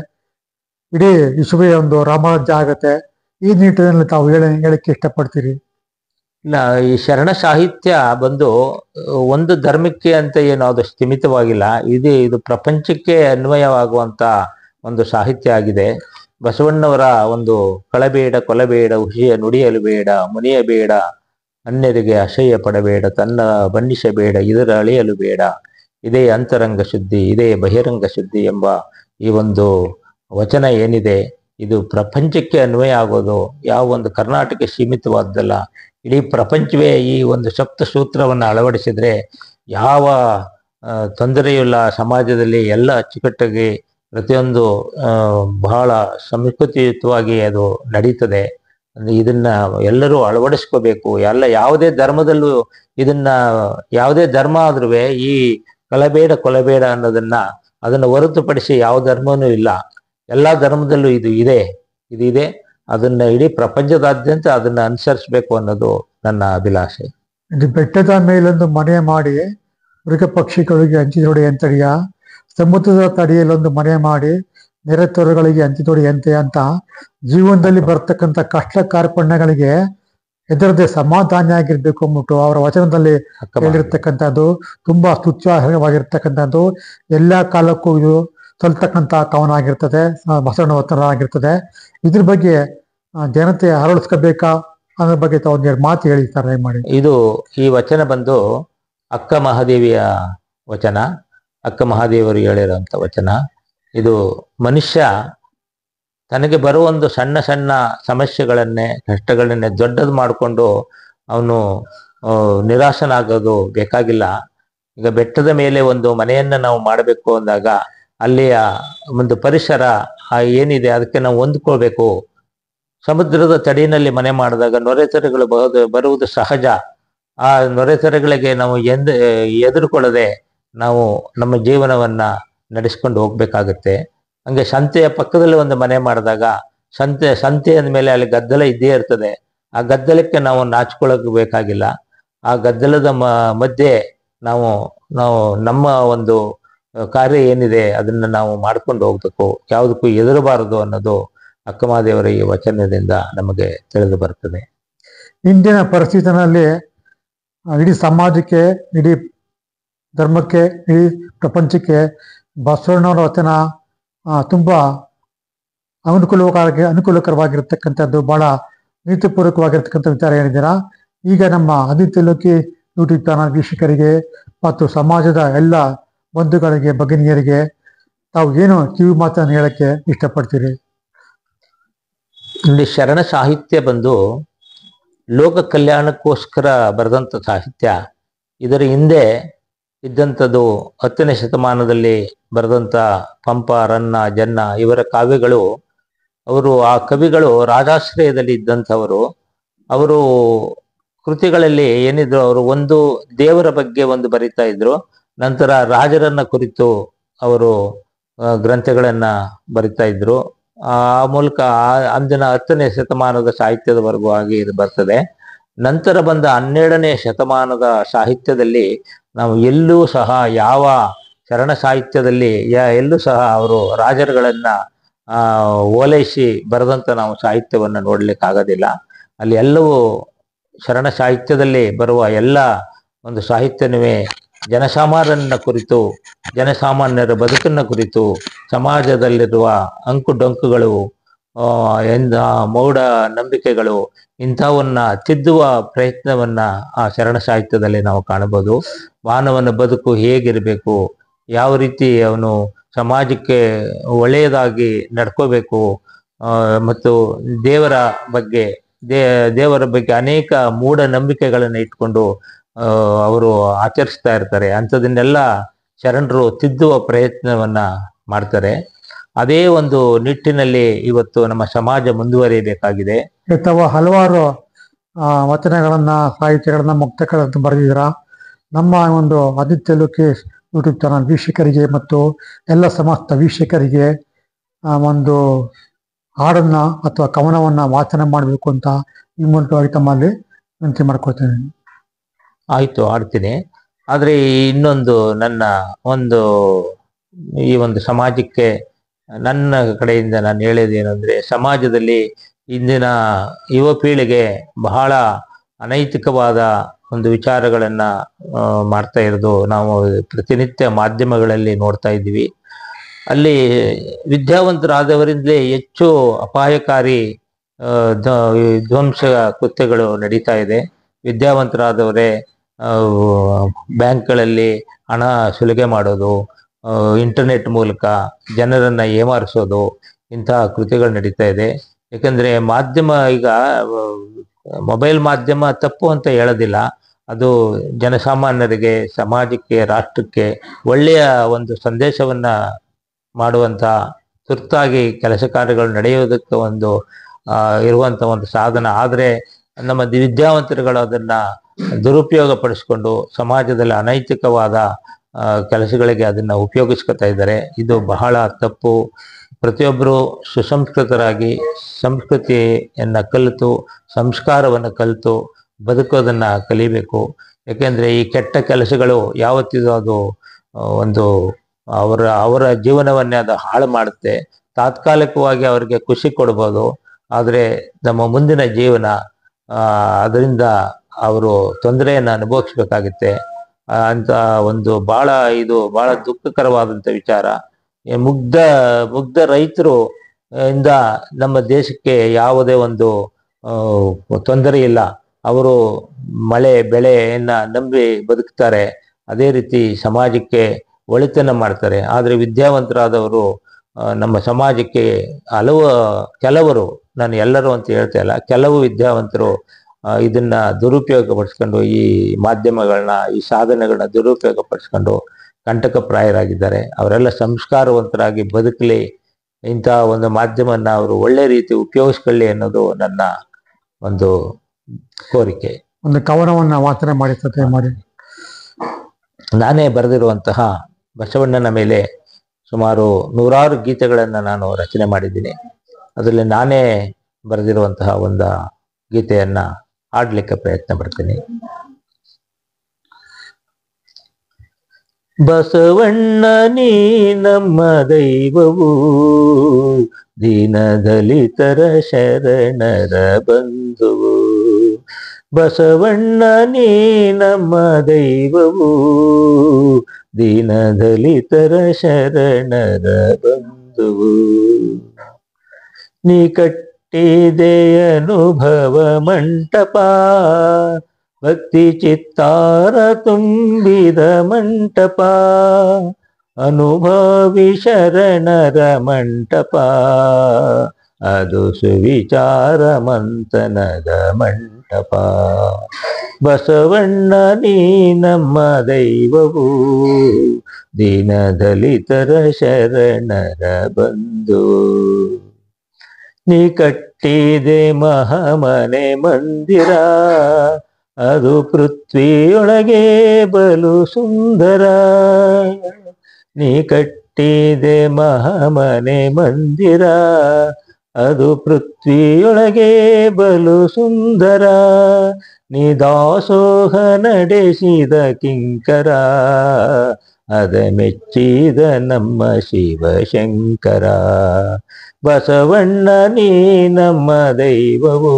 ಇಡೀ ವಿಶ್ವವೇ ಒಂದು ರಾಮರಾಜ್ಯ ಆಗತ್ತೆ ಈ ನಿಟ್ಟಿನಲ್ಲಿ ತಾವು ಹೇಳ ಹೇಳಕ್ಕೆ ಇಷ್ಟಪಡ್ತೀರಿ ಇಲ್ಲ ಈ ಶರಣ ಸಾಹಿತ್ಯ ಬಂದು ಅಹ್, ಒಂದು ಧರ್ಮಕ್ಕೆ ಅಂತ ಏನು ಅದು ಸ್ಥಿಮಿತವಾಗಿಲ್ಲ ಇದು ಇದು ಪ್ರಪಂಚಕ್ಕೆ ಅನ್ವಯವಾಗುವಂತ ಒಂದು ಸಾಹಿತ್ಯ ಆಗಿದೆ ಬಸವಣ್ಣವರ ಒಂದು ಕಳಬೇಡ ಕೊಲಬೇಡ ಹುಸಿಯ ನುಡಿಯಲು ಬೇಡ ಮುನಿಯಬೇಡ ಅನ್ಯರಿಗೆ ಅಸಹ್ಯ ಪಡಬೇಡ ತನ್ನ ಬಣ್ಣಿಸಬೇಡ ಇದರ ಅಳಿಯಲು ಬೇಡ ಇದೇ ಅಂತರಂಗ ಶುದ್ಧಿ ಇದೇ ಬಹಿರಂಗ ಶುದ್ಧಿ ಎಂಬ ಈ ಒಂದು ವಚನ ಏನಿದೆ ಇದು ಪ್ರಪಂಚಕ್ಕೆ ಅನ್ವಯ ಆಗೋದು ಯಾವ ಒಂದು ಕರ್ನಾಟಕ ಸೀಮಿತವಾದ್ದಲ್ಲ ಇಡೀ ಪ್ರಪಂಚವೇ ಈ ಒಂದು ಸಪ್ತ ಸೂತ್ರವನ್ನು ಅಳವಡಿಸಿದ್ರೆ ಯಾವ ಆ, ತೊಂದರೆಯೂ ಇಲ್ಲ ಸಮಾಜದಲ್ಲಿ ಎಲ್ಲ ಅಚ್ಚುಕಟ್ಟಾಗಿ ಪ್ರತಿಯೊಂದು ಆ, ಬಹಳ ಸಮಿಕತೆಯುತವಾಗಿ ಅದು ನಡೀತದೆ ಅಂದ್ರೆ ಇದನ್ನ ಎಲ್ಲರೂ ಅಳವಡಿಸ್ಕೋಬೇಕು ಎಲ್ಲ ಯಾವುದೇ ಧರ್ಮದಲ್ಲೂ ಇದನ್ನ ಯಾವುದೇ ಧರ್ಮ ಆದ್ರೂ ಈ ಕಲಬೇಡ ಕೊಲಬೇಡ ಅನ್ನೋದನ್ನ ಅದನ್ನು ಹೊರತುಪಡಿಸಿ ಯಾವ ಧರ್ಮನೂ ಇಲ್ಲ ಎಲ್ಲಾ ಧರ್ಮದಲ್ಲೂ ಇದು ಇದೆ ಇದು ಇದೆ ಅದನ್ನ ಇಡೀ ಪ್ರಪಂಚದಾದ್ಯಂತ ಅದನ್ನ ಅನುಸರಿಸಬೇಕು ಅನ್ನೋದು ನನ್ನ ಅಭಿಲಾಷೆ ಇದು ಬೆಟ್ಟದ ಮೇಲೊಂದು ಮನೆ ಮಾಡಿ ಮೃಗ ಪಕ್ಷಿಗಳಿಗೆ ಹಂಚಿದೊಡೆ ಎಂತಡಿಯ ಸಮುದ್ರದ ತಡಿಯಲ್ಲೊಂದು ಮನೆ ಮಾಡಿ ನೆರೆತೊರೆಗಳಿಗೆ ಹಂಚಿದೊಡೆ ಎಂತೆ ಅಂತ ಜೀವನದಲ್ಲಿ ಬರ್ತಕ್ಕಂಥ ಕಷ್ಟ ಕಾರ್ಪಣ್ಯಗಳಿಗೆ ಎದುರದೆ ಸಮಾಧಾನ ಆಗಿರ್ಬೇಕು ಅಂದ್ಬಿಟ್ಟು ಅವರ ವಚನದಲ್ಲಿ ಅಕ್ಕ ಮಹಾದೇವಿ. ಹೇಳಿರ್ತಕ್ಕಂಥದ್ದು ತುಂಬಾ ಸ್ತುತ್ಸಾಹವಾಗಿರ್ತಕ್ಕಂಥದ್ದು ಎಲ್ಲಾ ಕಾಲಕ್ಕೂ ಇದು ಸಲ್ತಕ್ಕಂಥ ಕವನ ಆಗಿರ್ತದೆ ಆ, ಬಸವಣ್ಣ ವಚನ ಆಗಿರ್ತದೆ ಇದ್ರ ಬಗ್ಗೆ ಆ, ಜನತೆ ಅರಳಿಸ್ಕೋಬೇಕಾ ಅನ್ನೋ ಬಗ್ಗೆ ತಾವು ಒಂದೆರಡು ಮಾತು ಹೇಳಿ ಸರ್ ಮಾಡಿ ಇದು ಈ ವಚನ ಬಂದು ಅಕ್ಕ ಮಹಾದೇವಿಯ ವಚನ ಅಕ್ಕ ಮಹಾದೇವರು ಹೇಳಿರೋಂಥ ವಚನ ಇದು ಮನುಷ್ಯ ತನಗೆ ಬರುವ ಒಂದು ಸಣ್ಣ ಸಣ್ಣ ಸಮಸ್ಯೆಗಳನ್ನೇ ಕಷ್ಟಗಳನ್ನೇ ದೊಡ್ಡದು ಮಾಡಿಕೊಂಡು ಅವನು ನಿರಾಶನಾಗೋದು ಬೇಕಾಗಿಲ್ಲ ಈಗ ಬೆಟ್ಟದ ಮೇಲೆ ಒಂದು ಮನೆಯನ್ನ ನಾವು ಮಾಡಬೇಕು ಅಂದಾಗ ಅಲ್ಲಿಯ ಒಂದು ಪರಿಸರ ಆ ಏನಿದೆ ಅದಕ್ಕೆ ನಾವು ಹೊಂದ್ಕೊಳ್ಬೇಕು ಸಮುದ್ರದ ತಡಿನಲ್ಲಿ ಮನೆ ಮಾಡಿದಾಗ ನೊರೆತರೆಗಳು ಬರೋದು ಬರುವುದು ಸಹಜ ಆ ನೊರೆತರೆಗಳಿಗೆ ನಾವು ಎಂದ ಎದುರುಕೊಳ್ಳದೆ ನಾವು ನಮ್ಮ ಜೀವನವನ್ನ ನಡೆಸ್ಕೊಂಡು ಹೋಗ್ಬೇಕಾಗತ್ತೆ ಹಂಗೆ ಸಂತೆಯ ಪಕ್ಕದಲ್ಲಿ ಒಂದು ಮನೆ ಮಾಡಿದಾಗ ಸಂತೆ ಸಂತೆ ಅಂದಮೇಲೆ ಅಲ್ಲಿ ಗದ್ದಲ ಇದ್ದೇ ಇರ್ತದೆ ಆ ಗದ್ದಲಕ್ಕೆ ನಾವು ನಾಚ್ಕೊಳ್ಳೋಕೆ ಬೇಕಾಗಿಲ್ಲ ಆ ಗದ್ದಲದ ಮ ಮಧ್ಯೆ ನಾವು ನಾವು ನಮ್ಮ ಒಂದು ಕಾರ್ಯ ಏನಿದೆ ಅದನ್ನ ನಾವು ಮಾಡ್ಕೊಂಡು ಹೋಗ್ಬೇಕು ಯಾವುದಕ್ಕೂ ಎದುರಬಾರದು ಅನ್ನೋದು ಅಕ್ಕಮಹಾದೇವರ ಈ ವಚನದಿಂದ ನಮಗೆ ತಿಳಿದು ಬರ್ತದೆ ಇಂದಿನ ಪರಿಸ್ಥಿತಿನಲ್ಲಿ ಆ, ಇಡೀ ಸಮಾಜಕ್ಕೆ ಇಡೀ ಧರ್ಮಕ್ಕೆ ಇಡೀ ಪ್ರಪಂಚಕ್ಕೆ ಬಸವಣ್ಣವರ ವಚನ ಆ, ತುಂಬಾ ಅನುಕೂಲವಾಗಿ ಅನುಕೂಲಕರವಾಗಿರ್ತಕ್ಕಂಥದ್ದು ಬಹಳ ನೀತಿಪೂರ್ವಕವಾಗಿರ್ತಕ್ಕಂಥ ವಿಚಾರ ಹೇಳಿದ್ದೀರಾ ಈಗ ನಮ್ಮ ಆದಿತ್ಯ ಲೋಕಿ ಯೂಟ್ಯೂಬ್ ಚಾನಲ್ ವೀಕ್ಷಕರಿಗೆ ಮತ್ತು ಸಮಾಜದ ಎಲ್ಲ ಬಂಧುಗಳಿಗೆ ಭಗಿನಿಯರಿಗೆ ತಾವು ಏನು ಕಿವಿ ಮಾತನ್ನು ಹೇಳಕ್ಕೆ ಇಷ್ಟಪಡ್ತೀರಿ ಇಲ್ಲಿ ಶರಣ ಸಾಹಿತ್ಯ ಬಂದು ಲೋಕ ಕಲ್ಯಾಣಕ್ಕೋಸ್ಕರ ಬರೆದಂಥ ಸಾಹಿತ್ಯ ಇದರ ಹಿಂದೆ ಇದ್ದಂಥದ್ದು ಹತ್ತನೇ ಶತಮಾನದಲ್ಲಿ ಬರೆದಂಥ ಪಂಪ ರನ್ನ ಜನ್ನ ಇವರ ಕಾವ್ಯಗಳು ಅವರು ಆ ಕವಿಗಳು ರಾಜಾಶ್ರಯದಲ್ಲಿ ಇದ್ದಂಥವರು ಅವರು ಕೃತಿಗಳಲ್ಲಿ ಏನಿದ್ರು ಅವರು ಒಂದು ದೇವರ ಬಗ್ಗೆ ಒಂದು ಬರಿತಾ ಇದ್ರು ನಂತರ ರಾಜರನ್ನ ಕುರಿತು ಅವರು ಆ, ಗ್ರಂಥಗಳನ್ನ ಬರಿತಾ ಇದ್ರು ಆ ಮೂಲಕ ಆ- ಅಂದಿನ ಹತ್ತನೇ ಶತಮಾನದ ಸಾಹಿತ್ಯದವರೆಗೂ ಆಗಿ ಇದು ಬರ್ತದೆ ನಂತರ ಬಂದ ಹನ್ನೆರಡನೇ ಶತಮಾನದ ಸಾಹಿತ್ಯದಲ್ಲಿ ನಾವು ಎಲ್ಲೂ ಸಹ ಯಾವ ಶರಣ ಸಾಹಿತ್ಯದಲ್ಲಿ ಯ- ಎಲ್ಲೂ ಸಹ ಅವರು ರಾಜರುಗಳನ್ನ ಆ ಓಲೈಸಿ ಬರೆದಂತ ನಾವು ಸಾಹಿತ್ಯವನ್ನ ನೋಡ್ಲಿಕ್ಕೆ ಆಗೋದಿಲ್ಲ ಅಲ್ಲಿ ಎಲ್ಲವೂ ಶರಣ ಸಾಹಿತ್ಯದಲ್ಲಿ ಬರುವ ಎಲ್ಲ ಒಂದು ಸಾಹಿತ್ಯನುವೇ ಜನಸಾಮಾನ್ಯರನ್ನ ಕುರಿತು ಜನಸಾಮಾನ್ಯರ ಬದುಕನ್ನ ಕುರಿತು ಸಮಾಜದಲ್ಲಿರುವ ಅಂಕು ಡೊಂಕುಗಳು ಆ, ಎಂದ ಮೌಢ ನಂಬಿಕೆಗಳು ಇಂಥವನ್ನ ತಿದ್ದುವ ಪ್ರಯತ್ನವನ್ನ ಆ ಶರಣ ಸಾಹಿತ್ಯದಲ್ಲಿ ನಾವು ಕಾಣಬಹುದು ಮಾನವನ ಬದುಕು ಹೇಗಿರಬೇಕು ಯಾವ ರೀತಿ ಅವನು ಸಮಾಜಕ್ಕೆ ಒಳ್ಳೆಯದಾಗಿ ನಡ್ಕೋಬೇಕು ಆ, ಮತ್ತು ದೇವರ ಬಗ್ಗೆ ದೇ ದೇವರ ಬಗ್ಗೆ ಅನೇಕ ಮೂಢ ನಂಬಿಕೆಗಳನ್ನ ಇಟ್ಕೊಂಡು ಆ, ಅವರು ಆಚರಿಸ್ತಾ ಇರ್ತಾರೆ ಅಂಥದನ್ನೆಲ್ಲ ಶರಣರು ತಿದ್ದುವ ಪ್ರಯತ್ನವನ್ನ ಮಾಡ್ತಾರೆ ಅದೇ ಒಂದು ನಿಟ್ಟಿನಲ್ಲಿ ಇವತ್ತು ನಮ್ಮ ಸಮಾಜ ಮುಂದುವರಿಯಬೇಕಾಗಿದೆ ತಾವು ಹಲವಾರು ಆ, ವಚನಗಳನ್ನ ಸಾಹಿತ್ಯಗಳನ್ನ ಮುಕ್ತಗಳನ್ನ ಬರೆದಿದ್ದೀರಾ ನಮ್ಮ ಒಂದು ಆದಿತ್ಯ ಲೋಕೇಶ್ ಯೂಟ್ಯೂಬ್ ಚಾನಲ್ ವೀಕ್ಷಕರಿಗೆ ಮತ್ತು ಎಲ್ಲ ಸಮಸ್ತ ವೀಕ್ಷಕರಿಗೆ ಆ, ಒಂದು ಹಾಡನ್ನ ಅಥವಾ ಕವನವನ್ನ ವಾಚನ ಮಾಡಬೇಕು ಅಂತ ಈ ಮೂಲಕವಾಗಿ ತಮ್ಮಲ್ಲಿ ವಿನಂತಿ ಮಾಡ್ಕೊಳ್ತೇನೆ ಆಯ್ತು ಆಡ್ತೀನಿ ಆದ್ರೆ ಈ ಇನ್ನೊಂದು ನನ್ನ ಒಂದು ಈ ಒಂದು ಸಮಾಜಕ್ಕೆ ನನ್ನ ಕಡೆಯಿಂದ ನಾನು ಹೇಳೋದೇನೆಂದ್ರೆ ಸಮಾಜದಲ್ಲಿ ಇಂದಿನ ಯುವ ಪೀಳಿಗೆ ಬಹಳ ಅನೈತಿಕವಾದ ಒಂದು ವಿಚಾರಗಳನ್ನ ಆ, ಮಾಡ್ತಾ ಇರೋದು ನಾವು ಪ್ರತಿನಿತ್ಯ ಮಾಧ್ಯಮಗಳಲ್ಲಿ ನೋಡ್ತಾ ಇದ್ದೀವಿ ಅಲ್ಲಿ ವಿದ್ಯಾವಂತರಾದವರಿಂದಲೇ ಹೆಚ್ಚು ಅಪಾಯಕಾರಿ ಆ, ಧ್ವ- ಧ್ವಂಸ ಕೃತ್ಯಗಳು ನಡೀತಾ ಇದೆ ವಿದ್ಯಾವಂತರಾದವರೇ ಆ, ಬ್ಯಾಂಕ್ಗಳಲ್ಲಿ ಹಣ ಸುಲಿಗೆ ಮಾಡೋದು ಆ, ಇಂಟರ್ನೆಟ್ ಮೂಲಕ ಜನರನ್ನ ಏಮಾರಿಸೋದು ಇಂತಹ ಕೃತ್ಯಗಳು ನಡೀತಾ ಇದೆ ಯಾಕಂದ್ರೆ ಮಾಧ್ಯಮ ಈಗ ಆ, ಮೊಬೈಲ್ ಮಾಧ್ಯಮ ತಪ್ಪು ಅಂತ ಹೇಳೋದಿಲ್ಲ ಅದು ಜನಸಾಮಾನ್ಯರಿಗೆ ಸಮಾಜಕ್ಕೆ ರಾಷ್ಟ್ರಕ್ಕೆ ಒಳ್ಳೆಯ ಒಂದು ಸಂದೇಶವನ್ನ ಮಾಡುವಂತ ತುರ್ತಾಗಿ ಕೆಲಸ ಕಾರ್ಯಗಳು ನಡೆಯೋದಕ್ಕೆ ಒಂದು ಆ, ಇರುವಂತ ಒಂದು ಸಾಧನ ಆದ್ರೆ ನಮ್ಮ ದಿ- ವಿದ್ಯಾವಂತರುಗಳು ಅದನ್ನ ದುರುಪಯೋಗ ಪಡಿಸ್ಕೊಂಡು ಸಮಾಜದಲ್ಲಿ ಅನೈತಿಕವಾದ ಆ, ಕೆಲಸಗಳಿಗೆ ಅದನ್ನ ಉಪಯೋಗಿಸ್ಕೊತಾ ಇದ್ದಾರೆ ಇದು ಬಹಳ ತಪ್ಪು ಪ್ರತಿಯೊಬ್ಬರು ಸುಸಂಸ್ಕೃತರಾಗಿ ಸಂಸ್ಕೃತಿಯನ್ನ ಕಲಿತು ಸಂಸ್ಕಾರವನ್ನು ಕಲಿತು ಬದುಕೋದನ್ನ ಕಲಿಬೇಕು ಯಾಕೆಂದ್ರೆ ಈ ಕೆಟ್ಟ ಕೆಲಸಗಳು ಯಾವತ್ತಿಗೂ ಅದು ಆ, ಒಂದು ಅವರ ಅವರ ಜೀವನವನ್ನೇ ಅದು ಹಾಳು ಮಾಡುತ್ತೆ ತಾತ್ಕಾಲಿಕವಾಗಿ ಅವರಿಗೆ ಖುಷಿ ಕೊಡ್ಬೋದು ಆದರೆ ನಮ್ಮ ಮುಂದಿನ ಜೀವನ ಆ, ಅದರಿಂದ ಅವರು ತೊಂದರೆಯನ್ನು ಅನುಭವಿಸ್ಬೇಕಾಗುತ್ತೆ ಆ, ಅಂತ ಒಂದು ಬಹಳ ಇದು ಬಹಳ ದುಃಖಕರವಾದಂಥ ವಿಚಾರ ಈ ಮುಗ್ಧ ಮುಗ್ಧ ರೈತರು ಆ, ಇಂದ ನಮ್ಮ ದೇಶಕ್ಕೆ ಯಾವುದೇ ಒಂದು ಆ, ತೊಂದರೆ ಇಲ್ಲ ಅವರು ಮಳೆ ಬೆಳೆಯನ್ನ ನಂಬಿ ಬದುಕ್ತಾರೆ ಅದೇ ರೀತಿ ಸಮಾಜಕ್ಕೆ ಒಳಿತನ್ನ ಮಾಡ್ತಾರೆ ಆದರೆ ವಿದ್ಯಾವಂತರಾದವರು ಆ, ನಮ್ಮ ಸಮಾಜಕ್ಕೆ ಹಲವು ಕೆಲವರು ನಾನು ಎಲ್ಲರೂ ಅಂತ ಹೇಳ್ತಾ ಇಲ್ಲ ಕೆಲವು ವಿದ್ಯಾವಂತರು ಆ, ಇದನ್ನ ದುರುಪಯೋಗ ಪಡಿಸ್ಕೊಂಡು ಈ ಮಾಧ್ಯಮಗಳನ್ನ ಈ ಸಾಧನೆಗಳನ್ನ ದುರುಪಯೋಗ ಪಡಿಸ್ಕೊಂಡು ಕಂಟಕಪ್ರಾಯರಾಗಿದ್ದಾರೆ ಅವರೆಲ್ಲ ಸಂಸ್ಕಾರವಂತರಾಗಿ ಬದುಕಲಿ ಇಂತಹ ಒಂದು ಮಾಧ್ಯಮನ್ನ ಅವರು ಒಳ್ಳೆ ರೀತಿ ಉಪಯೋಗಿಸ್ಕೊಳ್ಳಿ ಅನ್ನೋದು ನನ್ನ ಒಂದು ಕೋರಿಕೆ ಒಂದು ಕವನವನ್ನ ವಾಚನ ಮಾಡಿ ಸತ್ಯ ಮಾಡಿ ನಾನೇ ಬರೆದಿರುವಂತಹ ಬಸವಣ್ಣನ ಮೇಲೆ ಸುಮಾರು ನೂರಾರು ಗೀತೆಗಳನ್ನು ನಾನು ರಚನೆ ಮಾಡಿದ್ದೀನಿ ಅದರಲ್ಲಿ ನಾನೇ ಬರೆದಿರುವಂತಹ ಒಂದು ಗೀತೆಯನ್ನ ಹಾಡ್ಲಿಕ್ಕೆ ಪ್ರಯತ್ನ ಪಡ್ತೀನಿ ಬಸವಣ್ಣ ನೀ ನಮ್ಮ ದೈವವು ದೀನದಲಿತರ ಶರಣರ ಬಂಧುವು ಬಸವಣ್ಣ ನೀ ನಮ್ಮ ದೈವವು ದೀನದಲಿತರ ಶರಣರ ಬಂಧುವು ನೀ ಕಟ್ಟಿದೆ ಅನುಭವ ಮಂಟಪ ಭಕ್ತಿ ಚಿತ್ತಾರ ತುಂಬಿದ ಮಂಟಪ ಅನುಭವಿ ಶರಣರ ಮಂಟಪ ಅದು ಸುವಿಚಾರ ಮಂಥನದ ಮಂಟಪ ಬಸವಣ್ಣ ನೀ ನಮ್ಮ ದೈವವು ದೀನದಲಿತರ ಶರಣರ ಬಂಧು ನೀ ಕಟ್ಟಿದೆ ಮಹಾಮನೆ ಮಂದಿರ ಅದು ಪೃಥ್ವಿಯೊಳಗೆ ಬಲು ಸುಂದರ ನೀ ಕಟ್ಟಿದೆ ಮಹಾಮನೆ ಮಂದಿರ ಅದು ಪೃಥ್ವಿಯೊಳಗೆ ಬಲು ಸುಂದರ ನೀ ದಾಸೋಹ ನಡೆಸಿದ ಕಿಂಕರ ಅದ ಮೆಚ್ಚಿದ ನಮ್ಮ ಶಿವಶಂಕರ ಬಸವಣ್ಣ ನೀ ನಮ್ಮ ದೈವವು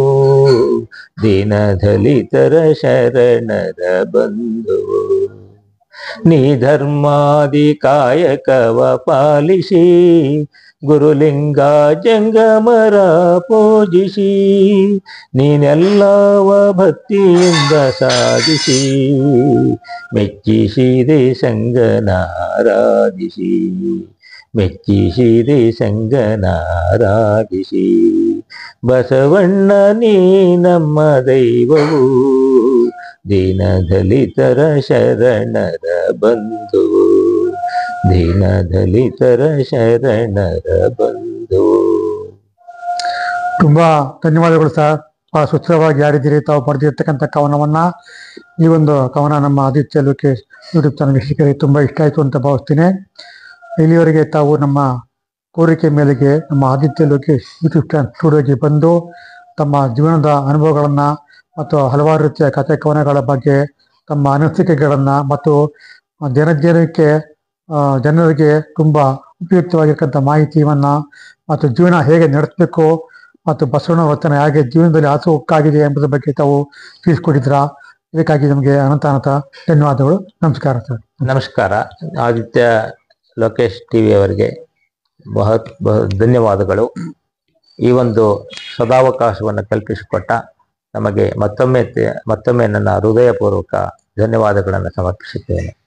ದೀನದಲಿತರ ಶರಣರ ಬಂಧುವು ನೀ ಧರ್ಮಾದಿ ಕಾಯಕವ ಪಾಲಿಸಿ ಗುರುಲಿಂಗ ಜಂಗಮರ ಪೂಜಿಸಿ ನೀನೆಲ್ಲವ ಭಕ್ತಿಯಿಂದ ಸಾಧಿಸಿ ಮೆಚ್ಚಿಸಿದೆ ಸಂಗನಾರಾಧಿಸಿ ಮೆಚ್ಚಿಸಿದೆ ಸಂಗನಾರಾಧಿಸಿ ಬಸವಣ್ಣ ನೀ ನಮ್ಮ ದೈವವು ದೀನದಲಿತರ ಶರಣರ ಬಂಧುವು ದೀನದಲಿತರ ಶರಣರ ಬಂಧು ತುಂಬಾ ಧನ್ಯವಾದಗಳು ಸರ್ ಬಹಳ ಸುಸ್ಥಿರವಾಗಿ ಯಾರಿದ್ದೀರಿ ತಾವು ಬರೆದಿರ್ತಕ್ಕಂಥ ಕವನವನ್ನ ಈ ಒಂದು ಕವನ ನಮ್ಮ ಆದಿತ್ಯ ಲೋಕೇಶ್ ಯೂಟ್ಯೂಬ್ ಚಾನಲ್ ವೀಕ್ಷಕರಿಗೆ ತುಂಬಾ ಇಷ್ಟ ಆಯ್ತು ಅಂತ ಭಾವಿಸ್ತೀನಿ ಇಲ್ಲಿಯವರೆಗೆ ತಾವು ನಮ್ಮ ಕೋರಿಕೆ ಮೇರೆಗೆ ನಮ್ಮ ಆದಿತ್ಯ ಲೋಕೇಶ್ ಯೂಟ್ಯೂಬ್ ಚಾನಲ್ ಸ್ಟುಡಿಯೋಗೆ ಬಂದು ತಮ್ಮ ಜೀವನದ ಅನುಭವಗಳನ್ನು ಮತ್ತು ಹಲವಾರು ರೀತಿಯ ಕಥೆ ಕವನಗಳ ಬಗ್ಗೆ ತಮ್ಮ ಅನಿಸಿಕೆಗಳನ್ನು ಮತ್ತು ಜನಜನಕ್ಕೆ ಆ, ಜನರಿಗೆ ತುಂಬ ಉಪಯುಕ್ತವಾಗಿರ್ತಕ್ಕಂಥ ಮಾಹಿತಿಯನ್ನ ಮತ್ತು ಜೀವನ ಹೇಗೆ ನಡೆಸಬೇಕು ಮತ್ತು ಬಸವಣ್ಣ ವಚನ ಹೇಗೆ ಜೀವನದಲ್ಲಿ ಹಾಸುಹೊಕ್ಕಾಗಿದೆ ಎಂಬುದರ ಬಗ್ಗೆ ತಾವು ತಿಳಿಸ್ಕೊಟ್ಟಿದ್ರ ಇದಕ್ಕಾಗಿ ನಮಗೆ ಅನಂತ ಅನಂತ ಧನ್ಯವಾದಗಳು ನಮಸ್ಕಾರ ಸರ್ ನಮಸ್ಕಾರ ಆದಿತ್ಯ ಲೋಕೇಶ್ ಟಿ ವಿ ಅವರಿಗೆ ಬಹತ್ ಬಹ ಧನ್ಯವಾದಗಳು ಈ ಒಂದು ಸದಾವಕಾಶವನ್ನು ಕಲ್ಪಿಸಿಕೊಟ್ಟ ನಮಗೆ ಮತ್ತೊಮ್ಮೆ ತೆ- ಮತ್ತೊಮ್ಮೆ ನನ್ನ ಹೃದಯಪೂರ್ವಕ ಧನ್ಯವಾದಗಳನ್ನು ಸಮರ್ಪಿಸುತ್ತೇನೆ